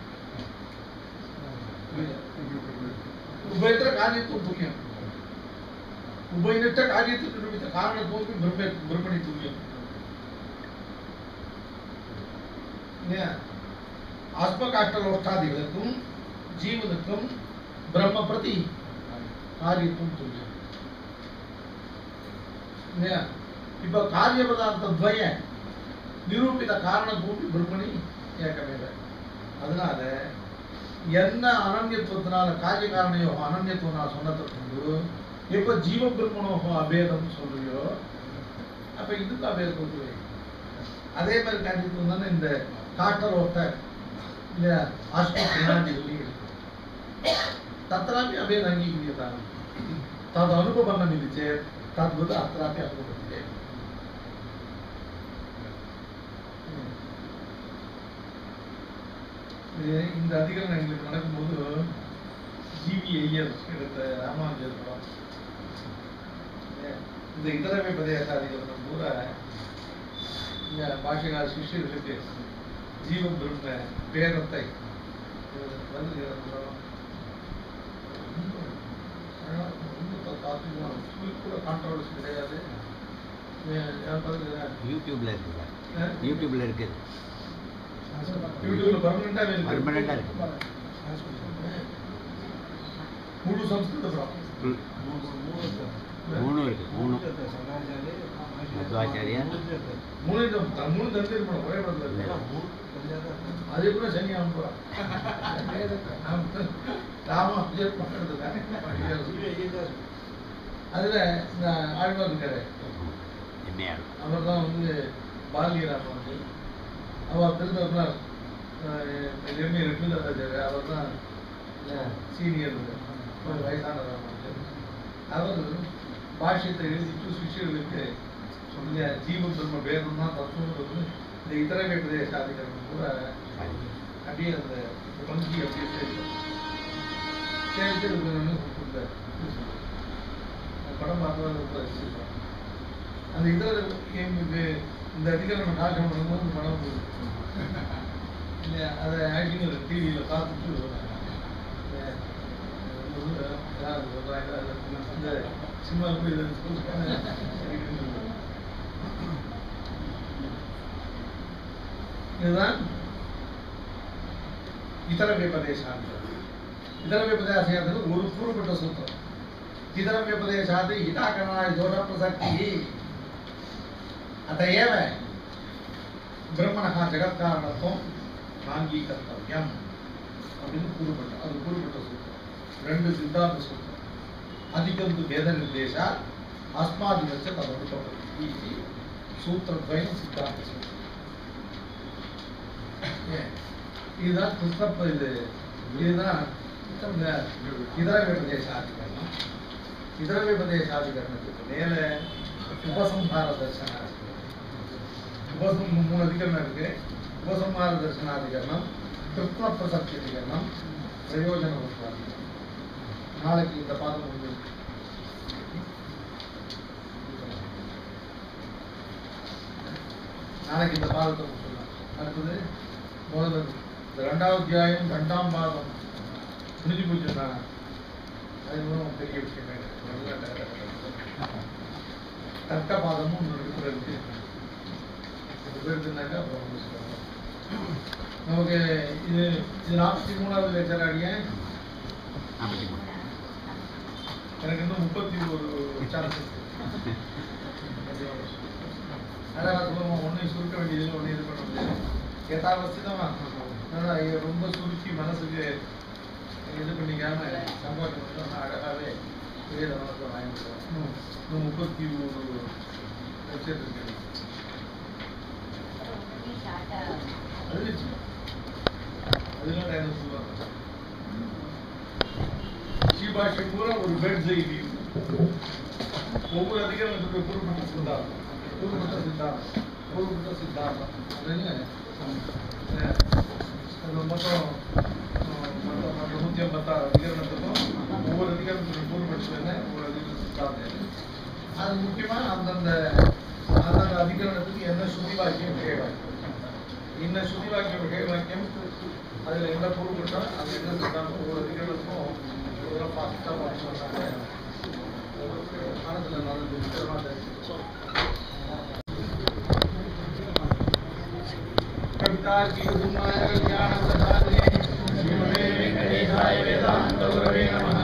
உபயத்திர காரியத்துவம் துல்லியம் உபயனிட்ட காரியத்துக்கு நிமித்த காரணத்துவம் பிரம்ம பிரம்மணி துல்லியம் இல்லையா ஆத்மகாஷ்டலோஷ்டாதிகளுக்கும் ஜீவனுக்கும் பிரம்ம பிரதி காரியத்துவம் துல்லியம் இல்லையா இப்ப காரிய பதார்த்த துவய நிரூபித காரண பூமி பிரம்மணி ஏகமேவ அதனால என்ன அனன்யத்துவத்தினால காரிய காரண யோகம் அனன்யத்துவம் நான் சொன்னதை கொண்டு எப்ப ஜீவ பிரம்மணோகம் அபேதம் சொல்றியோ அப்ப இதுக்கு அபேதம் சொல்லுவேன் அதே மாதிரி காரியத்துவம் தானே இந்த காட்டல் ஓட்ட இல்ல ஆஸ்பத்திரி तत्रापि अभेद अङ्गीक्रियता तद् अनुपपन्नमिति चेत् तद्वत् अत्रापि अनुपपद्यते இது இந்த அதிகாரம் எங்களுக்கு நடக்கும்போது ஜிவி ஐயர் எடுத்த ராமானுஜர் படம் இந்த இதரமே பிரதேசாதிகாரம் பூரா இந்த பாஷகார சிஷ்யர்களுக்கு ஜீவ பிரம்ம பேதத்தை வந்து கூட கான்ட்ரவர்சி கிடையாது யார் பாருங்க யூடியூப்ல இருக்கு சார் ஆ? யூடியூப்ல இருக்குது யூடியூப்ல பர்மனண்டாவே இருக்கு பர்மனண்டா இருக்கு முழு சம்ஸ்கிருத படம் ம். மூணு இருக்கு மூணு மத்வாச்சாரியா மூணு இந்த- மூணு தந்திரி படம் ஒரே படத்துல இருக்கு அது கூட சனி அனுப்புறான் ராமா விஜய் பண்றது அதுல இந்த ஆழ்வார் இருக்காரு என்னையாள் அவர் தான் வந்து பாலியராமன் வந்து அவர் திருத்தவர்னார் எம்ஏ ரெகுலராஜர் அவர் தான் சீனியர் ஒரு வயசானவர் வந்து அவர் பாஷ்யத்தை எழுதிட்டு சிஷ்யர்களுக்கு சொல்லிய ஜீவ பிரம்ம பேதம் தான் தத்துவம் வந்து இந்த இதர பிரதேசாதிகாரம் கூட அப்படியே அந்த பங்கி அப்படியே சேர்த்து சேர்த்து கொடுத்தாரு படம் பார்த்தா ரொம்ப ரசிச்சிருப்பாங்க அந்த இதில் எங்களுக்கு இந்த அதிகாரம் காட்டம் பண்ணும்போது மனம் போகுது இல்லை அதை ஆக்டிங் டிவியில் பார்த்துட்டு அஹ், ஒரு ஏதாவது சொல்றாங்க, அது இந்த சினிமாவுக்கு போய் இதை சொல்றாங்க. இதுதான் இதர விபதேசாந்தம் இதர விபதேசாந்தம் ஒரு கூறுபட்ட சூத்திரம் இதர விபதேசாது இதாகரணாய தோஷ பிரசக்தி அத ஏவ பிரம்மணः ஜெகத்காரணத்துவம் நாங்கீகர்த்தவியம் அப்படின்னு கூறுபட்ட அது கூறுபட்ட சூத்திரம் ரெண்டு சித்தாந்த சூத்திரம் அதிகந்து வேத நிர்தேசா அஸ்மாதிகச்ச ததனுபவதி இது சூத்திரத்வயம் சித்தாந்த சூத்திரம் ஏன்? இதுதான் கிருஷ்ணப்ப இது இதுதான் இந்த இதர விபதேசாதிகரணம் இதர விபதேசாதிகரணத்துக்கு மேல உபசம்ஹார தர்சனம் இருக்கு. உபசம் மூணு அதிகரணம் இருக்கு உபசம்ஹார தர்சனாதிகரணம் கிருஷ்ண பிரசக்தி அதிகரணம் பிரயோஜன அதிகரணம் நாளைக்கு இந்த பாதம் முடிஞ்சு நாளைக்கு இந்த பாதத்தை முடிச்சிடலாம் அடுத்தது முதல்ல இந்த ரெண்டாவது அத்தியாயம் ரெண்டாம் பாதம் முடிஞ்சு போச்சுருந்தாங்க அது ஒன்றும் பெரிய விஷயமே இல்லை. தர்க்க பாதமும் ஒன்று இருக்கிற இருக்கு இது இருக்குனாக்கா அப்புறம் முடிச்சுக்கலாம் நமக்கு இது இது நாற்பத்தி மூணாவது லெக்சர் அடிய நாற்பத்தி மூணு எனக்கு இன்னும் முப்பத்தி ஒரு சான்ஸ் இருக்கு அழகா சொல்லுவோம் ஒன்றையும் சுருக்க வேண்டியதில்லை ஒன்றையும் இது பண்ண முடியாது யதாவசிதமா அதான் இது ரொம்ப சுருக்கி மனசுக்கு இது பண்ணிக்காம சம்பாஷம் பண்ணி அழகாவே வேத மனசை வாங்கிடுவோம் இன்னும் இன்னும் முப்பத்தி ஒரு லட்சம் இருக்கு அது வச்சு அதெல்லாம் டைம் சொல்லுவாங்க ஸ்ரீபாஷை பூரா ஒரு பெட் செய்தி ஒவ்வொரு அதிகாரத்துக்கு குறிப்பிட்ட சித்தாந்தம் குறிப்பிட்ட சித்தாந்தம் குறிப்பிட்ட சித்தாந்தம் அப்படின்னு அஹ், அது மொத்தம் அஹ், மொத்தம் மற்ற நூற்றி ஐம்பத்தாறு அதிகாரத்துக்கும் ஒவ்வொரு அதிகாரத்துக்கும் குறிப்பிட்டது என்ன ஒவ்வொரு அதிகார சித்தாந்தம் என்ன. அது முக்கியமா அந்தந்த அந்தந்த அதிகரணத்துக்கு என்ன சுதி வாக்கியம் விஷய வாக்கியம் இன்ன சுதி வாக்கியம் விஷய வாக்கியம் அதுல என்ன பொருள் அது என்ன சித்தாந்தம் ஒவ்வொரு அதிகாரத்துக்கும் இதெல்லாம் பார்த்துட்டா பார்த்து சொன்னாங்க மனசுல நல்லது விசித்திரமா தெரிஞ்சுக்கும். கவிதார்க்கிக சிம்மாய கல்யாண பிரதானே ஸ்ரீமதே வெங்கடேசாய வேதாந்த குரவே நமः